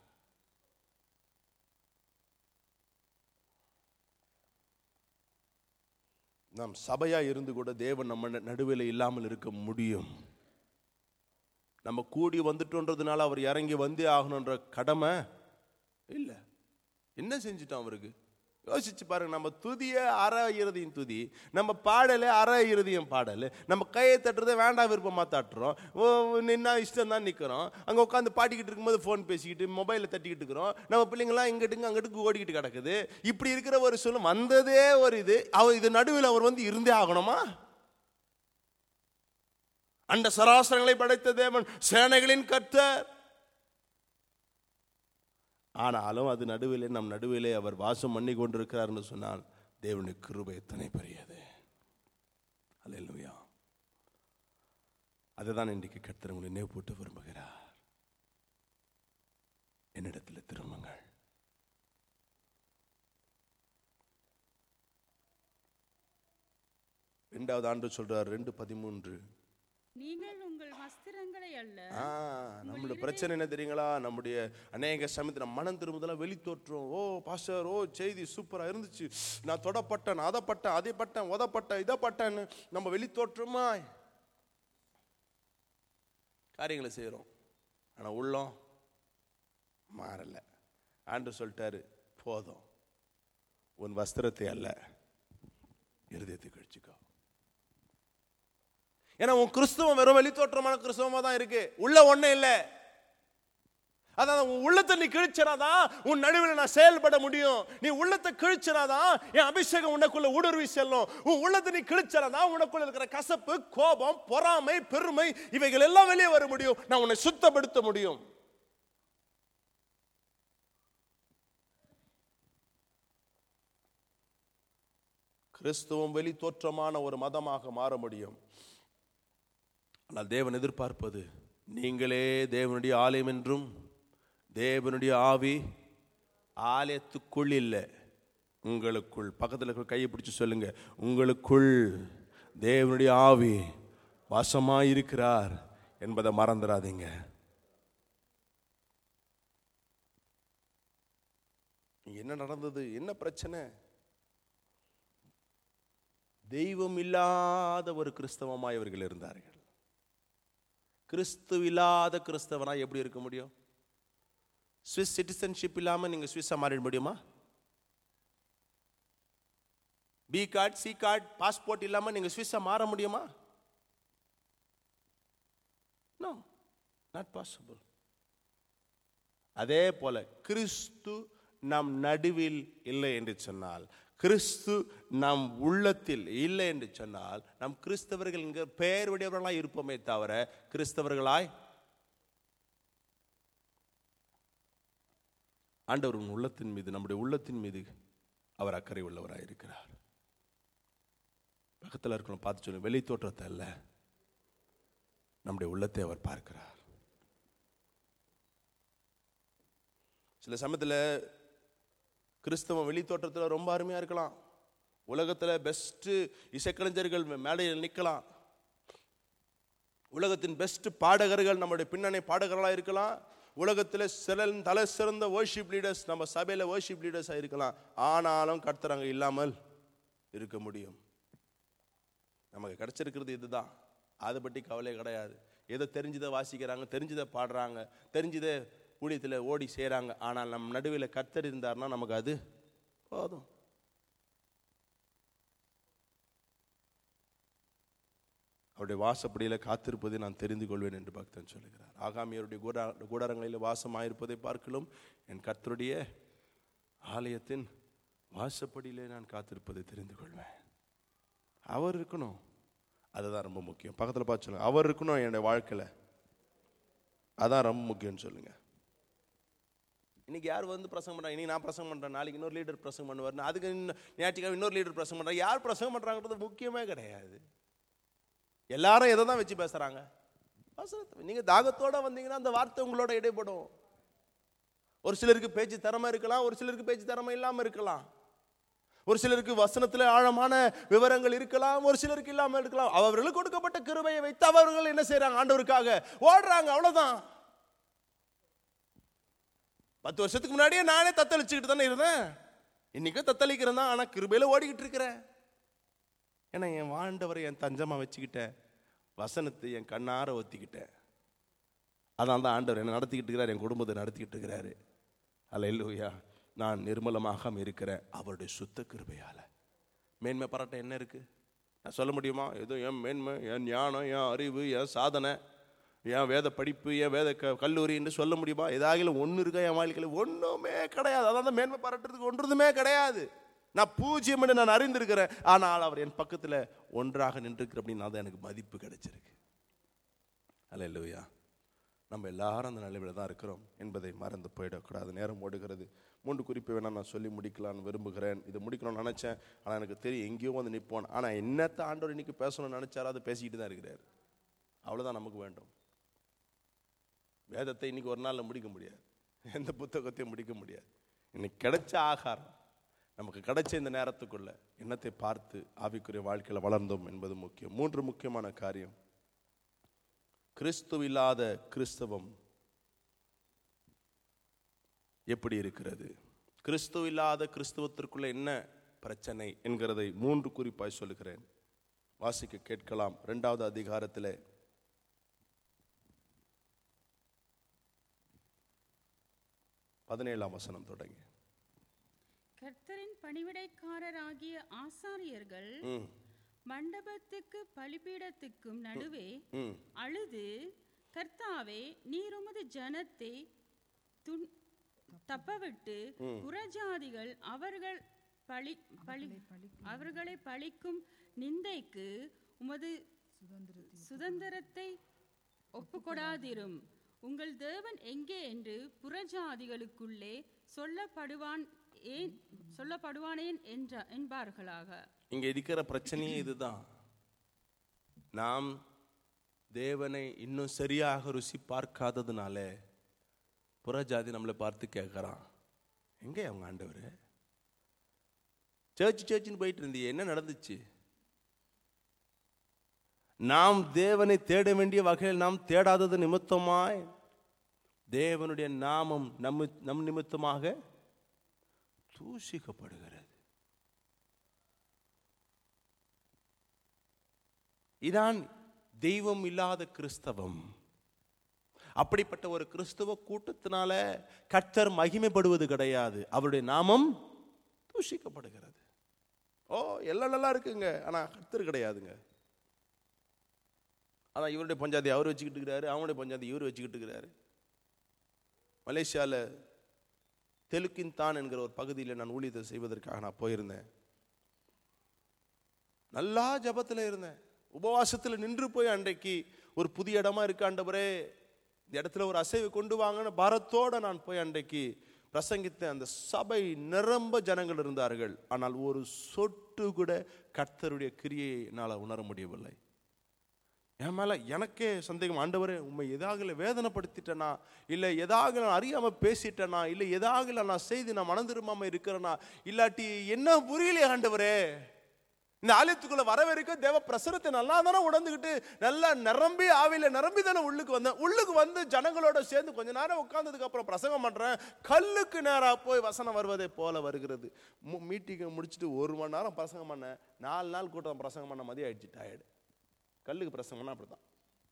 நாம் சபையா இருந்து கூட தேவன் நம்ம ந- நடுவில் இல்லாமல் இருக்க முடியும் நம்ம கூடி வந்துட்டோன்றதுனால அவர் இறங்கி வந்தே ஆகணுன்ற கடமை இல்லை என்ன செஞ்சிட்டோம் அவருக்கு யோசிச்சு பாருங்க நம்ம துதிய அற இறுதியும் துதி நம்ம பாடல அற இறுதியும் பாடல் நம்ம கையை தட்டுறதை வேண்டாம் விருப்பமாக தட்டுறோம் ஓ நின்னா இஷ்டம் தான் நிற்கிறோம் அங்கே உட்காந்து பாடிக்கிட்டு இருக்கும்போது ஃபோன் பேசிக்கிட்டு மொபைலில் தட்டிக்கிட்டு இருக்கிறோம் நம்ம பிள்ளைங்களாம் இங்கிட்டுங்க அங்கிட்டு ஓடிக்கிட்டு கிடக்குது இப்படி இருக்கிற ஒரு சொல்லும் வந்ததே ஒரு இது அவர் இது நடுவில் அவர் வந்து இருந்தே ஆகணுமா அந்த சராசரங்களை படைத்த தேவன் சேனைகளின் கர்த்தர் ஆனாலும் அது நடுவிலே நம் நடுவிலே அவர் வாசம் பண்ணி கொண்டிருக்கிறார் என்று சொன்னால் தேவனுடைய கிருபை எத்தனை பெரியது அல்லேலூயா அதுதான் இன்றைக்கு கர்த்தர் உங்களை நினைவு போட்டு விரும்புகிறார் என்னிடத்தில் திரும்புங்கள் ரெண்டாவது ஆண்டு சொல்றார் ரெண்டு பதிமூன்று நீங்கள் உங்கள் வஸ்திரங்களை அல்ல ஆ, நம்மளுடைய பிரச்சனை என்ன தெரியுங்களா நம்முடைய அநேக சமயத்தில் நம்ம மனம் திரும்புதெல்லாம் வெளி தோற்றம் ஓ பாஸ்டர் ஓ செய்தி சூப்பரா இருந்துச்சு நான் தொடப்பட்டேன் நான் அதை பட்டேன் அதை பட்டேன் உதப்பட்டேன் இதை பட்டேன்னு நம்ம வெளி தோற்றமா காரியங்களை செய்கிறோம் ஆனா உள்ளம் மாறல ஆண்டு சொல்லிட்டாரு போதும் உன் வஸ்திரத்தை அல்ல இருதயத்தை கழிச்சுக்கோ ஏன்னா உன் கிறிஸ்துவம் வெறும் வெளித்தோற்றமான கிறிஸ்தவமா தான் இருக்கு உள்ள ஒண்ணே இல்ல அதான் உன் உள்ளத்தை நீ கிழிச்சனாதான் உன் நடுவில் நான் செயல்பட முடியும் நீ உள்ளத்தை கிழிச்சனாதான் என் அபிஷேகம் உனக்குள்ள ஊடுருவி செல்லும் உன் உள்ளத்தை நீ கிழிச்சனாதான் உனக்குள்ள இருக்கிற கசப்பு கோபம் பொறாமை பெருமை இவைகள் எல்லாம் வெளியே வர முடியும் நான் உன்னை சுத்தப்படுத்த முடியும் கிறிஸ்துவம் வெளி தோற்றமான ஒரு மதமாக மாற முடியும் ஆனால் தேவன் எதிர்பார்ப்பது நீங்களே தேவனுடைய ஆலயம் என்றும் தேவனுடைய ஆவி ஆலயத்துக்குள் இல்லை உங்களுக்குள் பக்கத்தில் இருக்கிற கையை பிடிச்சு சொல்லுங்க உங்களுக்குள் தேவனுடைய ஆவி வாசமாய் இருக்கிறார் என்பதை மறந்துடாதீங்க என்ன நடந்தது என்ன பிரச்சனை தெய்வம் இல்லாத ஒரு கிறிஸ்தவமாய் இவர்கள் இருந்தார்கள் கிறிஸ்து இல்லாத கிறிஸ்தவனா எப்படி இருக்க முடியும் சுவிஸ் சிட்டிசன்ஷிப் இல்லாம நீங்க சுவிஸா மாறிட முடியுமா B card C card passport இல்லாம நீங்க சுவிஸா மாற முடியுமா நோ நாட் பாசிபிள் அதே போல கிறிஸ்து நம் நடுவில் இல்லை என்று சொன்னால் கிறிஸ்து நம் உள்ளத்தில் இல்லை என்று சொன்னால் நம் கிறிஸ்தவர்கள் இங்க பெயருடையவர்களாய் இருப்போமே தவிர கிறிஸ்தவர்களாய் ஆண்டவர் உன் உள்ளத்தின் மீது நம்முடைய உள்ளத்தின் மீது அவர் அக்கறை உள்ளவராய் இருக்கிறார் பக்கத்தில் இருக்கணும் பார்த்து சொல்லுங்க வெளி தோற்றத்தை அல்ல நம்முடைய உள்ளத்தை அவர் பார்க்கிறார் சில சமயத்தில் கிறிஸ்தவம் வெளி தோற்றத்தில் ரொம்ப அருமையாக இருக்கலாம் உலகத்தில் பெஸ்ட்டு இசைக்கலைஞர்கள் மேடையில் நிற்கலாம் உலகத்தின் பெஸ்ட் பாடகர்கள் நம்முடைய பின்னணி பாடகர்களாக இருக்கலாம் உலகத்தில் சில தலை சிறந்த worship லீடர்ஸ் நம்ம சபையில் worship லீடர்ஸாக இருக்கலாம் ஆனாலும் கர்த்தர் அங்கே இல்லாமல் இருக்க முடியும் நமக்கு கிடைச்சிருக்கிறது இதுதான் அதை பற்றி கவலை கிடையாது ஏதோ தெரிஞ்சதை வாசிக்கிறாங்க தெரிஞ்சதை பாடுறாங்க தெரிஞ்சதை ஊழியத்தில் ஓடி செய்கிறாங்க ஆனால் நம் நடுவில் கர்த்தர் இருந்தார்னா நமக்கு அது போதும் அவருடைய அவருடைய வாசப்படியில் காத்திருப்பதை நான் தெரிந்து கொள்வேன் என்று பக்தன் சொல்லுகிறார் ஆகாமியருடைய கூடா கூடாரங்களில் வாசமாயிருப்பதை பார்க்கலும் என் கர்த்தருடைய ஆலயத்தின் வாசப்படியிலே நான் காத்திருப்பதை தெரிந்து கொள்வேன் அவர் இருக்கணும் அதுதான் ரொம்ப முக்கியம் பக்கத்தில் பார்த்து சொல்லுங்க அவர் இருக்கணும் என்னுடைய வாழ்க்கையில் அதான் ரொம்ப முக்கியம்னு சொல்லுங்க இன்னைக்கு யார் வந்து பிரசங்கம் பண்றாங்க இன்னைக்கு நான் பிரசங்கம் பண்றேன் நாளைக்கு இன்னொரு லீடர் பிரசங்கம் பண்ணுவார் அதுக்கு இன்னும் ஞாயிற்றுக்கிழமை இன்னொரு லீடர் பிரசங்கம் பண்றாங்க யார் பிரசங்கம் பண்றாங்கன்றது முக்கியமே கிடையாது எல்லாரும் எதை தான் வச்சு பேசுறாங்க வசனத்தை நீங்க தாகத்தோட வந்தீங்கன்னா அந்த வார்த்தை உங்களோட இடைப்படும் ஒரு சிலருக்கு பேச்சு திறமை இருக்கலாம் ஒரு சிலருக்கு பேச்சு திறமை இல்லாம இருக்கலாம் ஒரு சிலருக்கு வசனத்துல ஆழமான விவரங்கள் இருக்கலாம் ஒரு சிலருக்கு இல்லாம இருக்கலாம் அவர்களுக்கு கொடுக்கப்பட்ட கிருபையை வைத்து அவர்கள் என்ன செய்றாங்க ஆண்டவருக்காக ஓடுறாங்க அவ்வளவுதான் பத்து வருஷத்துக்கு முன்னாடியே நானே தத்தளிச்சுக்கிட்டு தானே இருந்தேன் இன்னைக்கும் தத்தளிக்கிறேன் தான் ஆனா கிருபையில ஓடிக்கிட்டு இருக்கிறேன் ஏன்னா என் வாழ்ந்தவரை என் தஞ்சமா வச்சுக்கிட்டேன் வசனத்தை என் கண்ணார ஒத்திக்கிட்டேன் அதான் தான் ஆண்டவர் என்ன நடத்திக்கிட்டு இருக்கிறார் என் குடும்பத்தை நடத்திக்கிட்டு இருக்கிறாரு அல்ல இல்லையா நான் நிர்மலமாக இருக்கிறேன் அவருடைய சுத்த கிருபையால மேன்மை பாராட்ட என்ன இருக்கு நான் சொல்ல முடியுமா ஏதோ என் மேன்மை என் ஞானம் என் அறிவு என் சாதனை என் வேத படிப்பு என் வேத க கல்லூரி என்று சொல்ல முடியுமா ஏதாகிலும் ஒன்று இருக்கா என் வாழ்க்கையில் ஒன்றுமே கிடையாது அதான் தான் மேன்மை பாராட்டுறதுக்கு ஒன்றுமே கிடையாது நான் பூஜ்ஜியம் என்று நான் அறிந்திருக்கிறேன் ஆனால் அவர் என் பக்கத்தில் ஒன்றாக நின்றுருக்கிற அப்படின்னு தான் எனக்கு மதிப்பு கிடைச்சிருக்கு அல்ல இல்லையா நம்ம எல்லாரும் அந்த நிலைமையில தான் இருக்கிறோம் என்பதை மறந்து போயிடக்கூடாது நேரம் ஓடுகிறது மூன்று குறிப்பு வேணா நான் சொல்லி முடிக்கலாம்னு விரும்புகிறேன் இது முடிக்கணும்னு நினச்சேன் ஆனால் எனக்கு தெரியும் எங்கேயோ வந்து நிற்போன் ஆனால் என்னத்தை ஆண்டவர் இன்னைக்கு பேசணும்னு நினச்சாரோ அதை பேசிக்கிட்டு தான் இருக்கிறார் அவ்வளோதான் நமக்கு வேண்டும் வேதத்தை இன்னைக்கு ஒரு நாளில் முடிக்க முடியாது எந்த புத்தகத்தையும் முடிக்க முடியாது இன்னைக்கு கிடைச்ச ஆகாரம் நமக்கு கிடைச்ச இந்த நேரத்துக்குள்ள என்னத்தை பார்த்து ஆவிக்குரிய வாழ்க்கையில் வளர்ந்தோம் என்பது முக்கியம் மூன்று முக்கியமான காரியம் கிறிஸ்து இல்லாத கிறிஸ்தவம் எப்படி இருக்கிறது கிறிஸ்து இல்லாத கிறிஸ்துவத்திற்குள்ள என்ன பிரச்சனை என்கிறதை மூன்று குறிப்பாய் சொல்லுகிறேன் வாசிக்க கேட்கலாம் இரண்டாவது அதிகாரத்திலே பதினேழாம் வசனம் தொடங்கி கர்த்தரின் பணிவிடைக்காரராகிய ஆசாரியர்கள் ம் மண்டபத்துக்கு பலிபீடத்துக்கும் நடுவே ம் அழுது கர்த்தாவே நீர் உமது ஜனத்தை துன் தப்பவிட்டு புறஜாதிகள் அவர்கள் பழி பழி அவர்களை பழிக்கும் நிந்தைக்கு உமது சுதந்திரத்தை ஒப்புக்கொடாதிரும் உங்கள் தேவன் எங்கே என்று புறஜாதிகளுக்குள்ளே சொல்லப்படுவான் ஏன் சொல்லப்படுவானேன் என்ற என்பார்களாக இங்க இருக்கிற பிரச்சனையே இதுதான் நாம் தேவனை இன்னும் சரியாக ருசி பார்க்காததுனால புறஜாதி நம்மளை பார்த்து கேட்குறான் எங்கே அவங்க ஆண்டவர் சர்ச் சர்ச்சுன்னு போயிட்டு இருந்தியே என்ன நடந்துச்சு நாம் தேவனை தேட வேண்டிய வகையில் நாம் தேடாதது நிமித்தமாய் தேவனுடைய நாமம் நம்ம நம் நிமித்தமாக தூஷிக்கப்படுகிறது இதான் தெய்வம் இல்லாத கிறிஸ்தவம் அப்படிப்பட்ட ஒரு கிறிஸ்துவ கூட்டத்தினால கர்த்தர் மகிமைப்படுவது கிடையாது அவருடைய நாமம் தூஷிக்கப்படுகிறது ஓ எல்லாம் நல்லா இருக்குங்க ஆனா கர்த்தர் கிடையாதுங்க அதான் இவருடைய பஞ்சாயத்தை அவர் வச்சுக்கிட்டு இருக்கிறாரு அவனுடைய பஞ்சாயத்தை இவர் வச்சுக்கிட்டு இருக்கிறாரு மலேசியாவில் தெலுக்கின்தான் என்கிற ஒரு பகுதியில் நான் ஊழியத்தை செய்வதற்காக நான் போயிருந்தேன் நல்லா ஜபத்தில் இருந்தேன் உபவாசத்தில் நின்று போய் அன்றைக்கு ஒரு புதிய இடமா இருக்கு ஆண்டவரே இந்த இடத்துல ஒரு அசைவை கொண்டு வாங்கன்னு பாரத்தோட நான் போய் அன்றைக்கு பிரசங்கித்த அந்த சபை நிரம்ப ஜனங்கள் இருந்தார்கள் ஆனால் ஒரு சொட்டு கூட கர்த்தருடைய கிரியை என்னால் உணர முடியவில்லை என் மேல எனக்கே சந்தேகம் ஆண்டவரே உண்மை எதாக வேதனைப்படுத்திட்டேனா இல்லை எதாக நான் அறியாம பேசிட்டேனா இல்லை எதாக நான் செய்து நான் மனம் திரும்பாம இருக்கிறேனா இல்லாட்டி என்ன புரியலையே ஆண்டவரே இந்த ஆலயத்துக்குள்ள வர வரைக்கும் தேவ பிரசனத்தை நல்லா தானே உணர்ந்துக்கிட்டு நல்லா நிரம்பி ஆவியில நிரம்பி தானே உள்ளுக்கு வந்தேன் உள்ளுக்கு வந்து ஜனங்களோட சேர்ந்து கொஞ்ச நேரம் உட்கார்ந்ததுக்கு அப்புறம் பிரசங்கம் பண்றேன் கல்லுக்கு நேரா போய் வசனம் வருவதை போல வருகிறது மீட்டிங்கை முடிச்சுட்டு ஒரு மணி நேரம் பிரசங்கம் பண்ணேன் நாலு நாள் கூட்டம் பிரசங்கம் பண்ண மதியம் ஆயிடுச்சு டயர்டு கல்லுக்கு பிரசங்கம் பண்ணா அப்படிதான்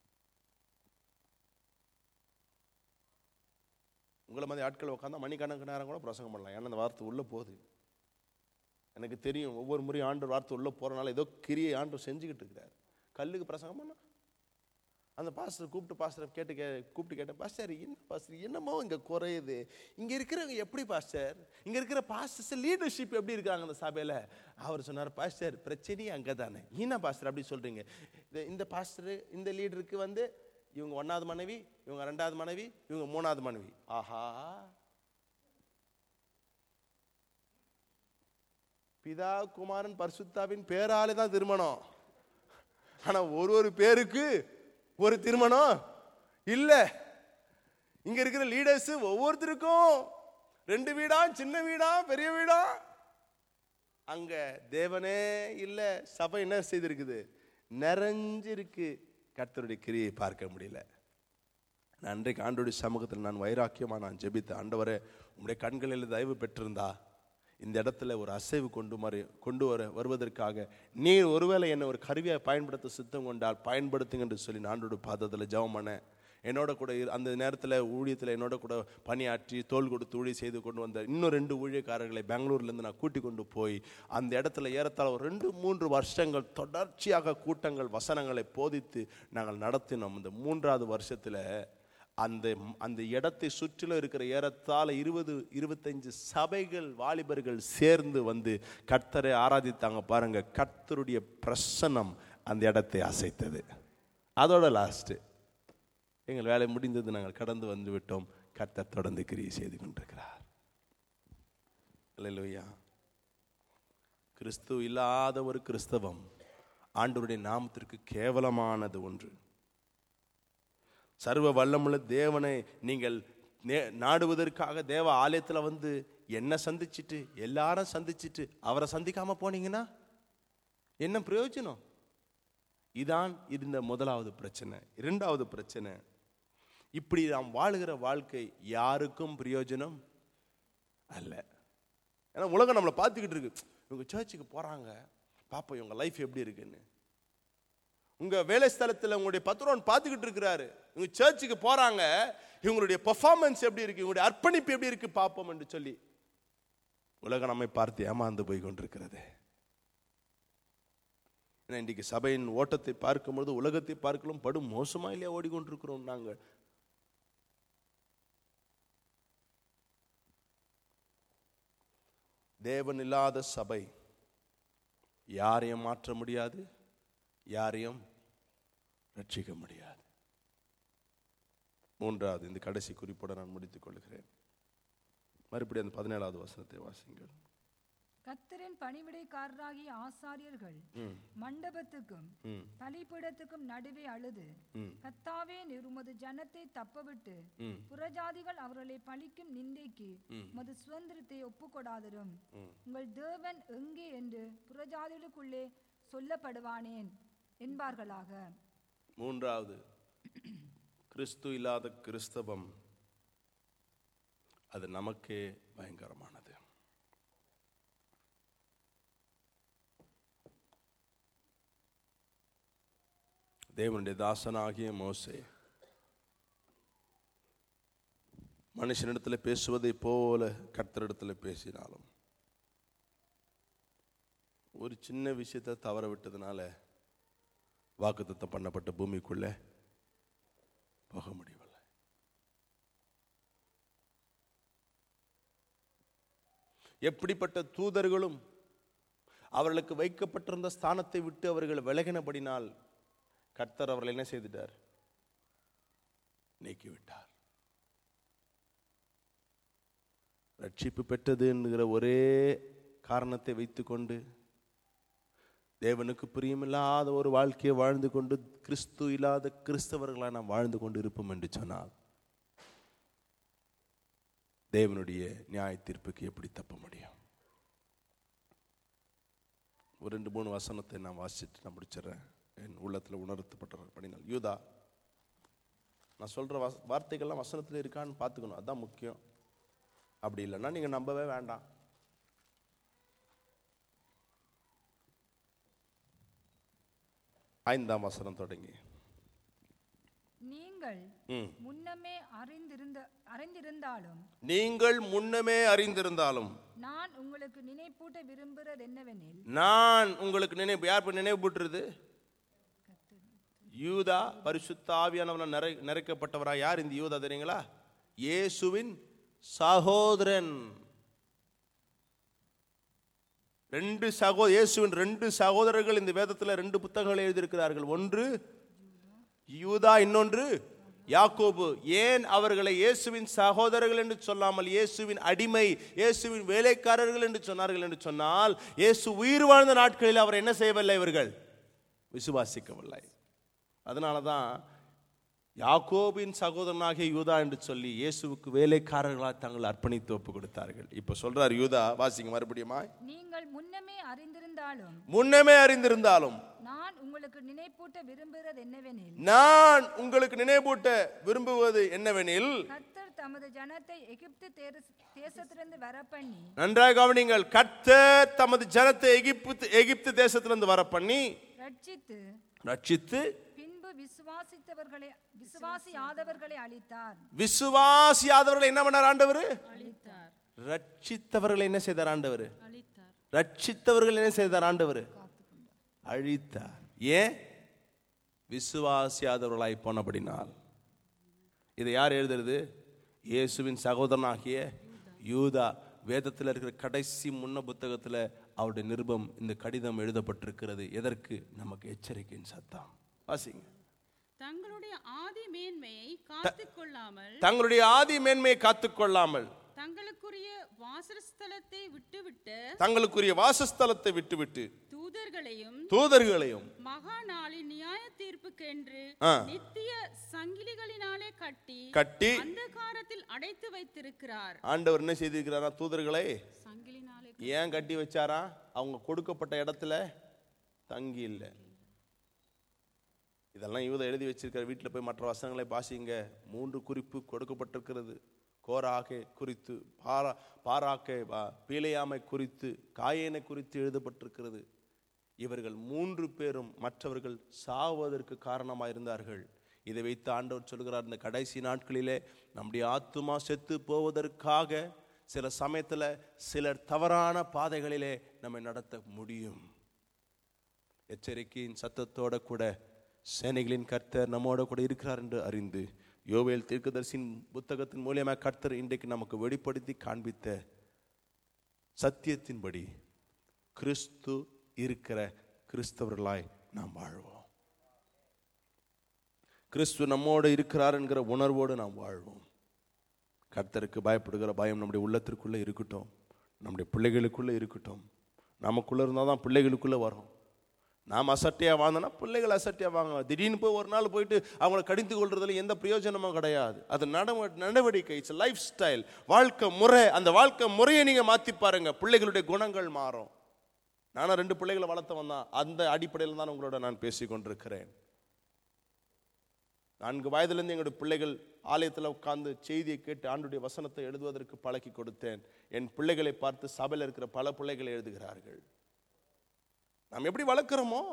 உங்களை மாதிரி ஆட்கள் உட்காந்தா மணிக்கணக்கு நேரம் கூட பிரசங்கம் பண்ணலாம் ஏன்னா அந்த வார்த்தை உள்ள போகுது எனக்கு தெரியும் ஒவ்வொரு முறையும் ஆண்டு வார்த்தை உள்ள போறனால ஏதோ கிரியை ஆண்டு செஞ்சுக்கிட்டு இருக்கிறார் கல்லுக்கு பிரசங்கம் பண்ணா அந்த பாஸ்டர் கூப்பிட்டு பாஸ்டர் கேட்டு கே கூப்பிட்டு கேட்டேன் பாஸ்டர் என்ன பாஸ்டர் என்னமோ இங்கே குறையுது இங்கே இருக்கிறவங்க எப்படி பாஸ்டர் இங்கே இருக்கிற பாஸ்டர்ஸ் லீடர்ஷிப் எப்படி இருக்காங்க அந்த சபையில் அவர் சொன்னார் பாஸ்டர் பிரச்சனையே அங்கே தானே என்ன பாஸ்டர் அப்படி சொல்கிறீங்க இந்த இந்த பாஸ்டர் இந்த லீடருக்கு வந்து இவங்க ஒன்றாவது மனைவி இவங்க ரெண்டாவது மனைவி இவங்க மூணாவது மனைவி ஆஹா பிதா குமாரன் பரிசுத்தாவின் பேராலே தான் திருமணம் ஆனா ஒரு ஒரு பேருக்கு ஒரு திருமணம் இல்ல இங்க இருக்கிற லீடர்ஸ் ஒவ்வொருத்தருக்கும் ரெண்டு வீடா சின்ன வீடா பெரிய வீடா அங்க தேவனே இல்ல சபை என்ன செய்திருக்குது நிறைஞ்சிருக்கு கர்த்தருடைய கிரியை பார்க்க முடியல நான் அன்றைக்கு ஆண்டோடைய சமூகத்தில் நான் வைராக்கியமா நான் ஜெபித்த ஆண்டவரே உம்முடைய கண்களில் தயவு பெற்றிருந்தா இந்த இடத்துல ஒரு அசைவு கொண்டு மறு கொண்டு வர வருவதற்காக நீர் ஒருவேளை என்னை ஒரு கருவியை பயன்படுத்த சித்தம் கொண்டால் பயன்படுத்துங்க என்று சொல்லி நான் ஆண்டோட பாதத்தில் ஜெபம் பண்ணேன் என்னோட கூட இரு- அந்த நேரத்தில் ஊழியத்தில் என்னோட கூட பணியாற்றி தோல் கொடுத்து ஊழிய செய்து கொண்டு வந்த இன்னும் ரெண்டு ஊழியக்காரர்களை பெங்களூர்லேருந்து நான் கூட்டி கொண்டு போய் அந்த இடத்துல ஏறத்தாழ ஒரு ரெண்டு மூன்று வருஷங்கள் தொடர்ச்சியாக கூட்டங்கள் வசனங்களை போதித்து நாங்கள் நடத்தினோம் இந்த மூன்றாவது வருஷத்தில் அந்த அந்த இடத்தை சுற்றிலும் இருக்கிற ஏறத்தாழ இருபது இருபத்தஞ்சு சபைகள் வாலிபர்கள் சேர்ந்து வந்து கர்த்தரை ஆராதித்தாங்க பாருங்க கர்த்தருடைய பிரசனம் அந்த இடத்தை அசைத்தது அதோட லாஸ்ட்டு எங்கள் வேலை முடிந்தது நாங்கள் கடந்து வந்து விட்டோம் கர்த்தர் தொடர்ந்து கிரியை செய்து கொண்டிருக்கிறார் அல்லேலூயா கிறிஸ்து இல்லாத ஒரு கிறிஸ்தவம் ஆண்டவருடைய நாமத்திற்கு கேவலமானது ஒன்று சர்வ வல்லமுள்ள தேவனை நீங்கள் நே- நாடுவதற்காக தேவ ஆலயத்தில் வந்து என்ன சந்திச்சிட்டு எல்லாரும் சந்திச்சிட்டு அவரை சந்திக்காம போனீங்கன்னா என்ன பிரயோஜனம் இதான் இருந்த முதலாவது பிரச்சனை இரண்டாவது பிரச்சனை இப்படி நாம் வாழுகிற வாழ்க்கை யாருக்கும் பிரயோஜனம் அல்ல ஏன்னா உலகம் நம்மளை பார்த்துக்கிட்டு இருக்கு இவங்க சர்ச்சுக்கு போறாங்க பாப்போம் இவங்க லைஃப் எப்படி இருக்குன்னு உங்க வேலை ஸ்தலத்தில் உங்களுடைய பத்திரம் பார்த்துக்கிட்டு இருக்கிறாரு இவங்க சர்ச்சுக்கு போறாங்க இவங்களுடைய பெர்ஃபார்மன்ஸ் எப்படி இருக்கு இவங்களுடைய அர்ப்பணிப்பு எப்படி இருக்கு பார்ப்போம் என்று சொல்லி உலகம் நம்மை பார்த்து ஏமாந்து போய் கொண்டிருக்கிறது ஏன்னா இன்றைக்கு சபையின் ஓட்டத்தை பார்க்கும்பொழுது உலகத்தை பார்க்கலும் படும் மோசமா இல்லையா ஓடிக்கொண்டிருக்கிறோம் நாங்கள் தேவன் இல்லாத சபை யாரையும் மாற்ற முடியாது யாரையும் ரட்சிக்க முடியாது மூன்றாவது இந்த கடைசி குறிப்போட நான் முடித்துக் கொள்கிறேன் மறுபடியும் அந்த பதினேழாவது வசனத்தை வாசிங்கள் கத்தரின் பணிவிடைக்காரராகிய ஆசாரியர்கள் ம், மண்டபத்துக்கும் ம், பலிபீடத்துக்கும் நடுவே அழுது ம், கத்தாவே நீர் உமது ஜனத்தை தப்பவிட்டு ம், புறஜாதிகள் அவர்களை பழிக்கும் நிந்தைக்கு ம். உமது சுதந்திரத்தை ஒப்புக்கொடாதிரும் ம். உங்கள் தேவன் எங்கே என்று புறஜாதிகளுக்குள்ளே சொல்லப்படுவானேன் என்பார்களாக மூன்றாவது கிறிஸ்து இல்லாத கிறிஸ்தவம் அது நமக்கே பயங்கரமானது தேவனுடைய தாசனாகிய மோசே மனுஷனிடத்தில் பேசுவதைப் போல கர்த்தரிடத்தில் பேசினாலும் ஒரு சின்ன விஷயத்தை தவற விட்டதுனால வாக்குத்தத்தம் பண்ணப்பட்ட பூமிக்குள்ளே போக முடியவில்லை எப்படிப்பட்ட தூதர்களும் அவர்களுக்கு வைக்கப்பட்டிருந்த ஸ்தானத்தை விட்டு அவர்கள் விலகினபடினால் கர்த்தர் அவர்கள் என்ன செய்துட்டார் நீக்கிவிட்டார் ரட்சிப்பு பெற்றது என்கிற ஒரே காரணத்தை வைத்துக்கொண்டு தேவனுக்கு பிரியமில்லாத ஒரு வாழ்க்கையை வாழ்ந்து கொண்டு கிறிஸ்து இல்லாத கிறிஸ்தவர்களாக நாம் வாழ்ந்து கொண்டு இருப்போம் என்று சொன்னால் தேவனுடைய நியாய தீர்ப்புக்கு எப்படி தப்ப முடியும் ஒரு ரெண்டு மூணு வசனத்தை நான் வாசிச்சுட்டு நான் முடிச்சிடுறேன் என் உள்ளத்தில் உணர்த்தப்பட்ட படினால் யூதா நான் சொல்கிற வாஸ் வார்த்தைகள்லாம் வசனத்தில் இருக்கான்னு பார்த்துக்கணும் அதுதான் முக்கியம் அப்படி இல்லைன்னா நீங்கள் நம்பவே வேண்டாம் ஐந்தாம் வசனம் தொடங்கி நீங்கள் ம். முன்னமே அறிந்திருந்த அறிந்திருந்தாலும் நீங்கள் முன்னமே அறிந்திருந்தாலும் நான் உங்களுக்கு நினைப்பூட்ட விரும்புகிறது என்னவெனில் நான் உங்களுக்கு நினைவு யார் இப்ப நினைவு போட்டுருது யூதா பரிசுத்தாவியானவன நிறை நிறைக்கப்பட்டவரா யார் இந்த யூதா தெரியுங்களா இயேசுவின் சகோதரன் ரெண்டு சகோ இயேசுவின் ரெண்டு சகோதரர்கள் இந்த வேதத்தில் ரெண்டு புத்தகங்களை எழுதியிருக்கிறார்கள் ஒன்று யூதா இன்னொன்று யாக்கோபு ஏன் அவர்களை இயேசுவின் சகோதரர்கள் என்று சொல்லாமல் இயேசுவின் அடிமை இயேசுவின் வேலைக்காரர்கள் என்று சொன்னார்கள் என்று சொன்னால் இயேசு உயிர் வாழ்ந்த நாட்களில் அவர் என்ன செய்யவில்லை இவர்கள் விசுவாசிக்கவில்லை அதனால தான் யாக்கோபின் சகோதரனாகிய யூதா என்று சொல்லி இயேசுவுக்கு வேலைக்காரர்களாக தங்கள் அர்ப்பணித்து ஒப்பு கொடுத்தார்கள் இப்போ சொல்றார் யூதா வாசிங்க மறுபடியுமா நீங்கள் முன்னமே அறிந்திருந்தாலும் முன்னமே அறிந்திருந்தாலும் நான் உங்களுக்கு நினைப்பூட்ட விரும்புகிறது என்னவெனில் நான் உங்களுக்கு நினைவூட்ட விரும்புவது என்னவெனில் கர்த்தர் தமது ஜனத்தை எகிப்து தேரஸ்- தேசத்திலிருந்து வரப்பண்ணி நன்றாக கவனிங்கள் கர்த்தர் தமது ஜனத்தை எகிப்து எகிப்து தேசத்திலிருந்து வர பண்ணி ரட்சித்து ரட்சித்து பின்பு விசுவாசித்தவர்களை விசுவாசியாதவர்களை அழித்தார் விசுவாசியாதவர்களை என்ன பண்ணார் ஆண்டவர் அளித்தார் ரட்சித்தவர்களை என்ன செய்தார் ஆண்டவர் அளித்தார் ரட்சித்தவர்கள் என்ன செய்தார் ஆண்டவர் அழித்தார் ஏன் விசுவாசியாதவர்களாய் போனபடினால் இதை யார் எழுதுறது இயேசுவின் சகோதரனாகிய யூதா வேதத்தில் இருக்கிற கடைசி முன்ன புத்தகத்தில் அவருடைய நிருபம் இந்த கடிதம் எழுதப்பட்டிருக்கிறது எதற்கு நமக்கு எச்சரிக்கையின் சத்தம் வாசிங்க தங்களுடைய ஆதி மேன்மையை காத்துக் கொள்ளாமல் தங்களுடைய ஆதி மேன்மையை காத்துக்கொள்ளாமல் தங்களுக்குரிய வாசஸ்தலத்தை விட்டுவிட்டு தங்களுக்குரிய வாசஸ்தலத்தை விட்டுவிட்டு தூதர்களையும் தூதர்களையும் மகா நாளின் நியாய தீர்ப்புக்கென்று ஆ. நித்திய சங்கிலிகளினாலே கட்டி கட்டி அந்தகாரத்தில் அடைத்து வைத்திருக்கிறார் ஆண்டவர் என்ன செய்திருக்கிறாரா தூதர்களை சங்கிலினாலே ஏன் கட்டி வச்சாரா அவங்க கொடுக்கப்பட்ட இடத்துல தங்கி இல்லை இதெல்லாம் யூதா எழுதி வச்சிருக்கிற வீட்டில் போய் மற்ற வசனங்களை வாசிங்க மூன்று குறிப்பு கொடுக்கப்பட்டிருக்கிறது கோராகே குறித்து பாரா பாராக்கை பா- பீலையாமை குறித்து காயேனை குறித்து எழுதப்பட்டிருக்கிறது இவர்கள் மூன்று பேரும் மற்றவர்கள் சாவதற்கு காரணமாக இருந்தார்கள் இதை வைத்து ஆண்டவர் சொல்கிறார் இந்த கடைசி நாட்களிலே நம்முடைய ஆத்துமா செத்து போவதற்காக சில சமயத்தில் சிலர் தவறான பாதைகளிலே நம்மை நடத்த முடியும் எச்சரிக்கையின் சத்தத்தோட கூட சேனைகளின் கர்த்தர் நம்மோட கூட இருக்கிறார் என்று அறிந்து யோவேல் தீர்க்கதரிசியின் புத்தகத்தின் மூலியமாக கர்த்தர் இன்றைக்கு நமக்கு வெளிப்படுத்தி காண்பித்த சத்தியத்தின்படி கிறிஸ்து இருக்கிற கிறிஸ்தவர்களாய் நாம் வாழ்வோம் கிறிஸ்து நம்மோடு இருக்கிறார் என்கிற உணர்வோடு நாம் வாழ்வோம் கர்த்தருக்கு பயப்படுகிற பயம் நம்முடைய உள்ளத்திற்குள்ளே இருக்கட்டும் நம்முடைய பிள்ளைகளுக்குள்ளே இருக்கட்டும் நமக்குள்ளே இருந்தால் தான் பிள்ளைகளுக்குள்ளே வரும் நாம் அசட்டையாக வாழ்ந்தோன்னா பிள்ளைகள் அசட்டையாக வாங்க திடீர்னு போய் ஒரு நாள் போயிட்டு அவங்கள கடிந்து கொள்றதுல எந்த பிரயோஜனமும் கிடையாது அது நடவ நடவடிக்கை இட்ஸ் லைஃப் ஸ்டைல் வாழ்க்கை முறை அந்த வாழ்க்கை முறையை நீங்கள் மாற்றி பாருங்க பிள்ளைகளுடைய குணங்கள் மாறும் நானும் ரெண்டு பிள்ளைகளை வளர்த்தவன் தான் அந்த அடிப்படையில் தான் உங்களோட நான் பேசி கொண்டிருக்கிறேன் நான்கு வயதிலிருந்து எங்களுடைய பிள்ளைகள் ஆலயத்தில் உட்கார்ந்து செய்தியை கேட்டு ஆண்டுடைய வசனத்தை எழுதுவதற்கு பழக்கி கொடுத்தேன் என் பிள்ளைகளை பார்த்து சபையில் இருக்கிற பல பிள்ளைகள் எழுதுகிறார்கள் நாம் எப்படி வளர்க்குறோமோ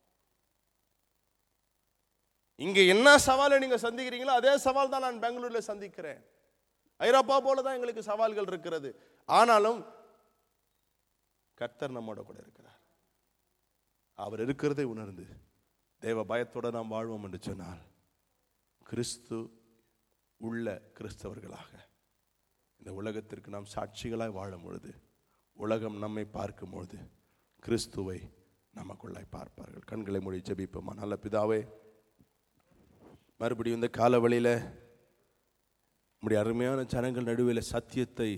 இங்க என்ன சவாலை நீங்க சந்திக்கிறீங்களோ அதே சவால் தான் நான் பெங்களூர்ல சந்திக்கிறேன் ஐரோப்பா போல தான் எங்களுக்கு சவால்கள் இருக்கிறது ஆனாலும் கர்த்தர் நம்மோட கூட இருக்கிறார் அவர் இருக்கிறதை உணர்ந்து தேவ பயத்தோட நாம் வாழ்வோம் என்று சொன்னால் கிறிஸ்து உள்ள கிறிஸ்தவர்களாக இந்த உலகத்திற்கு நாம் சாட்சிகளாய் வாழும் பொழுது உலகம் நம்மை பார்க்கும் பொழுது கிறிஸ்துவை நமக்குள்ளாய் பார்ப்பார்கள் கண்களை மூடி ஜெபிப்போமா நல்ல பிதாவே மறுபடியும் இந்த காலவழியில் நம்முடைய அருமையான ஜனங்கள் நடுவில் சத்தியத்தை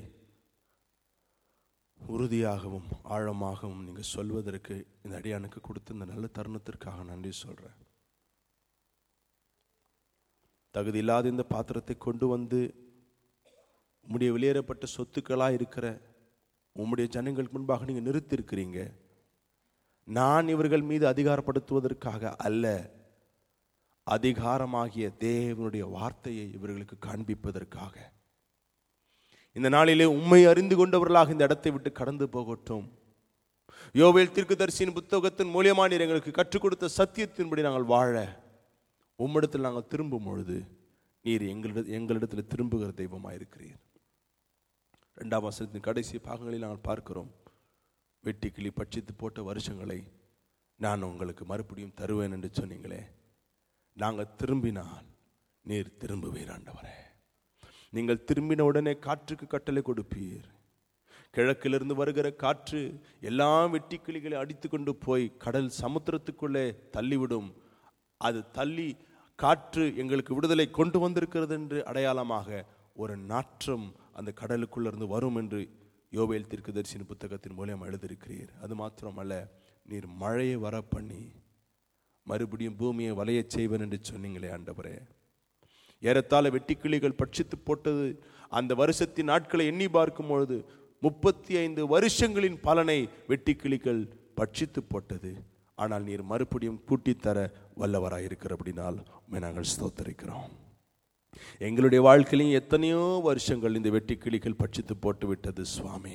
உறுதியாகவும் ஆழமாகவும் நீங்கள் சொல்வதற்கு இந்த அடியானுக்கு கொடுத்த இந்த நல்ல தருணத்திற்காக நன்றி சொல்கிறேன் தகுதி இல்லாத இந்த பாத்திரத்தை கொண்டு வந்து உம்முடைய வெளியேறப்பட்ட சொத்துக்களாக இருக்கிற உம்முடைய ஜனங்களுக்கு முன்பாக நீங்கள் நிறுத்தியிருக்கிறீங்க நான் இவர்கள் மீது அதிகாரப்படுத்துவதற்காக அல்ல அதிகாரமாகிய தேவனுடைய வார்த்தையை இவர்களுக்கு காண்பிப்பதற்காக இந்த நாளிலே உண்மை அறிந்து கொண்டவர்களாக இந்த இடத்தை விட்டு கடந்து போகட்டும் யோவேல் தீர்க்கதரிசியின் புத்தகத்தின் மூலியமா நீர் எங்களுக்கு கற்றுக் கொடுத்த சத்தியத்தின்படி நாங்கள் வாழ உம்மிடத்தில் நாங்கள் திரும்பும் பொழுது நீர் எங்களிட எங்களிடத்தில் திரும்புகிற தெய்வமாக இருக்கிறீர் ரெண்டாம் வசனத்தின் கடைசி பாகங்களில் நாங்கள் பார்க்கிறோம் வெட்டி கிளி பட்சித்து போட்ட வருஷங்களை நான் உங்களுக்கு மறுபடியும் தருவேன் என்று சொன்னீங்களே நாங்கள் திரும்பினால் நீர் திரும்புவீர் ஆண்டவரே நீங்கள் திரும்பின உடனே காற்றுக்கு கட்டளை கொடுப்பீர் கிழக்கிலிருந்து வருகிற காற்று எல்லா வெட்டிக்கிளிகளை அடித்து கொண்டு போய் கடல் சமுத்திரத்துக்குள்ளே தள்ளிவிடும் அது தள்ளி காற்று எங்களுக்கு விடுதலை கொண்டு வந்திருக்கிறது என்று அடையாளமாக ஒரு நாற்றம் அந்த கடலுக்குள்ளிருந்து வரும் என்று யோவேல் தீர்க்கதரிசியின் புத்தகத்தின் மூலம் எழுதியிருக்கிறீர் அது மாத்திரமல்ல நீர் மழையை வர பண்ணி மறுபடியும் பூமியை வளையச் செய்வன் என்று சொன்னீங்களே ஆண்டவரே ஏறத்தாழ வெட்டுக்கிளிகள் பட்சித்து போட்டது அந்த வருஷத்தின் நாட்களை எண்ணி பார்க்கும் பொழுது முப்பத்தி ஐந்து வருஷங்களின் பலனை வெட்டுக்கிளிகள் பட்சித்து போட்டது ஆனால் நீர் மறுபடியும் கூட்டித்தர வல்லவராய் இருக்கிறபடினால் உம்மை நாங்கள் ஸ்தோத்தரிக்கிறோம் எங்களுடைய வாழ்க்கையிலும் எத்தனையோ வருஷங்கள் இந்த வெட்டுக்கிளிகள் பட்சித்து போட்டு விட்டது சுவாமி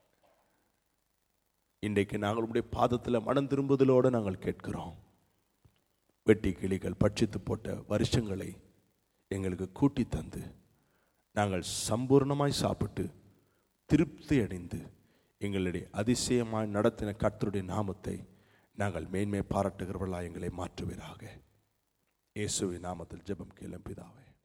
இன்றைக்கு நாங்கள் உடைய பாதத்தில் மனம் திரும்புதலோடு நாங்கள் கேட்கிறோம் வெட்டி கிளிகள் பட்சித்து போட்ட வருஷங்களை எங்களுக்கு கூட்டி தந்து நாங்கள் சம்பூர்ணமாய் சாப்பிட்டு திருப்தி அடைந்து எங்களுடைய அதிசயமாய் நடத்தின கர்த்தருடைய நாமத்தை நாங்கள் மேன்மை பாராட்டுகிறவர்களாக எங்களை மாற்றுவீராக இயேசுவின் நாமத்தில் ஜெபம் கேளும் பிதாவே